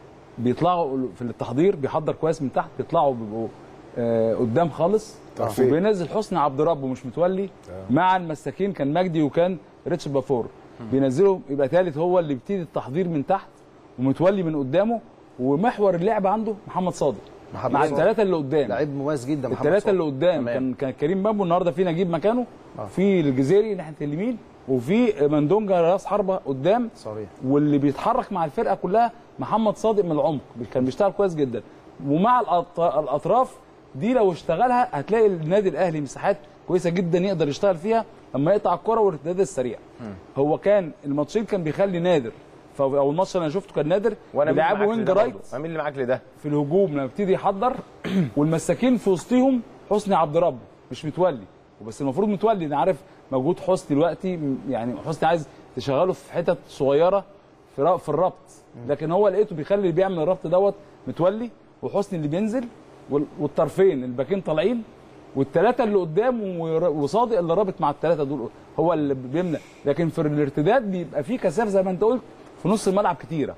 بيطلعوا في التحضير بيحضر كويس من تحت بيطلعوا بيبقوا آه قدام خالص طرفين. وبينزل حسني عبد ربه مش متولي مع المساكين كان مجدي وكان ريتش بافور بينزله يبقى ثالث هو اللي بيبتدي التحضير من تحت ومتولي من قدامه ومحور اللعب عنده محمد صادق محمد مع صادق. الثلاثه اللي قدام لعيب مميز جدا محمد الثلاثه صادق. اللي قدام كان كان كريم بامبو النهارده في نجيب مكانه في الجزيري ناحيه اليمين وفي مندونجا راس حربه قدام صريح واللي بيتحرك مع الفرقه كلها محمد صادق من العمق كان بيشتغل كويس جدا ومع الأط- الاطراف دي لو اشتغلها هتلاقي النادي الاهلي مساحات كويسه جدا يقدر يشتغل فيها اما يقطع الكره والارتداد السريع هو كان الماتشين كان بيخلي نادر فاول ماتش انا شفته كان نادر وانا مين اللي بيلعبوا معاك وينج لده رايت برضه؟ مين اللي معاك لده؟ في الهجوم لما يبتدي يحضر والمساكين في وسطهم حسني عبد رب مش متولي وبس المفروض متولي انا عارف موجود حسني دلوقتي يعني حسني عايز تشغله في حتت صغيره في ر- في الربط لكن هو لقيته بيخلي اللي بيعمل الربط دوت متولي وحسني اللي بينزل وال- والطرفين الباكين طالعين والثلاثه اللي قدام ور- وصادق اللي رابط مع الثلاثه دول هو اللي بيملى لكن في الارتداد بيبقى في كثافه زي ما انت قلت في نص الملعب كتيره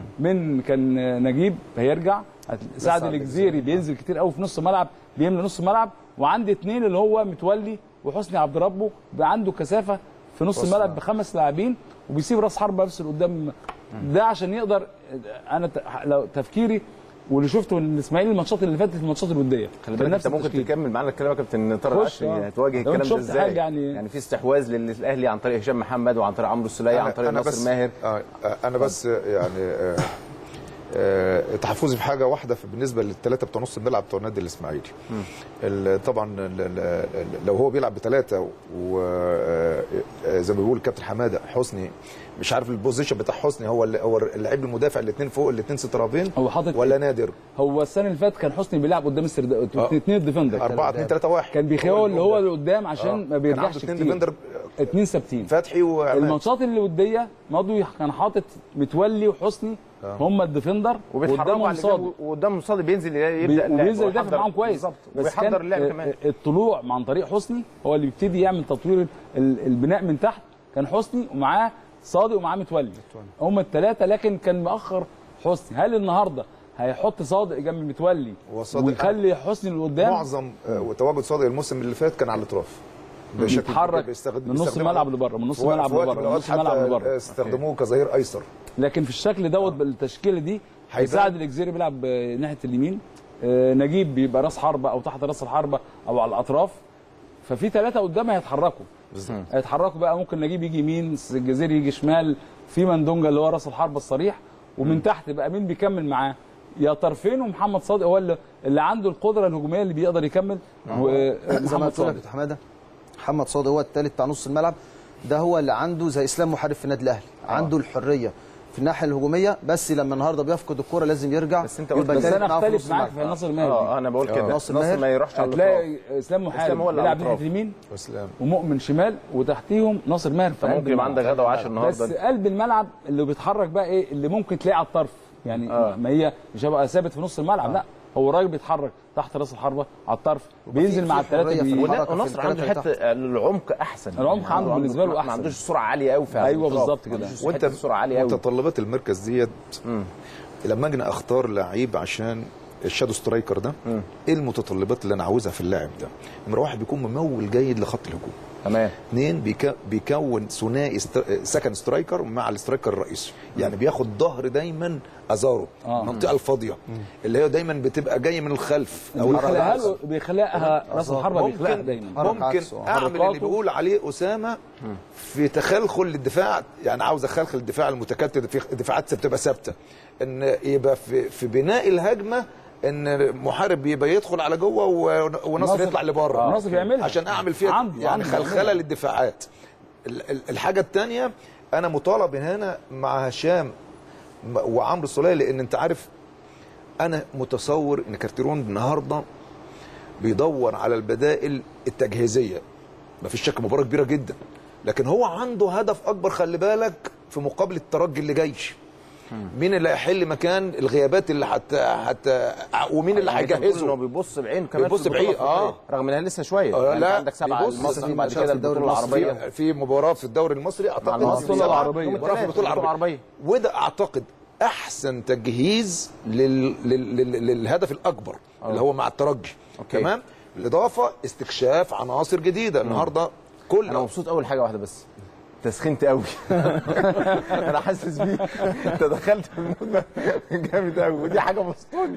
من كان نجيب هيرجع هت- سعد سعد الجزيري بينزل كتير قوي في نص الملعب بيملى نص الملعب وعندي اثنين اللي هو متولي وحسني عبد ربه بقى عنده كثافه في نص وسط الملعب الملعب. بخمس لاعبين وبيسيب راس حربه بس قدام ده عشان يقدر انا ت- لو تفكيري واللي شفته من الاسماعيلي الماتشات اللي فاتت الماتشات الوديه خلي بالك انت ممكن تكمل معانا الكلام يا كابتن طارق خش، العشري آه. هتواجه لو الكلام انت ده شفت ازاي حاجة يعني- يعني في استحواذ للاهلي عن طريق هشام محمد وعن طريق عمرو السوليه عن طريق ناصر بس ماهر آه آه، انا بس يعني آه آه تحفظي في حاجه واحده في بالنسبه للثلاثه بتوع نص الملعب بتوع النادي الاسماعيلي ال- طبعا ال- ال- ال- لو هو بيلعب بثلاثه وزي ما بيقول كابتن حماده حسني مش عارف البوزيشن بتاع حسني هو ال- هو اللعيب المدافع الاثنين فوق الاثنين سترابين هو حاطط ولا نادر هو السنه اللي فاتت كان حسني بيلعب قدام السرد اثنين الديفندر 4 2 3 1 كان بيخيول اللي هو اللي قدام آه. عشان ما كان بيرجعش عنده اتنين كتير ديفندر اتنين ثابتين فتحي وعماد الماتشات اللي وديه ماضي كان حاطط متولي وحسني آه. هم الديفندر وبيتحركوا وقدامهم على صادق الجنب وقدام صادق بينزل يبدا بي- اللعب وبينزل يدافع ويحضر- معاهم كويس بالظبط بس ويحضر كان اللعب آه، كمان آه، الطلوع عن طريق حسني هو اللي بيبتدي يعمل تطوير ال- البناء من تحت كان حسني ومعاه صادق ومعاه متولي هم الثلاثه لكن كان مأخر حسني هل النهارده هيحط صادق جنب متولي وصادق- ويخلي حسني اللي قدام معظم آه، وتواجد صادق الموسم اللي فات كان على الاطراف بشكل بيتحرك بيستخدم- من نص بيستخدمه- الملعب لبره من نص في وقت- الملعب في وقت لبره من من الأوقات نص الملعب حتى لبره استخدموه كظهير ايسر لكن في الشكل دوت بالتشكيله دي هيبان. هيساعد الجزيري بيلعب آه، ناحيه اليمين آه، نجيب بيبقى راس حربه او تحت راس الحربه او على الاطراف ففي ثلاثه قدام هيتحركوا هيتحركوا بقى ممكن نجيب يجي يمين الجزيري يجي شمال في مندونجا اللي هو راس الحربه الصريح ومن تحت بقى مين بيكمل معاه يا طرفين ومحمد صادق هو اللي, اللي عنده القدره الهجوميه اللي بيقدر يكمل زي ما ومحمد قلت لك صادق يا حماده محمد صادق هو الثالث بتاع نص الملعب ده هو اللي عنده زي اسلام محارب في النادي الاهلي عنده الحريه في الناحيه الهجوميه بس لما النهارده بيفقد الكره لازم يرجع بس انت قلت يبقى بس التالت انا معاه في اختلف نص معاك الملعب. في ناصر ماهر دي. اه انا بقول كده ناصر ناصر ماهر ما يروحش على الأطراف. هتلاقي اسلام محارب إسلام هو اللي بيلعب على ناحيه الأطراف. اليمين اسلام ومؤمن شمال وتحتيهم ناصر ماهر في ممكن قلب يبقى الملعب. عندك غدا وعشاء النهارده بس قلب الملعب اللي بيتحرك بقى ايه اللي ممكن تلاقيه على الطرف يعني آه. ما هي مش هيبقى ثابت في نص الملعب لا هو الراجل بيتحرك تحت راس الحربه على الطرف بينزل في مع حرية الثلاثه في بي... الحركة. في ونصر عنده الثلاثة حته العمق احسن العمق عنده بالنسبة له ما أحسن. عندوش سرعه عاليه قوي في أيوة الأطراف. بالظبط كده. ما عندوش وانت حتة سرعه عاليه قوي متطلبات المركز ديت لما اجي اختار لعيب عشان الشادو سترايكر ده ايه المتطلبات اللي انا عاوزها في اللاعب ده نمره واحد بيكون ممول جيد لخط الهجوم تمام اثنين بيك... بيكون ثنائي است... سكند سترايكر مع الاسترايكر الرئيسي يعني بياخد ظهر دايما ازاره آه. المنطقه الفاضيه اللي هي دايما بتبقى جايه من الخلف بيخلقها الرأس. له بيخلقها راس الحربه بيخلقها ممكن دايما حركة ممكن عكسه. اعمل اللي حركاته. بيقول عليه اسامه في تخلخل للدفاع يعني عاوز اخلخل الدفاع المتكتل في دفاعات بتبقى ثابته ان يبقى في, في بناء الهجمه ان محارب يبقى يدخل على جوه و- ونصر نصر- يطلع لبره آه. نصر يعملها. عشان اعمل فيها عنده- يعني عنده خلخله يعملها. للدفاعات ال- ال- الحاجه الثانيه انا مطالب هنا مع هشام م- وعمرو السوليه لان انت عارف انا متصور ان كارتيرون النهارده بيدور على البدائل التجهيزيه مفيش شك مباراه كبيره جدا لكن هو عنده هدف اكبر خلي بالك في مقابل الترجي اللي جاي مين اللي هيحل مكان الغيابات اللي حت حت ومين اللي يعني أنت بتقول هيجهزه انه بيبص بعين كمان بيبص في البطولة بعيد اه الأفريقية، رغم انها لسه شويه آه يعني لا عندك سبعه بيبص المصري بعد في كده الدوري البطوله المصري العربيه في مباراه في الدوري المصري اعتقد المصري في سبعة العربية. يوم مباراه في الثلاث، البطوله البطولة العربيه وده اعتقد احسن تجهيز لل... لل... لل... للهدف الاكبر اللي هو مع الترجي أوكي. تمام بالاضافه استكشاف عناصر جديده النهارده كل انا مبسوط اول حاجه واحده بس تسخنت قوي انا حاسس بيك انت دخلت في المود جامد قوي ودي حاجه بسطوني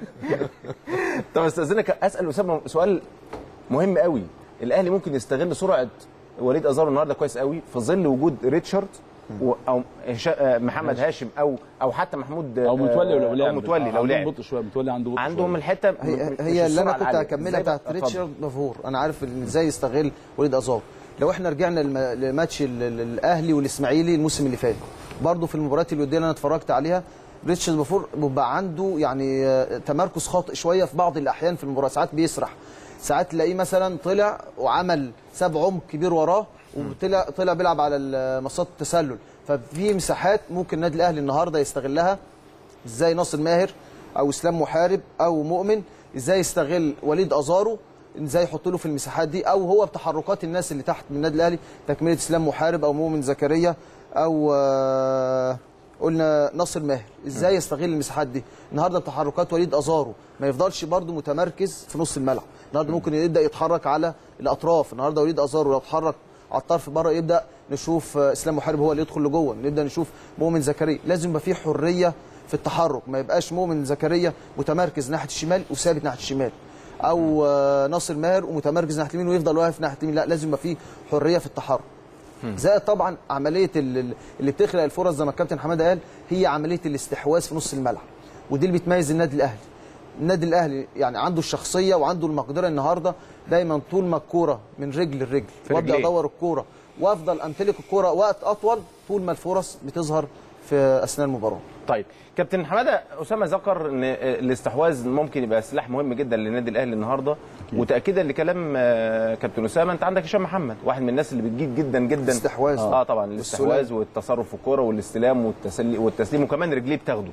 طب استاذنك اسال اسامه سؤال مهم قوي الاهلي ممكن يستغل سرعه وليد ازارو النهارده كويس قوي في ظل وجود ريتشارد و- او هشا- محمد هاشم او او حتى محمود او متولي لو لعب او متولي لو عندهم لعب بطء شويه متولي عنده بطء عندهم شوية. الحته هي, مش هي اللي انا السرعة كنت العالية. هكملها إزاي بتاعت بقى؟ اتفضل. ريتشارد دافور انا عارف إن ازاي يستغل وليد ازار لو احنا رجعنا لم- لماتش ال- ال- الاهلي والاسماعيلي الموسم اللي فات برضه في المباريات الوديه اللي انا اتفرجت عليها ريتشارد دافور بيبقى عنده يعني آه، تمركز خاطئ شويه في بعض الاحيان في المباراه ساعات بيسرح ساعات تلاقيه مثلا طلع وعمل ساب عمق كبير وراه وطلع طلع بيلعب على ال- مسات التسلل ففي مساحات ممكن النادي الاهلي النهارده يستغلها ازاي ناصر ماهر او اسلام محارب او مؤمن ازاي يستغل وليد ازارو ازاي يحط له في المساحات دي او هو بتحركات الناس اللي تحت من النادي الاهلي تكمله اسلام محارب او مؤمن زكريا او آه، قلنا ناصر ماهر ازاي يستغل المساحات دي النهارده بتحركات وليد ازارو ما يفضلش برده متمركز في نص الملعب النهارده ممكن يبدا يتحرك على الاطراف النهارده وليد ازارو لو اتحرك على الطرف بره يبدا نشوف آه، اسلام محارب هو اللي يدخل لجوه نبدا نشوف مؤمن زكريا لازم يبقى في حريه في التحرك ما يبقاش مؤمن زكريا متمركز ناحيه الشمال وثابت ناحيه الشمال او آه، ناصر ماهر ومتمركز ناحيه اليمين ويفضل واقف ناحيه اليمين لا لازم يبقى في حريه في التحرك زائد طبعا عمليه ال- ال- اللي بتخلق الفرص زي ما الكابتن حماده قال هي عمليه الاستحواذ في نص الملعب ودي اللي بتميز النادي الاهلي النادي الاهلي يعني عنده الشخصيه وعنده المقدره النهارده دايما طول ما الكوره من رجل لرجل في وابدا رجليه. ادور الكوره وافضل امتلك الكوره وقت اطول طول ما الفرص بتظهر في اثناء المباراه طيب كابتن حماده اسامه ذكر ان الاستحواذ ممكن يبقى سلاح مهم جدا للنادي الاهلي النهارده وتاكيدا لكلام آه، كابتن اسامه انت عندك هشام محمد واحد من الناس اللي بتجيد جدا جدا استحواذ. اه طبعا الاستحواذ والتصرف في الكوره والاستلام والتسلي والتسليم وكمان رجليه بتاخده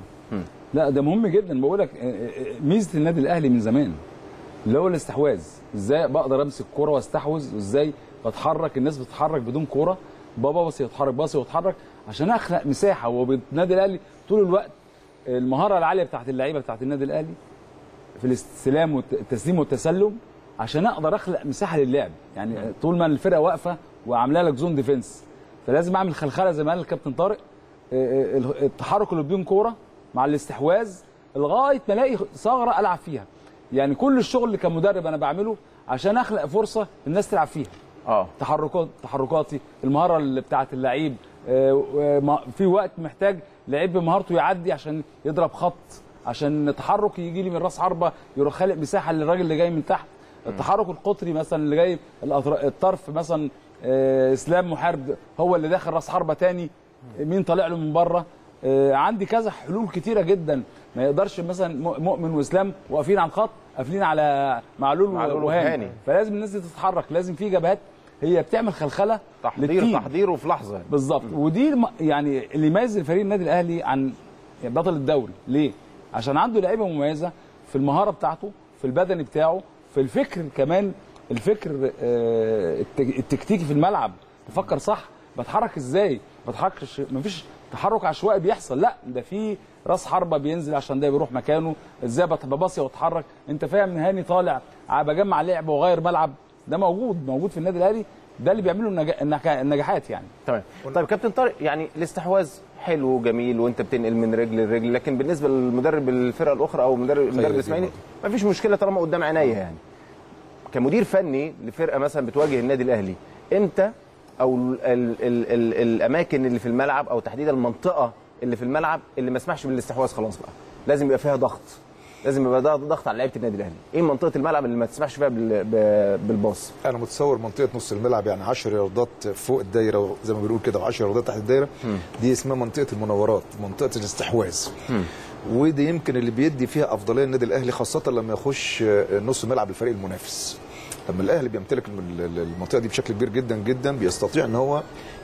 لا ده مهم جدا بقول لك ميزه النادي الاهلي من زمان اللي هو الاستحواذ ازاي بقدر امسك كوره واستحوذ وازاي بتحرك الناس بتتحرك بدون كوره بابا بس يتحرك باص ويتحرك عشان اخلق مساحه والنادي الاهلي طول الوقت المهاره العاليه بتاعت اللعيبه بتاعت النادي الاهلي في الاستلام والتسليم والتسلم عشان اقدر اخلق مساحه للعب يعني طول ما الفرقه واقفه وعامله لك زون ديفنس فلازم اعمل خلخله زي ما قال الكابتن طارق آه، آه، التحرك اللي بدون كوره مع الاستحواذ لغايه ما الاقي ثغره العب فيها يعني كل الشغل اللي كمدرب انا بعمله عشان اخلق فرصه الناس تلعب فيها اه تحركات تحركاتي المهاره اللي بتاعه اللعيب آه، آه، ما- في وقت محتاج لعيب بمهارته يعدي عشان يضرب خط عشان تحرك يجي لي من راس حربه يروح خالق مساحه للراجل اللي جاي من تحت التحرك القطري مثلا اللي جاي الأطر- الطرف مثلا آه، اسلام محارب هو اللي داخل راس حربه تاني مين طالع له من بره آه، عندي كذا حلول كتيره جدا ما يقدرش مثلا م- مؤمن واسلام واقفين على الخط قافلين على معلول, معلول وهاني وهاني. فلازم الناس دي تتحرك لازم في جبهات هي بتعمل خلخله تحضير للتيم. تحضير وفي لحظه يعني. بالظبط ودي الم- يعني اللي يميز الفريق النادي الاهلي عن بطل الدوري ليه عشان عنده لعيبه مميزه في المهاره بتاعته في البدني بتاعه في الفكر كمان الفكر آه، الت- التكتيكي في الملعب بفكر صح بتحرك ازاي بتحركش مفيش تحرك عشوائي بيحصل لا ده في راس حربه بينزل عشان ده بيروح مكانه ازاي بت- بباصي واتحرك انت فاهم ان هاني طالع ع- بجمع لعب واغير ملعب ده موجود موجود في النادي الاهلي ده اللي بيعمله النجا- النجا- النجاحات يعني تمام طيب كابتن طارق يعني الاستحواذ حلو وجميل وانت بتنقل من رجل لرجل لكن بالنسبه للمدرب الفرقه الاخرى او مدرب المدرب الاسماعيلي مفيش مشكله طالما قدام عينيا يعني كمدير فني لفرقه مثلا بتواجه النادي الاهلي امتى او ال ال ال ال الاماكن اللي في الملعب او تحديدا المنطقه اللي في الملعب اللي ما اسمحش بالاستحواذ خلاص بقى لازم يبقى فيها ضغط لازم يبقى ده ضغط على لعيبه النادي الاهلي ايه منطقه الملعب اللي ما تسمحش فيها بال- ب- بالباص انا متصور منطقه نص الملعب يعني 10 ياردات فوق الدايره زي ما بنقول كده و10 ياردات تحت الدايره دي اسمها منطقه المناورات منطقه الاستحواذ ودي يمكن اللي بيدي فيها افضليه النادي الاهلي خاصه لما يخش آه، نص ملعب الفريق المنافس لما الاهلي بيمتلك ال- ال- المنطقه دي بشكل كبير جدا جدا بيستطيع ان هو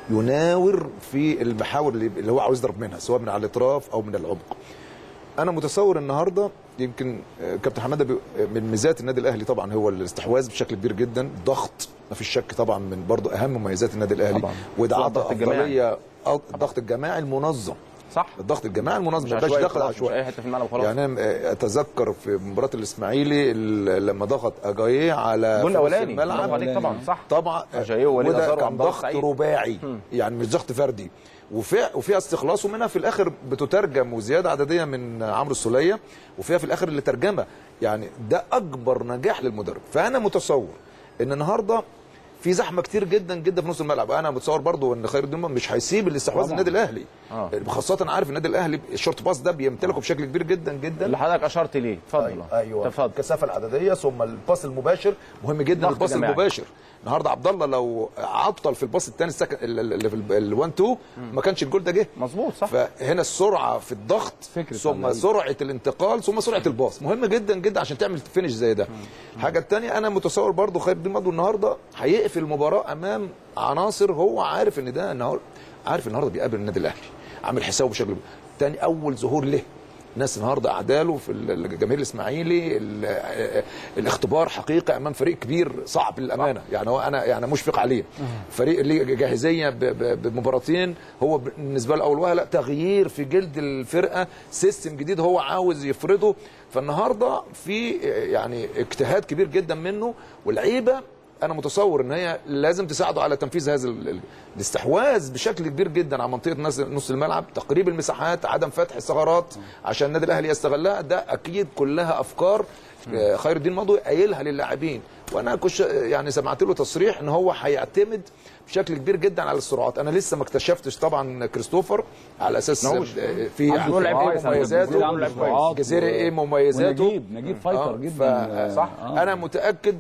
يناور في المحاور اللي اللي هو عاوز يضرب منها سواء من على الاطراف او من العمق انا متصور النهارده يمكن آه، كابتن حماده بي- آه، من ميزات النادي الاهلي طبعا هو الاستحواذ بشكل كبير جدا ضغط ما فيش شك طبعا من برضه اهم مميزات النادي الاهلي طبعاً. وده والضغط عطى الجماعي. افضليه أو الضغط الجماعي المنظم صح الضغط الجماعي المنظم مش ما يبقاش عشوائي داخل خلاص، مش عشوائي اي حته في الملعب خلاص يعني انا آه، اتذكر في مباراه الاسماعيلي ال- لما ضغط اجاييه على الجول في نص الاولاني الملعب برافو عليك طبعا صح طبعا أجاييه ووليد وده أزار كان وعبد الله ضغط السعيد. رباعي يعني مش ضغط فردي وفيها وفيها استخلاص ومنها في الاخر بتترجم وزياده عدديه من عمرو السوليه وفيها في الاخر اللي ترجمه يعني ده اكبر نجاح للمدرب فانا متصور ان النهارده في زحمه كتير جدا جدا في نص الملعب انا متصور برضو ان خير الدين مش هيسيب الاستحواذ طبعاً. النادي الاهلي آه. خاصه عارف النادي الاهلي الشورت باس ده بيمتلكه بشكل كبير جدا جدا اللي حضرتك اشرت ليه اتفضل ايوه, أيوة. الكثافه العدديه ثم الباص المباشر مهم جدا ضغط الباص جماعي. المباشر النهارده عبد الله لو عطل في الباص الثاني السكن اللي في ال 1 2 ما كانش الجول ده جه مظبوط صح فهنا السرعه في الضغط فكرة ثم اللعيب. سرعه الانتقال ثم سرعه الباص مهم جدا جدا عشان تعمل فينش زي ده الحاجه الثانيه انا متصور برضو خير الدين مدو النهارده هيقفل المباراه امام عناصر هو عارف ان ده النهارده عارف النهارده بيقابل النادي الاهلي عامل حسابه بشكل تاني اول ظهور له ناس النهارده اعداله في الجماهير الاسماعيلي ال- آه، الاختبار حقيقه امام فريق كبير صعب للامانه يعني هو انا يعني مشفق عليه فريق ليه جاهزيه ب- ب- بمباراتين هو بالنسبه له اول وهله تغيير في جلد الفرقه سيستم جديد هو عاوز يفرضه فالنهارده في آه، يعني اجتهاد كبير جدا منه واللعيبه انا متصور ان هي لازم تساعده على تنفيذ هذا ال- ال- الاستحواذ بشكل كبير جدا على منطقه نص- نص الملعب تقريب المساحات عدم فتح الثغرات عشان النادي الاهلي يستغلها ده اكيد كلها افكار آه، خير الدين مضوي قايلها للاعبين وانا كش يعني سمعت له تصريح ان هو هيعتمد بشكل كبير جدا على السرعات انا لسه ما اكتشفتش طبعا كريستوفر على اساس إن هو مش- آه، في عنده عنده سرعات، ايه عنده مميزاته جزيرة، عنده سرعات جزيرة ايه و- مميزاته ونجيب- نجيب فايتر جدا. صح آه. انا متاكد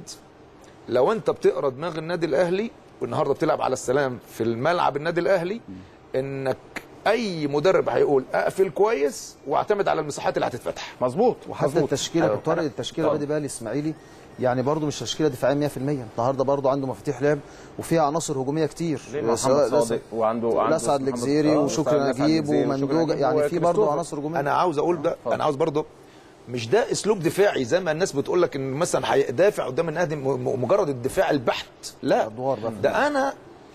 لو انت بتقرا دماغ النادي الاهلي والنهارده بتلعب على السلام في الملعب النادي الاهلي انك اي مدرب هيقول اقفل كويس واعتمد على المساحات اللي هتتفتح مظبوط وحتى التشكيله أيوة. كنت طارق التشكيله طبعا. النادي بقى الاسماعيلي يعني برضه مش تشكيله دفاعيه 100% النهارده برضه عنده مفاتيح لعب وفيها عناصر هجوميه كتير زي محمد سواء صادق وعنده وعنده اسعد محمد- الجزيري آه، وشكري أسعد نجيب الجزيري وشكري ومندوجه نجيب يعني في برضه وكريستوفر. عناصر هجوميه انا عاوز اقول ده انا عاوز برضه مش ده اسلوب دفاعي زي ما الناس بتقول لك ان مثلا هيدافع قدام النادي م- م- مجرد الدفاع البحت لا ده انا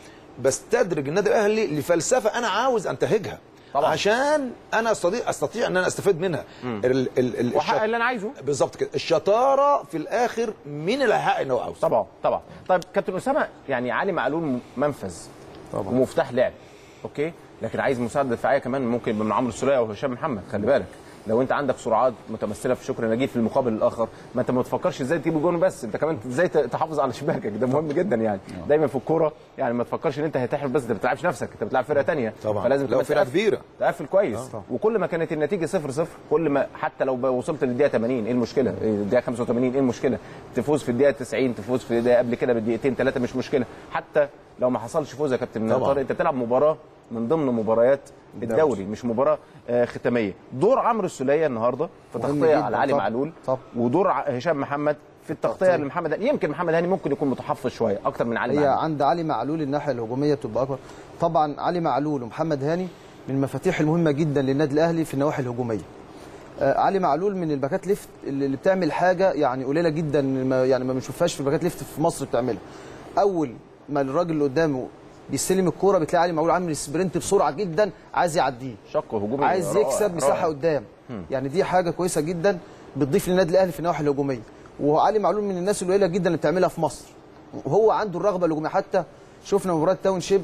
بستدرج النادي الاهلي لفلسفه انا عاوز انتهجها طبعا. عشان انا استطيع استطيع ان انا استفيد منها ال ال ال واحقق الشط- اللي انا عايزه بالظبط كده الشطاره في الاخر مين اللي هيحقق اللي هو عاوزه طبعا طبعا طيب كابتن اسامه يعني علي معلول منفذ طبعا ومفتاح لعب اوكي لكن عايز مساعده دفاعيه كمان ممكن يبقى من عمرو السوليه او هشام محمد خلي بالك لو انت عندك سرعات متمثله في شكري نجيب في المقابل الاخر ما انت ما تفكرش ازاي تجيب جون بس انت كمان ازاي ت- تحافظ على شباكك ده مهم جدا يعني دايما في الكوره يعني ما تفكرش ان انت هتحرف بس انت ما بتلعبش نفسك انت بتلعب فرقه ثانيه طبعا. فلازم لو كمان فرقة تقفل- كبيرة. تقفل كويس آه. وكل ما كانت النتيجه 0 0 كل ما حتى لو بقى وصلت للدقيقه 80 ايه المشكله؟ إيه الدقيقه 85 ايه المشكله؟ تفوز في الدقيقه 90 تفوز في الدقيقه قبل كده بدقيقتين ثلاثه مش مشكله حتى لو ما حصلش فوز يا كابتن طبعا. طارق انت بتلعب مباراه من ضمن مباريات الدوري مش مباراه آه، ختاميه دور عمرو السوليه النهارده في مهم تغطيه جداً على علي طبعاً. معلول ودور ع- هشام محمد في التغطيه لمحمد هاني يمكن محمد هاني ممكن يكون متحفظ شويه اكتر من علي هي معلول عند علي معلول الناحيه الهجوميه بتبقى اكبر طبعا علي معلول ومحمد هاني من المفاتيح المهمه جدا للنادي الاهلي في النواحي الهجوميه آه علي معلول من الباكات ليفت اللي اللي بتعمل حاجه يعني قليله جدا ما يعني ما بنشوفهاش في الباكات ليفت في مصر بتعملها اول ما الراجل اللي قدامه بيستلم الكوره بتلاقي علي معلول عامل سبرنت بسرعه جدا عايز يعديه شق هجومي عايز رائع، يكسب مساحه رائع. قدام مم. يعني دي حاجه كويسه جدا بتضيف للنادي الاهلي في النواحي الهجوميه وعلي معلول من الناس القليله جدا اللي بتعملها في مصر وهو عنده الرغبه الهجوميه حتى شفنا مباراه تاون شيب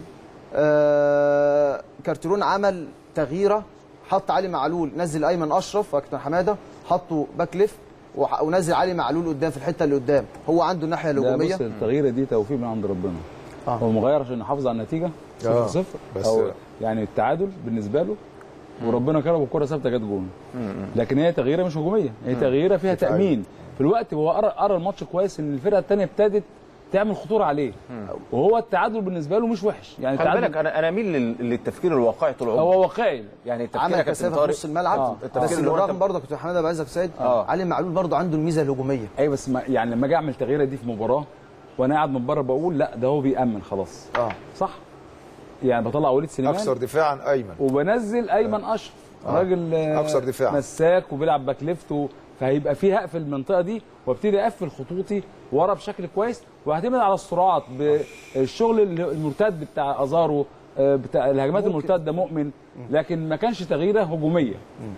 آه كارتيرون عمل تغييره حط علي معلول نزل ايمن اشرف وكابتن حماده حطوا باك ليفت وح- ونزل علي معلول قدام في الحته اللي قدام هو عنده الناحيه ده الهجوميه بص التغييره دي توفيق من عند ربنا آه. هو مغير عشان يحافظ على النتيجه 0 آه. 0 بس- او يعني التعادل بالنسبه له وربنا كرم الكره ثابته جت جون لكن هي تغييره مش هجوميه هي تغييره فيها دفاعية. تامين في الوقت هو قرا قرا الماتش كويس ان الفرقه الثانيه ابتدت تعمل خطوره عليه وهو التعادل بالنسبه له مش وحش يعني خلي التعادل بالك انا انا اميل لل- للتفكير الواقعي طول عمري هو واقعي يعني التفكير عمل يا كابتن كثافه في طارق نص الملعب آه. بس التفكير اللي هو بالرغم أنت- برضه كنت محمد ابو عزة سيد آه. علي معلول برضه عنده الميزه الهجوميه ايوه بس ما يعني لما اجي اعمل تغييره دي في مباراه وانا قاعد من بره بقول لا ده هو بيامن خلاص اه صح يعني بطلع وليد سليمان اكثر دفاعا ايمن وبنزل ايمن اشرف راجل آه، أكثر دفاعاً. مساك وبيلعب باك ليفت و- فهيبقى في هقفل المنطقه دي وابتدي اقفل خطوطي ورا بشكل كويس واعتمد على السرعات بالشغل المرتد بتاع ازارو آه، بتاع الهجمات المرتده مؤمن لكن ما كانش تغييره هجوميه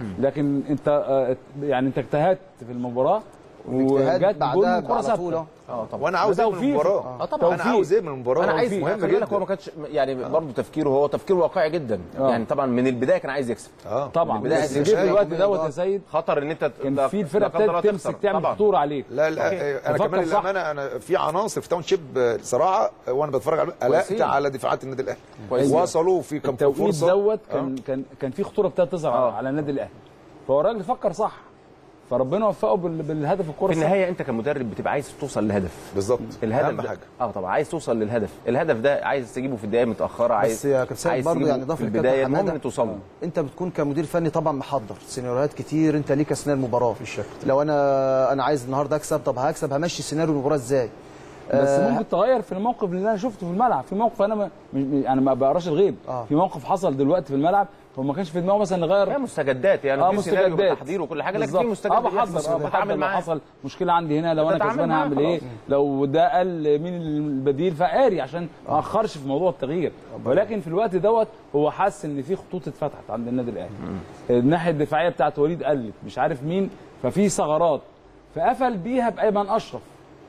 لكن انت آه، يعني انت اجتهدت في المباراه واجتهاد وجت بعدها جول من كره على طول ثابته أهو. اه طبعا وانا عاوز ايه من توفيق. المباراه اه طبعا انا عاوز ايه من المباراه انا عايز مهم خلي بالك جدا هو ما كانش يعني برضه تفكيره هو تفكير واقعي جدا آه. يعني طبعا من البدايه كان عايز يكسب اه طبعا من البداية بس عايز جه في يكسب. الوقت دوت يا سيد خطر ان انت كان لا- في الفرقه لا قدر الله ابتدت تمسك تخسر. تعمل طبعا. خطوره عليك لا لا أوكي. آه، انا ففكر كمان صح. للامانه انا في عناصر في تاون شيب آه، صراحه آه، وانا بتفرج على قلقت كويسين. على دفاعات النادي الاهلي كويسين. وصلوا في كم التوقيت فرصه دوت كان كان كان في خطوره ابتدت تظهر آه. على النادي الاهلي فهو الراجل فكر صح فربنا وفقه بال- بالهدف الكره في الصح. النهايه انت كمدرب بتبقى عايز توصل للهدف بالظبط الهدف اهم ده- حاجه اه طبعا عايز توصل للهدف الهدف ده عايز تجيبه في الدقائق متاخره عايز بس يا كابتن سيد عايز برضه تجيبه يعني في ضاف البدايه الكابتن المهم حماده ان توصل له انت بتكون كمدير فني طبعا محضر سيناريوهات كتير انت ليك اثناء المباراه لو انا انا عايز النهارده اكسب طب هكسب همشي سيناريو المباراه ازاي بس آه، ممكن تغير في الموقف اللي انا شفته في الملعب في موقف انا ما م- م- انا ما بقراش الغيب آه. في موقف حصل دلوقتي في الملعب هو ما كانش في دماغه مثلا نغير هي مستجدات يعني اه في سيناريو مستجدات وتحضير وكل حاجه لكن بالظبط. في مستجدات اه بحضر اه بتعامل بتعامل معاه معاها حصل مشكله عندي هنا لو انا بتتعامل كسبان معاها هعمل ايه خلاص. لو ده قال مين البديل فقاري عشان ما اخرش في موضوع التغيير ولكن في الوقت دوت هو حس ان في خطوط اتفتحت عند النادي الاهلي الناحيه الدفاعيه بتاعت وليد قلت مش عارف مين ففي ثغرات فقفل بيها بايمن اشرف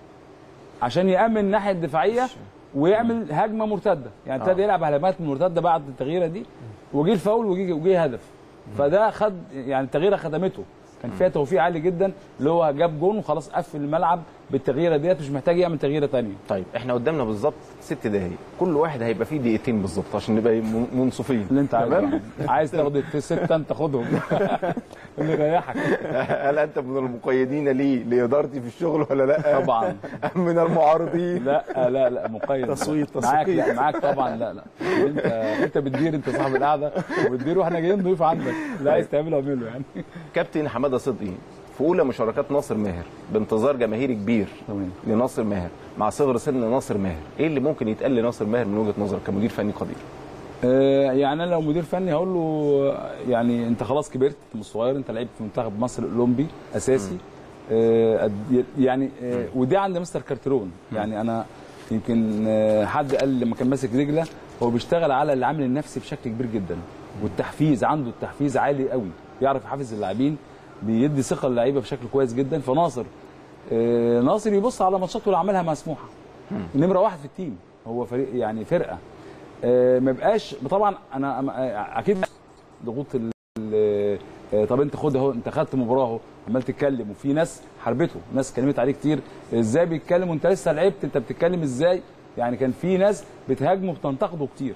عشان يامن الناحيه الدفاعيه ويعمل هجمه مرتده يعني ابتدى يلعب هجمات مرتده بعد التغييره دي وجه الفاول وجه وجه هدف فده خد يعني التغييره خدمته كان فيها توفيق عالي جدا اللي هو جاب جون وخلاص قفل الملعب بالتغييره ديت مش محتاج يعمل تغييره ثانيه طيب احنا قدامنا بالظبط ست دقايق كل واحد هيبقى فيه دقيقتين بالظبط عشان نبقى م- منصفين اللي انت تمام؟ عايزه عايز تاخد السته انت خدهم اللي يريحك هل انت من المقيدين لي لادارتي في الشغل ولا لا؟ طبعا أم من المعارضين لا لا لا مقيد تصويت، معاك تصويت. لا معاك طبعا لا لا انت انت بتدير انت صاحب القعده وبتدير واحنا جايين ضيوف عندك اللي عايز تعمله اعمله يعني كابتن حماده صدقي في اولى مشاركات ناصر ماهر بانتظار جماهيري كبير تمام لناصر ماهر مع صغر سن ناصر ماهر ايه اللي ممكن يتقال لناصر ماهر من وجهه نظرك كمدير فني قدير آه، يعني انا لو مدير فني هقول له آه، يعني انت خلاص كبرت مش صغير انت لعيب في منتخب مصر الاولمبي اساسي آه، قد- يعني آه، ودي عند مستر كارترون يعني انا يمكن آه، حد قال لما كان ماسك رجله هو بيشتغل على العامل النفسي بشكل كبير جدا والتحفيز عنده التحفيز عالي قوي بيعرف يحفز اللاعبين بيدي ثقه للعيبه بشكل كويس جدا فناصر آه، ناصر يبص على ماتشاته اللي عملها مسموحه نمره واحد في التيم هو فريق يعني فرقه آه، ما يبقاش طبعا انا أنا- آه، اكيد ضغوط ال ال- آه، طب انت خد اهو انت خدت مباراه اهو عمال تتكلم وفي ناس حاربته ناس كلمت عليه كتير ازاي بيتكلم وانت لسه لعبت انت بتتكلم ازاي يعني كان في ناس بتهاجمه وبتنتقده كتير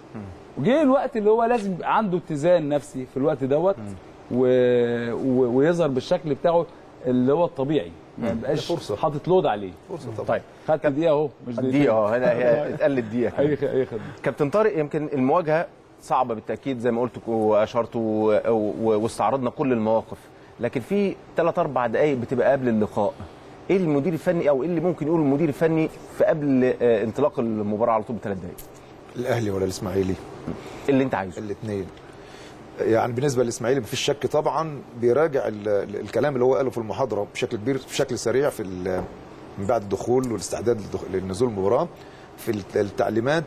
وجه الوقت اللي هو لازم يبقى عنده اتزان نفسي في الوقت دوت و... و... ويظهر بالشكل بتاعه اللي هو الطبيعي ما يبقاش حاطط لود عليه فرصه طبعا طيب خدت دقيقه اهو مش دقيقه اه هنا هي اتقلت دقيقه كمان. اي خ- اي خدمه كابتن طارق يمكن المواجهه صعبه بالتاكيد زي ما قلت واشرت و- و- واستعرضنا كل المواقف لكن في ثلاث اربع دقائق بتبقى قبل اللقاء ايه المدير الفني او ايه اللي ممكن يقوله المدير الفني في قبل آه، انطلاق المباراه على طول بثلاث دقائق الاهلي ولا الاسماعيلي اللي انت عايزه الاثنين يعني بالنسبه للاسماعيلي مفيش شك طبعا بيراجع ال- ال- الكلام اللي هو قاله في المحاضره بشكل كبير بشكل سريع في ال- من بعد الدخول والاستعداد للدخ- للنزول المباراه في الت- التعليمات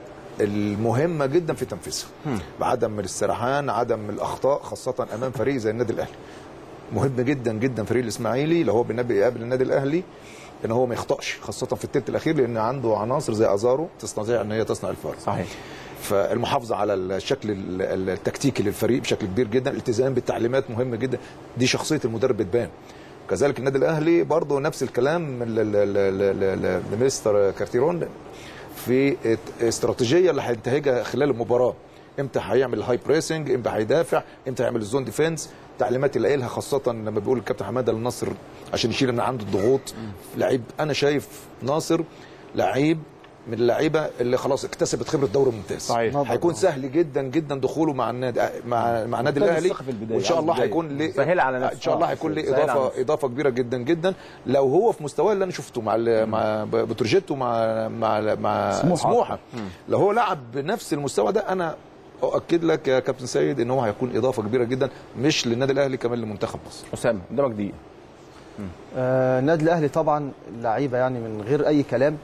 المهمه جدا في تنفيذها بعدم الاستراحان عدم الاخطاء خاصه امام فريق زي النادي الاهلي مهم جدا جدا فريق الاسماعيلي اللي هو بالنبي يقابل النادي الاهلي ان هو ما يخطاش خاصه في الثلث الاخير لان عنده عناصر زي ازارو تستطيع ان هي تصنع الفارق صحيح فالمحافظه على الشكل ال- ال- التكتيكي للفريق بشكل كبير جدا الالتزام بالتعليمات مهم جدا دي شخصيه المدرب بتبان كذلك النادي الاهلي برضه نفس الكلام ل- ل- ل- ل- لمستر كارتيرون في استراتيجيه اللي هينتهجها خلال المباراه امتى هيعمل الهاي بريسنج امتى هيدافع امتى هيعمل الزون ديفense التعليمات اللي قايلها خاصه لما بيقول الكابتن حماده للنصر عشان يشيل من عنده الضغوط لعيب انا شايف ناصر لعيب من اللعيبه اللي خلاص اكتسبت خبره دوري ممتاز صحيح. هيكون سهل جدا جدا دخوله مع النادي مع مع النادي محتاج الاهلي الثقة في البداية، وان شاء الله البداية. هيكون ليه سهل على نفسه. ان شاء الله آه، هيكون ليه سهل على اضافه نفسه. اضافه كبيره جدا جدا لو هو في مستواه اللي انا شفته مع ال- مع بتروجيت ومع مع مع سموحة. سموحه لو هو لعب بنفس المستوى ده انا اؤكد لك يا كابتن سيد ان هو هيكون اضافه كبيره جدا مش للنادي الاهلي كمان لمنتخب مصر اسامه قدامك دقيقه آه، النادي الاهلي طبعا لعيبه يعني من غير اي كلام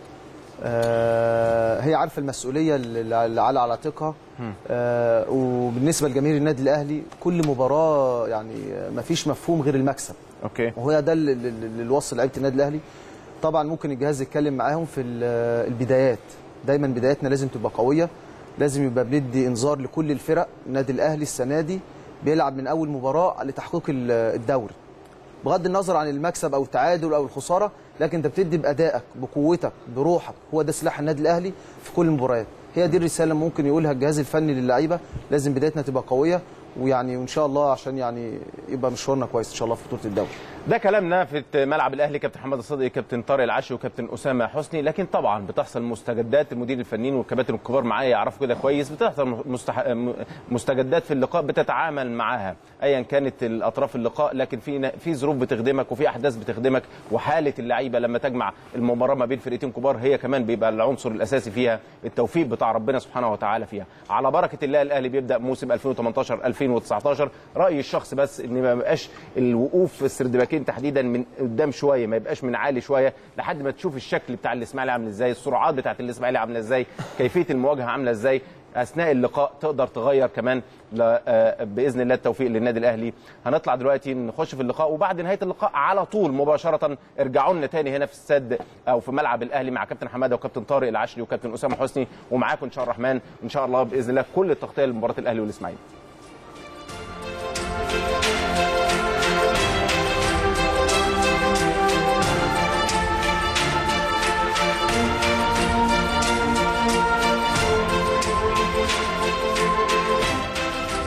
آه، هي عارفه المسؤوليه اللي اللي على على عاتقها آه، وبالنسبه لجماهير النادي الاهلي كل مباراه يعني ما فيش مفهوم غير المكسب اوكي وهو ده اللي- اللي اللي الوصل لعيبه النادي الاهلي طبعا ممكن الجهاز يتكلم معاهم في ال- البدايات دايما بداياتنا لازم تبقى قويه لازم يبقى بندي انذار لكل الفرق النادي الاهلي السنه دي بيلعب من اول مباراه لتحقيق ال- الدوري بغض النظر عن المكسب او التعادل او الخساره لكن انت بتدي بادائك بقوتك بروحك هو ده سلاح النادي الاهلي في كل المباريات هي دي الرساله اللي ممكن يقولها الجهاز الفني للعيبه لازم بدايتنا تبقى قويه ويعني وان شاء الله عشان يعني يبقى مشوارنا كويس ان شاء الله في بطوله الدوري ده كلامنا في ملعب الاهلي كابتن محمد الصدقي كابتن طارق العشي وكابتن اسامه حسني لكن طبعا بتحصل مستجدات المدير الفنيين والكباتن الكبار معايا يعرفوا كده كويس بتحصل مستح... م- مستجدات في اللقاء بتتعامل معاها ايا كانت الاطراف اللقاء لكن في في ظروف بتخدمك وفي احداث بتخدمك وحاله اللعيبه لما تجمع المباراه ما بين فرقتين كبار هي كمان بيبقى العنصر الاساسي فيها التوفيق بتاع ربنا سبحانه وتعالى فيها على بركه الله الاهلي بيبدا موسم 2018 2019 رايي الشخص بس ان ما يبقاش الوقوف في السردباكين تحديدا من قدام شويه ما يبقاش من عالي شويه لحد ما تشوف الشكل بتاع الاسماعيلي عامل ازاي السرعات بتاعت الاسماعيلي عامله ازاي كيفيه المواجهه عامله ازاي اثناء اللقاء تقدر تغير كمان ل- آه، باذن الله التوفيق للنادي الاهلي هنطلع دلوقتي نخش في اللقاء وبعد نهايه اللقاء على طول مباشره ارجعوا لنا تاني هنا في استاد او في ملعب الاهلي مع كابتن حماده وكابتن طارق العشري وكابتن اسامه حسني ومعاكم ان شاء الله الرحمن ان شاء الله باذن الله كل التغطيه لمباراه الاهلي والاسماعيلي